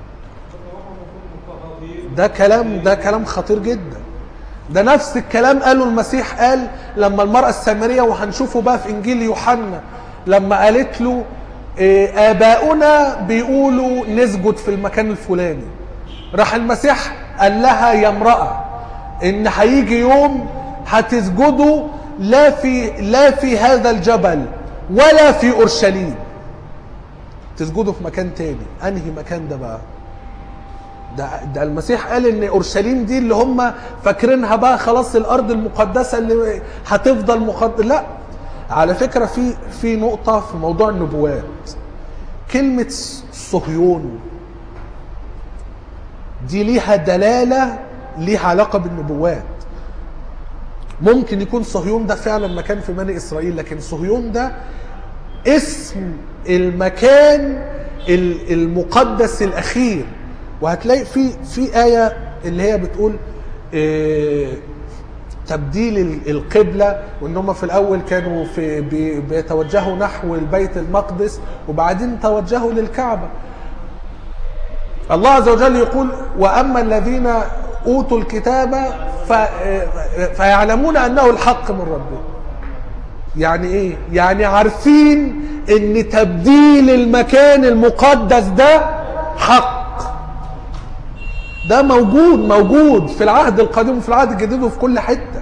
ده كلام ده كلام خطير جدا ده نفس الكلام قاله المسيح قال لما المرأة السامرية وهنشوفه بقى في إنجيل يوحنا لما قالت له إيه، آباؤنا بيقولوا نسجد في المكان الفلاني راح المسيح قال لها يا امرأة إن هيجي يوم هتسجدوا لا في لا في هذا الجبل ولا في أورشليم تسجدوا في مكان تاني أنهي مكان ده بقى ده ده المسيح قال ان اورشليم دي اللي هم فاكرينها بقى خلاص الارض المقدسه اللي هتفضل مقدسه لا على فكره في في نقطه في موضوع النبوات كلمه صهيون دي ليها دلاله ليها علاقه بالنبوات ممكن يكون صهيون ده فعلا مكان في بني اسرائيل لكن صهيون ده اسم المكان ال- المقدس الاخير وهتلاقي في في ايه اللي هي بتقول إيه تبديل ال- القبله وان هم في الاول كانوا في بي- بيتوجهوا نحو البيت المقدس وبعدين توجهوا للكعبه الله عز وجل يقول واما الذين اوتوا الكتاب ف- فيعلمون انه الحق من ربهم يعني ايه يعني عارفين ان تبديل المكان المقدس ده حق ده موجود موجود في العهد القديم وفي العهد الجديد وفي كل حته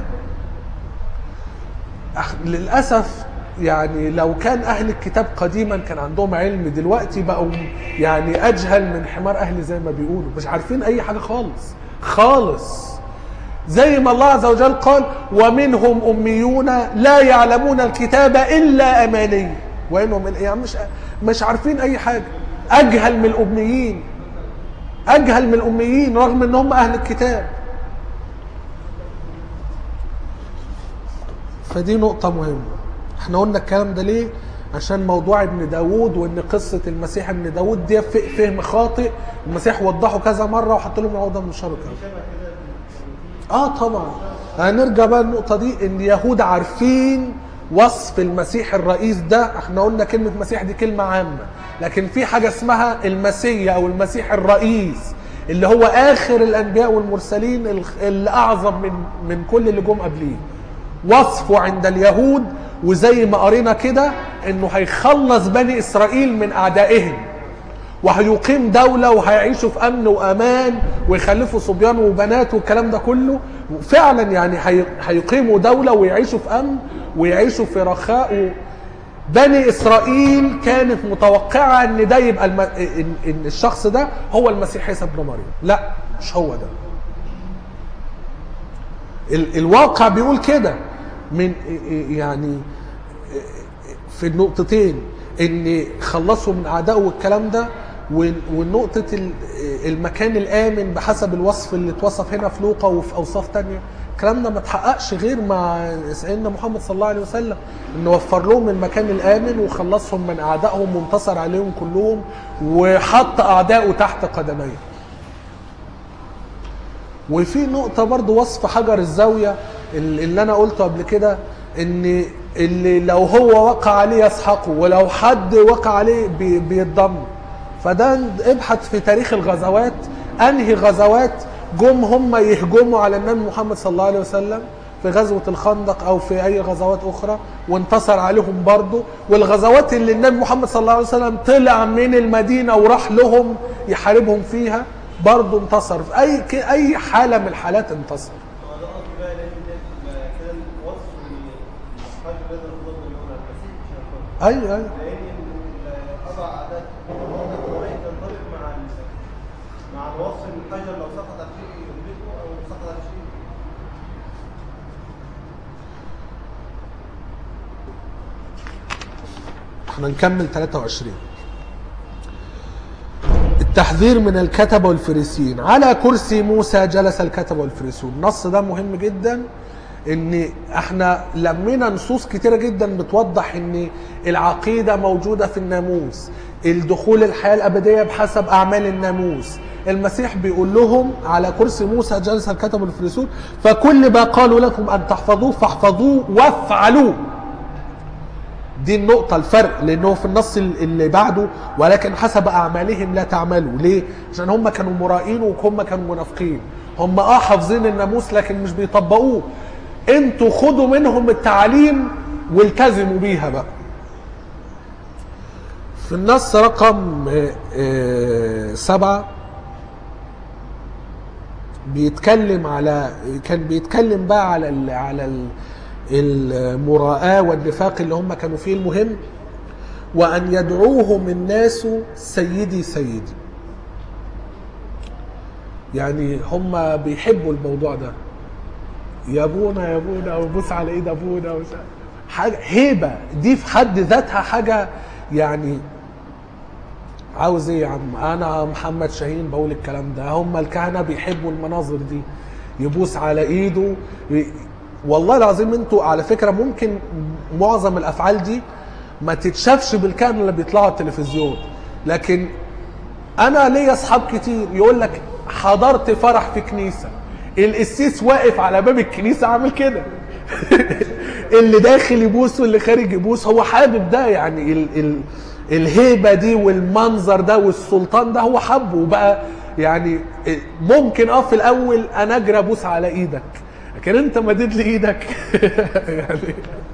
أخ- للاسف يعني لو كان اهل الكتاب قديما كان عندهم علم دلوقتي بقوا يعني اجهل من حمار اهل زي ما بيقولوا مش عارفين اي حاجه خالص خالص زي ما الله عز وجل قال ومنهم اميون لا يعلمون الكتاب الا اماني وانهم يعني مش مش عارفين اي حاجه اجهل من الاميين اجهل من الاميين رغم ان هم اهل الكتاب فدي نقطة مهمة احنا قلنا الكلام ده ليه عشان موضوع ابن داود وان قصة المسيح ابن داود دي ف- فهم خاطئ المسيح وضحه كذا مرة وحط لهم العودة من الشر كذا اه طبعا هنرجع بقى النقطة دي ان اليهود عارفين وصف المسيح الرئيس ده احنا قلنا كلمة مسيح دي كلمة عامة لكن في حاجة اسمها المسيح او المسيح الرئيس اللي هو اخر الانبياء والمرسلين الخ- اللي اعظم من من كل اللي جم قبليه وصفه عند اليهود وزي ما قرينا كده انه هيخلص بني اسرائيل من اعدائهم وهيقيم دولة وهيعيشوا في أمن وأمان ويخلفوا صبيان وبنات والكلام ده كله فعلا يعني هي- هيقيموا دولة ويعيشوا في أمن ويعيشوا في رخاء و... بني إسرائيل كانت متوقعة إن ده يبقى الم... إن... إن الشخص ده هو المسيح عيسى ابن مريم لا مش هو ده ال... الواقع بيقول كده من يعني في النقطتين ان خلصوا من اعدائه والكلام ده وال- والنقطة ال- المكان الآمن بحسب الوصف اللي اتوصف هنا في لوقا وفي أوصاف تانية الكلام ده ما اتحققش غير مع سيدنا محمد صلى الله عليه وسلم انه وفر لهم المكان الآمن وخلصهم من أعدائهم وانتصر عليهم كلهم وحط أعدائه تحت قدميه وفي نقطة برضو وصف حجر الزاوية اللي اللي أنا قلته قبل كده إن اللي لو هو وقع عليه يسحقه ولو حد وقع عليه بي- بيتضم فده ابحث في تاريخ الغزوات أنهي غزوات جم هم يهجموا على النبي محمد صلى الله عليه وسلم في غزوة الخندق أو في أي غزوات أخرى وانتصر عليهم برضه والغزوات اللي النبي محمد صلى الله عليه وسلم طلع من المدينة وراح لهم يحاربهم فيها برضه انتصر في أي ك- أي حالة من الحالات انتصر هو ده قصدي بقى لان ده كان وصف الحاج الذي الخضر اللي هو المسيح مش الخضر أيوه أيوه لان قضى عادات القرآن تنطبق مع ال- مع الوصف ان الحجر لو سقط على شيء يهلكه او سقط على شيء احنا نكمل 23 التحذير من الكتبة والفريسيين على كرسي موسى جلس الكتبة والفريسيون النص ده مهم جدا ان احنا لمينا نصوص كتيرة جدا بتوضح ان العقيدة موجودة في الناموس الدخول الحياة الأبدية بحسب أعمال الناموس المسيح بيقول لهم على كرسي موسى جلس الكتبة والفريسيون فكل ما قالوا لكم أن تحفظوه فاحفظوه وافعلوه دي النقطة الفرق لأنه في النص اللي بعده ولكن حسب أعمالهم لا تعملوا ليه؟ عشان هم كانوا مرائين وهم كانوا منافقين هم اه حافظين الناموس لكن مش بيطبقوه انتوا خدوا منهم التعاليم والتزموا بيها بقى في النص رقم آه، آه، سبعة بيتكلم على كان بيتكلم بقى على ال على ال المراءة والنفاق اللي هم كانوا فيه المهم وأن يدعوهم الناس سيدي سيدي يعني هم بيحبوا الموضوع ده يا ابونا يا ابونا وبوس على ايد ابونا وش... حاجه هيبه دي في حد ذاتها حاجه يعني عاوز ايه يا عم انا محمد شاهين بقول الكلام ده هم الكهنه بيحبوا المناظر دي يبوس على ايده ي- والله العظيم انتوا على فكره ممكن معظم الافعال دي ما تتشافش بالكهنه اللي بيطلعوا على التلفزيون لكن انا ليا اصحاب كتير يقول لك حضرت فرح في كنيسه القسيس واقف على باب الكنيسه عامل كده اللي داخل يبوس واللي خارج يبوس هو حابب ده يعني ال ال الهيبه دي والمنظر ده والسلطان ده هو حبه وبقى يعني ممكن اه في الاول انا اجري ابوس على ايدك لكن انت مدد لي ايدك يعني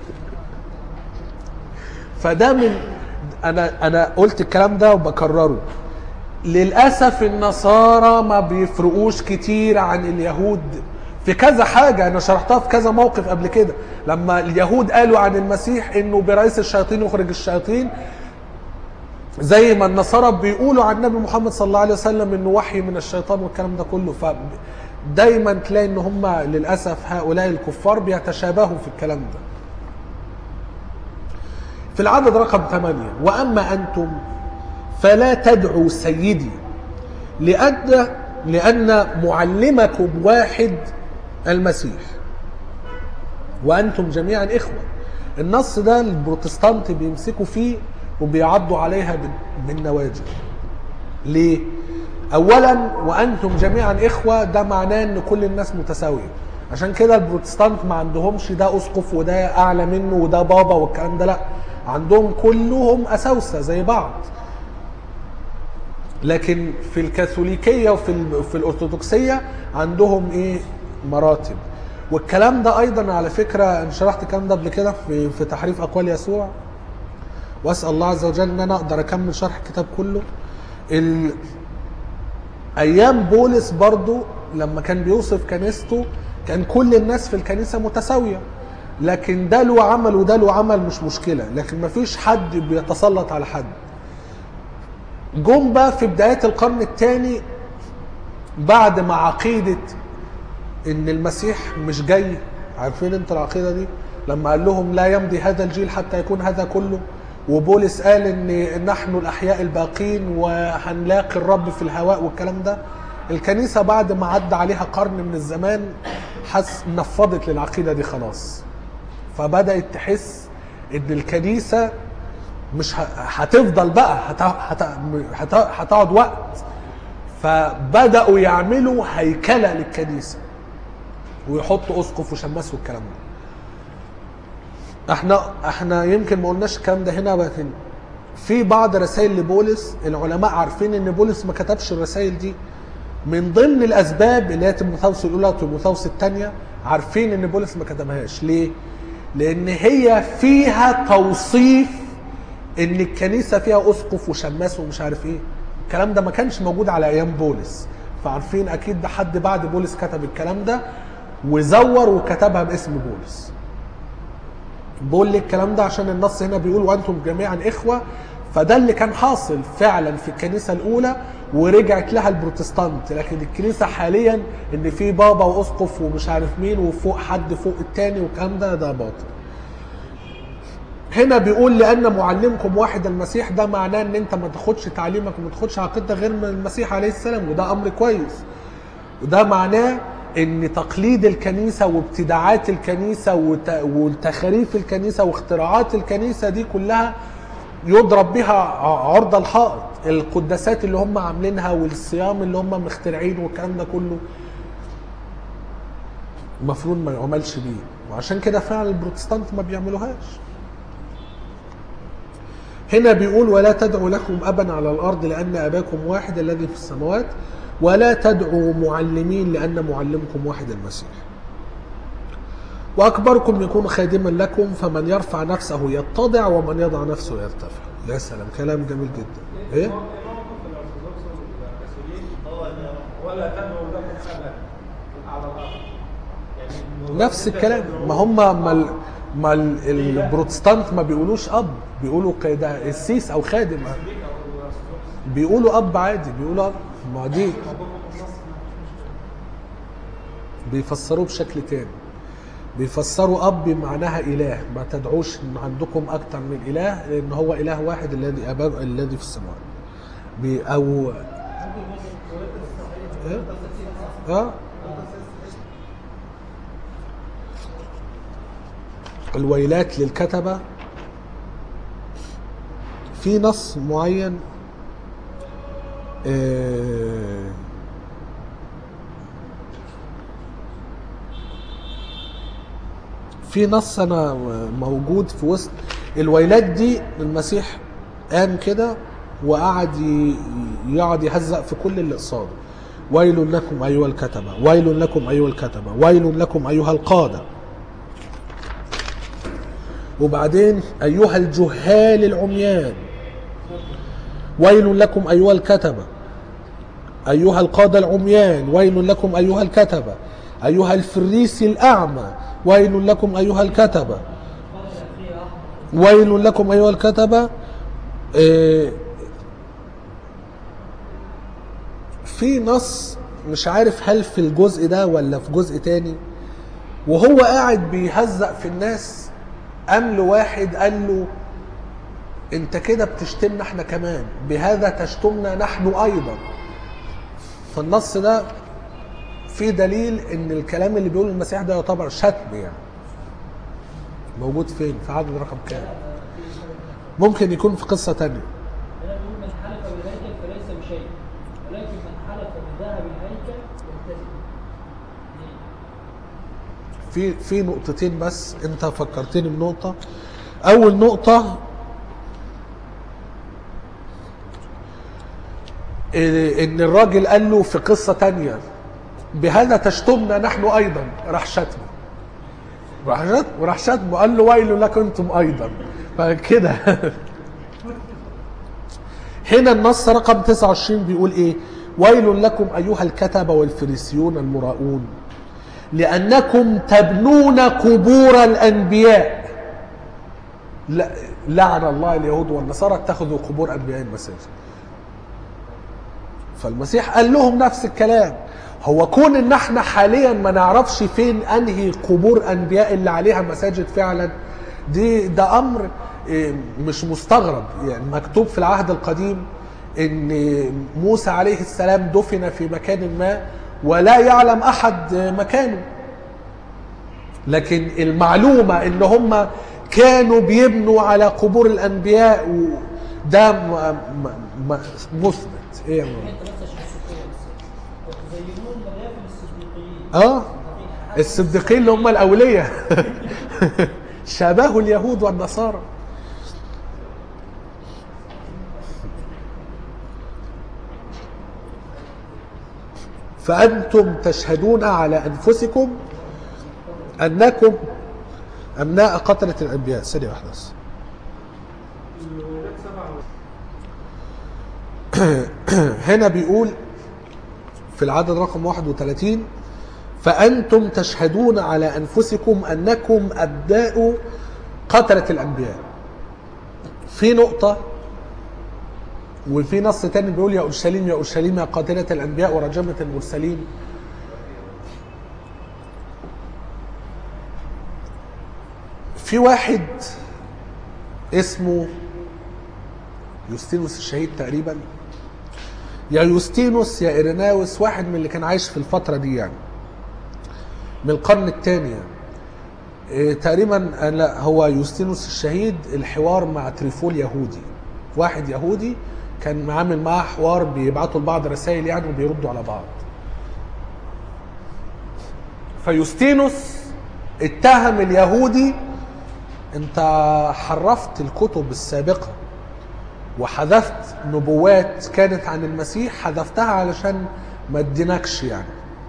فده من انا انا قلت الكلام ده وبكرره للاسف النصارى ما بيفرقوش كتير عن اليهود في كذا حاجة أنا شرحتها في كذا موقف قبل كده لما اليهود قالوا عن المسيح إنه برئيس الشياطين يخرج الشياطين زي ما النصارى بيقولوا عن النبي محمد صلى الله عليه وسلم إنه وحي من الشيطان والكلام ده كله فدايما تلاقي إن هم للأسف هؤلاء الكفار بيتشابهوا في الكلام ده في العدد رقم 8 وأما أنتم فلا تدعوا سيدي لأن لأن معلمكم واحد المسيح وأنتم جميعا إخوة النص ده البروتستانت بيمسكوا فيه وبيعضوا عليها بال- بالنواجذ ليه؟ أولا وأنتم جميعا إخوة ده معناه إن كل الناس متساوية عشان كده البروتستانت ما عندهمش ده أسقف وده أعلى منه وده بابا والكلام ده لا عندهم كلهم أساوسة زي بعض لكن في الكاثوليكيه وفي ال- في الارثوذكسيه عندهم ايه مراتب والكلام ده ايضا على فكره انا شرحت الكلام ده قبل كده في في تحريف اقوال يسوع واسال الله عز وجل ان انا اقدر اكمل شرح الكتاب كله ال... ايام بولس برضو لما كان بيوصف كنيسته كان كل الناس في الكنيسه متساويه لكن ده له عمل وده له عمل مش مشكله لكن مفيش حد بيتسلط على حد جم بقى في بدايات القرن الثاني بعد ما عقيدة ان المسيح مش جاي عارفين انت العقيدة دي لما قال لهم لا يمضي هذا الجيل حتى يكون هذا كله وبولس قال ان نحن الاحياء الباقين وهنلاقي الرب في الهواء والكلام ده الكنيسة بعد ما عدى عليها قرن من الزمان حس نفضت للعقيدة دي خلاص فبدأت تحس ان الكنيسة مش ه- هتفضل بقى هت- هت- هت- هتقعد وقت فبداوا يعملوا هيكله للكنيسه ويحطوا اسقف وشماس والكلام ده احنا احنا يمكن ما قلناش الكلام ده هنا لكن في بعض رسائل لبولس العلماء عارفين ان بولس ما كتبش الرسائل دي من ضمن الاسباب اللي هي تيموثاوس الاولى وتيموثاوس الثانيه عارفين ان بولس ما كتبهاش ليه؟ لان هي فيها توصيف ان الكنيسه فيها اسقف وشماس ومش عارف ايه الكلام ده ما كانش موجود على ايام بولس فعارفين اكيد ده حد بعد بولس كتب الكلام ده وزور وكتبها باسم بولس بقول لي الكلام ده عشان النص هنا بيقول وانتم جميعا اخوه فده اللي كان حاصل فعلا في الكنيسه الاولى ورجعت لها البروتستانت لكن الكنيسه حاليا ان في بابا واسقف ومش عارف مين وفوق حد فوق التاني والكلام ده ده باطل هنا بيقول لان معلمكم واحد المسيح ده معناه ان انت ما تاخدش تعليمك وما تاخدش عقيدتك غير من المسيح عليه السلام وده امر كويس وده معناه ان تقليد الكنيسه وابتداعات الكنيسه وت- وتخاريف الكنيسه واختراعات الكنيسه دي كلها يضرب بها ع- عرض الحائط القداسات اللي هم عاملينها والصيام اللي هم مخترعينه والكلام ده كله المفروض ما يعملش بيه وعشان كده فعلا البروتستانت ما بيعملوهاش هنا بيقول ولا تدعوا لكم ابا على الارض لان اباكم واحد الذي في السماوات ولا تدعوا معلمين لان معلمكم واحد المسيح واكبركم يكون خادما لكم فمن يرفع نفسه يتضع ومن يضع نفسه يرتفع يا سلام كلام جميل جدا ايه موقف الارثوذكس والكاثوليك ولا تدعوا لكم ابا على الارض يعني نفس الكلام ما هم ما ال- ما ال- البروتستانت ما بيقولوش اب بيقولوا كده السيس او خادم بيقولوا اب عادي بيقولوا اب ما دي بيفسروه بشكل تاني بيفسروا اب بمعناها اله ما تدعوش إن عندكم اكتر من اله لان هو اله واحد الذي أبا الذي في السماوات بي او إيه؟ اه الويلات للكتبة في نص معين آه، في نص انا موجود في وسط الويلات دي المسيح قام كده وقعد ي- يقعد يهزق في كل اللي قصاده ويل لكم ايها الكتبه ويل لكم ايها الكتبه ويل لكم ايها القاده وبعدين ايها الجهال العميان ويل لكم ايها الكتبه ايها القاده العميان ويل لكم ايها الكتبه ايها الفريسي الاعمى ويل لكم ايها الكتبه ويل لكم ايها الكتبه إيه، في نص مش عارف هل في الجزء ده ولا في جزء تاني وهو قاعد بيهزق في الناس قام له واحد قال له انت كده بتشتمنا احنا كمان بهذا تشتمنا نحن ايضا فالنص ده في دليل ان الكلام اللي بيقوله المسيح ده يعتبر شتم يعني موجود فين في عدد رقم كام ممكن يكون في قصة تانية هنا بيقول من حلف بالهيكل فليس بشيء ولكن من حلف بذهب الهيكل يلتزم ليه؟ في في نقطتين بس انت فكرتني بنقطة اول نقطة إيه، ان الراجل قال له في قصة تانية بهذا تشتمنا نحن ايضا راح شتمه راح شتمه وراح شتمه قال له ويل لك انتم ايضا فكده هنا النص رقم 29 بيقول ايه ويل لكم ايها الكتبه والفريسيون المراؤون لأنكم تبنون قبور الأنبياء لا لعن الله اليهود والنصارى اتخذوا قبور أنبياء المساجد فالمسيح قال لهم نفس الكلام هو كون ان احنا حاليا ما نعرفش فين انهي قبور انبياء اللي عليها مساجد فعلا دي ده امر إيه، مش مستغرب يعني مكتوب في العهد القديم ان موسى عليه السلام دفن في مكان ما ولا يعلم احد مكانه لكن المعلومه ان هم كانوا بيبنوا على قبور الانبياء وده م- م- م- مثبت ايه يا مولانا؟ انت بس عشان السكيه بس وتزينون مدافن الصديقيين اه الصديقين اللي هم الاولياء شبه اليهود والنصارى فأنتم تشهدون على أنفسكم أنكم أبناء قتلة الأنبياء ثانية واحدة بس. الولاد سبعة هنا بيقول في العدد رقم 31 فأنتم تشهدون على أنفسكم أنكم أبناء قتلة الأنبياء في نقطة وفي نص تاني بيقول يا أورشليم يا أورشليم يا قاتلة الأنبياء ورجمة المرسلين في واحد اسمه يوستينوس الشهيد تقريبا يا يوستينوس يا إيريناوس واحد من اللي كان عايش في الفترة دي يعني من القرن الثاني يعني. إيه، تقريبا آه، لا هو يوستينوس الشهيد الحوار مع تريفول يهودي واحد يهودي كان عامل معاه حوار بيبعتوا لبعض رسائل يعني وبيردوا على بعض فيوستينوس اتهم اليهودي انت حرفت الكتب السابقه وحذفت نبوات كانت عن المسيح حذفتها علشان ما ادينكش يعني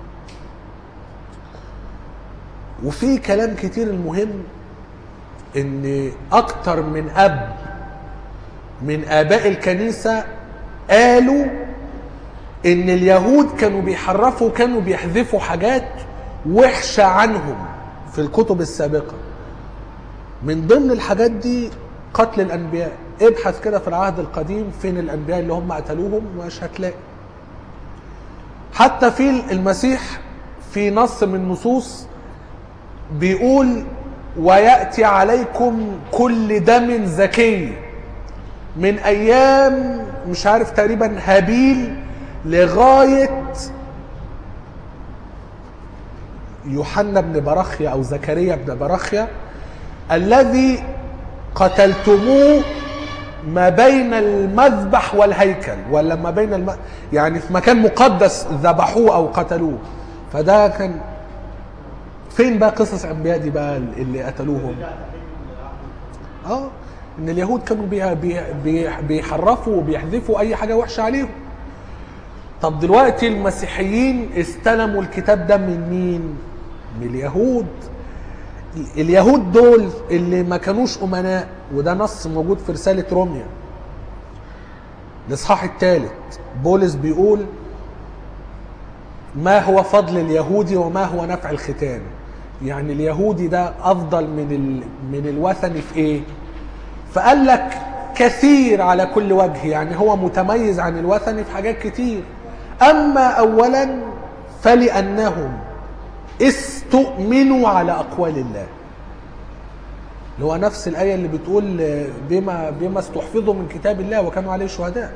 وفي كلام كتير المهم ان اكتر من اب من اباء الكنيسه قالوا ان اليهود كانوا بيحرفوا كانوا بيحذفوا حاجات وحشه عنهم في الكتب السابقه من ضمن الحاجات دي قتل الانبياء ابحث كده في العهد القديم فين الانبياء اللي هم قتلوهم مش هتلاقي حتى في المسيح في نص من نصوص بيقول وياتي عليكم كل دم زكي من ايام مش عارف تقريبا هابيل لغايه يوحنا بن برخيا او زكريا بن برخيا الذي قتلتموه ما بين المذبح والهيكل ولا ما بين الم... يعني في مكان مقدس ذبحوه او قتلوه فده كان فين بقى قصص الانبياء دي بقى اللي قتلوهم اه ان اليهود كانوا بي بي بي بيحرفوا وبيحذفوا اي حاجه وحشه عليهم طب دلوقتي المسيحيين استلموا الكتاب ده من مين من اليهود اليهود دول اللي ما كانوش امناء وده نص موجود في رساله روميا الاصحاح الثالث بولس بيقول ما هو فضل اليهودي وما هو نفع الختان يعني اليهودي ده افضل من ال... من الوثني في ايه فقال لك كثير على كل وجه يعني هو متميز عن الوثني في حاجات كتير اما اولا فلانهم استؤمنوا على اقوال الله اللي هو نفس الايه اللي بتقول بما بما استحفظوا من كتاب الله وكانوا عليه شهداء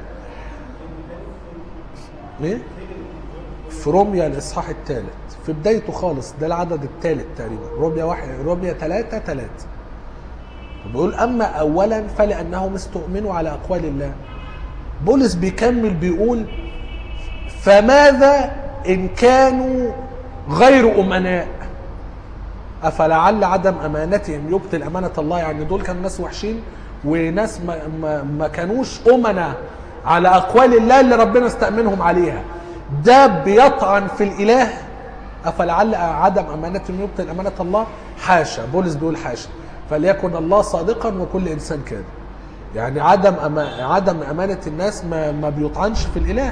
ايه في روميا الاصحاح الثالث في بدايته خالص ده العدد الثالث تقريبا روميا واحد روميا ثلاثة ثلاثة بيقول اما اولا فلانهم استؤمنوا على اقوال الله بولس بيكمل بيقول فماذا ان كانوا غير امناء افلعل عدم امانتهم يبطل امانه الله يعني دول كانوا ناس وحشين وناس ما, ما, ما كانوش امنا على اقوال الله اللي ربنا استامنهم عليها ده بيطعن في الاله افلعل عدم امانتهم يبطل امانه الله حاشا بولس بيقول حاشا فليكن الله صادقا وكل انسان كاذب يعني عدم أما عدم امانه الناس ما, ما بيطعنش في الاله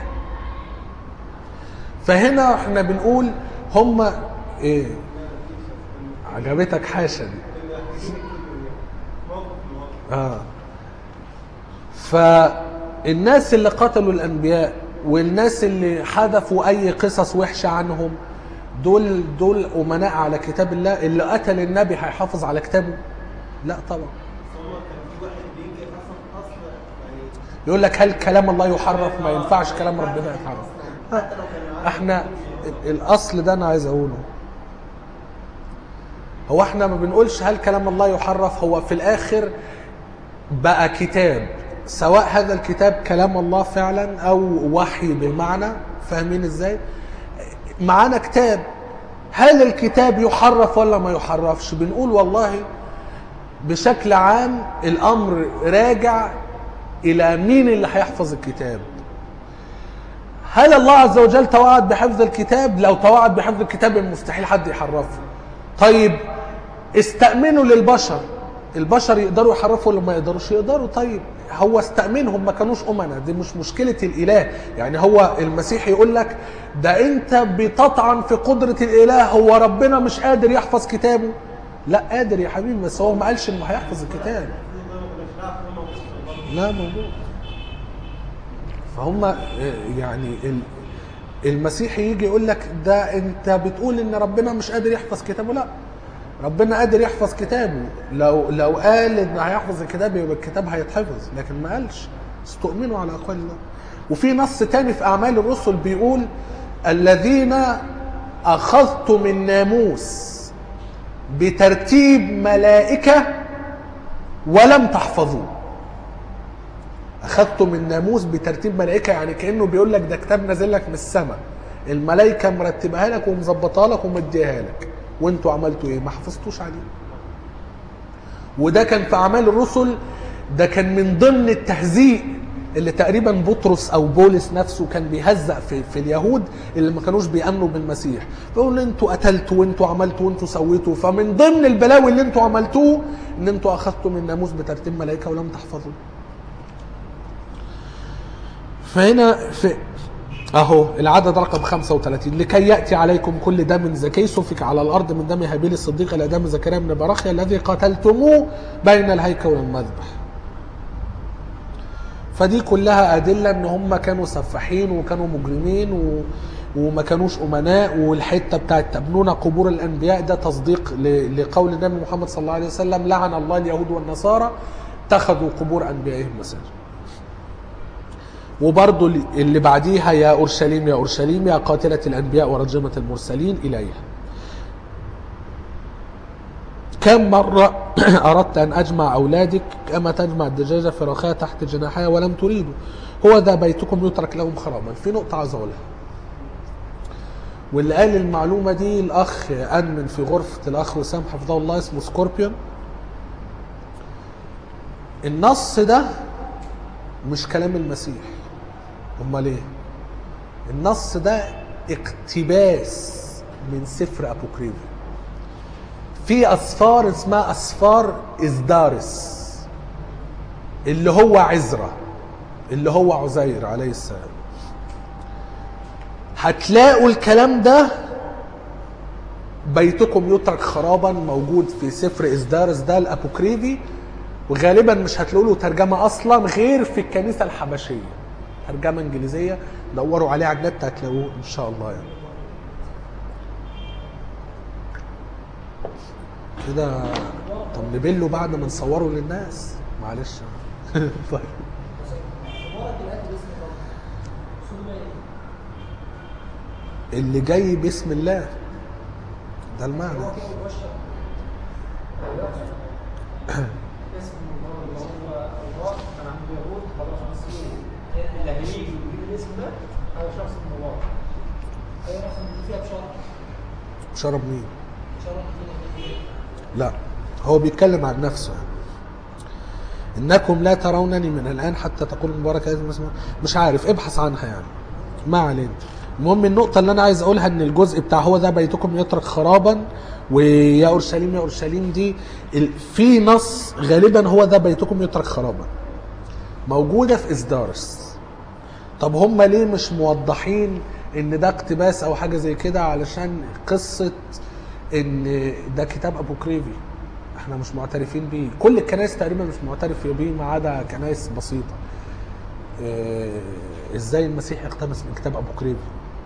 فهنا احنا بنقول هم ايه عجبتك حاشا دي اه فالناس اللي قتلوا الانبياء والناس اللي حذفوا اي قصص وحشه عنهم دول دول امناء على كتاب الله اللي قتل النبي هيحافظ على كتابه لا طبعا هو كان في واحد بيجي اصلا اصلا يعني يقول لك هل كلام الله يحرف ما ينفعش كلام ربنا يتحرف آه. احنا الاصل ده انا عايز اقوله هو احنا ما بنقولش هل كلام الله يحرف هو في الاخر بقى كتاب سواء هذا الكتاب كلام الله فعلا او وحي بمعنى فاهمين ازاي معانا كتاب هل الكتاب يحرف ولا ما يحرفش بنقول والله بشكل عام الامر راجع الى مين اللي هيحفظ الكتاب هل الله عز وجل توعد بحفظ الكتاب لو توعد بحفظ الكتاب مستحيل حد يحرفه طيب استأمنوا للبشر البشر يقدروا يحرفوا ولا ما يقدروش يقدروا طيب هو استأمنهم ما كانوش أمنا دي مش مشكلة الإله يعني هو المسيح يقول لك ده أنت بتطعن في قدرة الإله هو ربنا مش قادر يحفظ كتابه لا قادر يا حبيبي بس هو ما قالش انه هيحفظ الكتاب لا موجود فهم آه، يعني ال- المسيح يجي يقول لك ده انت بتقول ان ربنا مش قادر يحفظ كتابه لا ربنا قادر يحفظ كتابه لو لو قال ان هيحفظ الكتاب يبقى الكتاب هيتحفظ لكن ما قالش استؤمنوا على اقوال الله وفي نص تاني في اعمال الرسل بيقول الذين اخذتم الناموس بترتيب ملائكه ولم تحفظوه اخذتم الناموس بترتيب ملائكه يعني كانه بيقول لك ده كتاب نازل لك من السماء الملائكه مرتبها لك ومظبطها لك ومديها لك وانتوا عملتوا ايه ما حفظتوش عليه وده كان في اعمال الرسل ده كان من ضمن التهزيء اللي تقريبا بطرس او بولس نفسه كان بيهزأ في, في اليهود اللي ما كانوش بيامنوا بالمسيح بيقول انتوا قتلتوا وانتوا عملتوا وانتوا سويتوا فمن ضمن البلاوي اللي انتوا عملتوه ان انتوا اخذتوا الناموس بترتيب ملائكه ولم تحفظوه فهنا في اهو العدد رقم 35 لكي ياتي عليكم كل دم زكي سفك على الارض من دم هابيل الصديق الى دم زكريا بن براخيا الذي قتلتموه بين الهيكل والمذبح فدي كلها ادله ان هم كانوا سفاحين وكانوا مجرمين و... وما كانوش امناء والحته بتاعت تبنون قبور الانبياء ده تصديق ل... لقول النبي محمد صلى الله عليه وسلم لعن الله اليهود والنصارى اتخذوا قبور انبيائهم مساجد وبرضه اللي بعديها يا اورشليم يا اورشليم يا قاتله الانبياء ورجمه المرسلين اليها كم مرة أردت أن أجمع أولادك كما تجمع الدجاجة فراخها تحت جناحها ولم تريدوا هو ذا بيتكم يترك لهم خرابا في نقطة عايز أقولها واللي قال المعلومة دي الأخ أدمن في غرفة الأخ وسام حفظه الله اسمه سكوربيون النص ده مش كلام المسيح امال ايه النص ده اقتباس من سفر ابوكريفي في اسفار اسمها اسفار ازدارس اللي هو عزرا اللي هو عزير عليه السلام هتلاقوا الكلام ده بيتكم يترك خرابا موجود في سفر ازدارس ده الابوكريفي وغالبا مش هتلاقوا له ترجمه اصلا غير في الكنيسه الحبشيه ترجمه انجليزيه دوروا عليه على النت هتلاقوه ان شاء الله يعني كده طب نبله بعد ما نصوره للناس معلش طيب مبارك دلوقتي باسم الله ثم ايه؟ اللي جاي باسم الله ده المعنى هو كده مبشر اسم الله اللي هو الله كان عند اليهود خلاص مسيح اللي هيجي ويجيب الاسم ده هو شخص مبارك ايوه مثلا فيها بشرط شرب مين بشرط كده لا هو بيتكلم عن نفسه انكم لا ترونني من الان حتى تقول مبارك اسم اسمه مش عارف ابحث عنها يعني ما علينا المهم النقطة اللي أنا عايز أقولها إن الجزء بتاع هو ذا بيتكم يترك خرابا ويا أورشليم يا أورشليم دي ال- في نص غالبا هو ذا بيتكم يترك خرابا موجودة في إصدارس طب هم ليه مش موضحين ان ده اقتباس او حاجه زي كده علشان قصه ان ده كتاب ابوكريفي احنا مش معترفين بيه كل الكنائس تقريبا مش معترف بيه ما عدا كنائس بسيطه اه ازاي المسيح يقتبس من كتاب ابوكريفي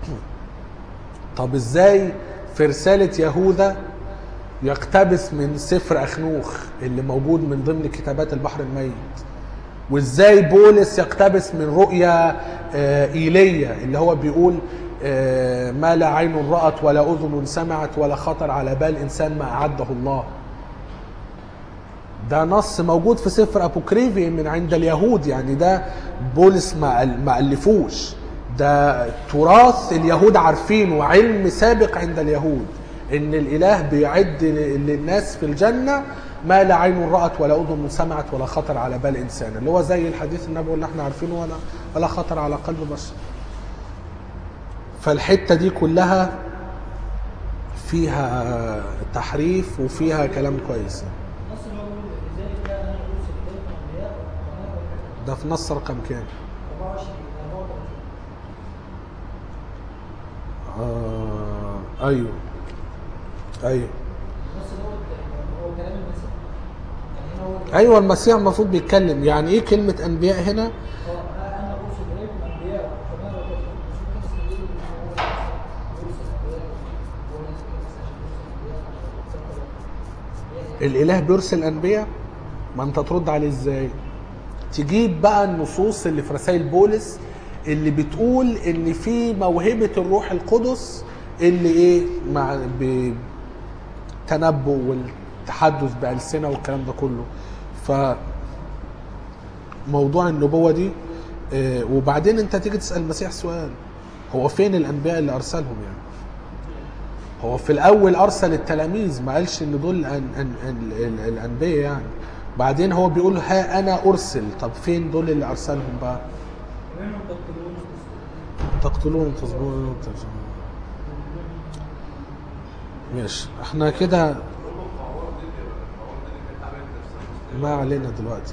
طب ازاي في رساله يهوذا يقتبس من سفر اخنوخ اللي موجود من ضمن كتابات البحر الميت وازاي بولس يقتبس من رؤيا آه، ايليا اللي هو بيقول آه، ما لا عين رأت ولا أذن سمعت ولا خطر على بال إنسان ما أعده الله ده نص موجود في سفر أبوكريفي من عند اليهود يعني ده بولس ما أل- ما ألفوش ده تراث اليهود عارفينه وعلم سابق عند اليهود ان الاله بيعد ل- للناس في الجنه ما لا عين رأت ولا اذن سمعت ولا خطر على بال انسان اللي هو زي الحديث النبوي اللي احنا عارفينه ولا ولا خطر على قلب بشر فالحته دي كلها فيها تحريف وفيها كلام كويس النص اللي هو بيقول لذلك كان انا ارسل اليكم انبياء وكمان ده في نص رقم كام 24 34 آه ايوه ايوه النص اللي هو هو كلام المسيح يعني هنا هو ايوه المسيح المفروض بيتكلم يعني ايه كلمه انبياء هنا اه انا ارسل اليكم انبياء وكمان لو كنت الناس اللي بيقولوا ان هو يرسل انبياء هو ناس كده بس عشان يرسل انبياء عشان الاله بيرسل انبياء ما انت ترد عليه ازاي تجيب بقى النصوص اللي في رسائل بولس اللي بتقول ان في موهبه الروح القدس اللي ايه مع بتنبؤ والتحدث بالسنه والكلام ده كله ف موضوع النبوه دي آه، وبعدين انت تيجي تسال المسيح سؤال هو فين الانبياء اللي ارسلهم يعني هو في الاول ارسل التلاميذ ما قالش ان دول أن أن أن ال- الانبياء يعني بعدين هو بيقول ها انا ارسل طب فين دول اللي ارسلهم بقى ومنهم تقتلون تقتلون تصبرون وترجمون ماشي احنا كده ما علينا دلوقتي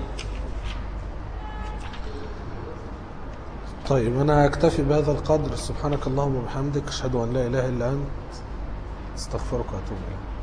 طيب انا اكتفي بهذا القدر سبحانك اللهم وبحمدك اشهد ان لا اله الا انت استغفرك واتوب اليك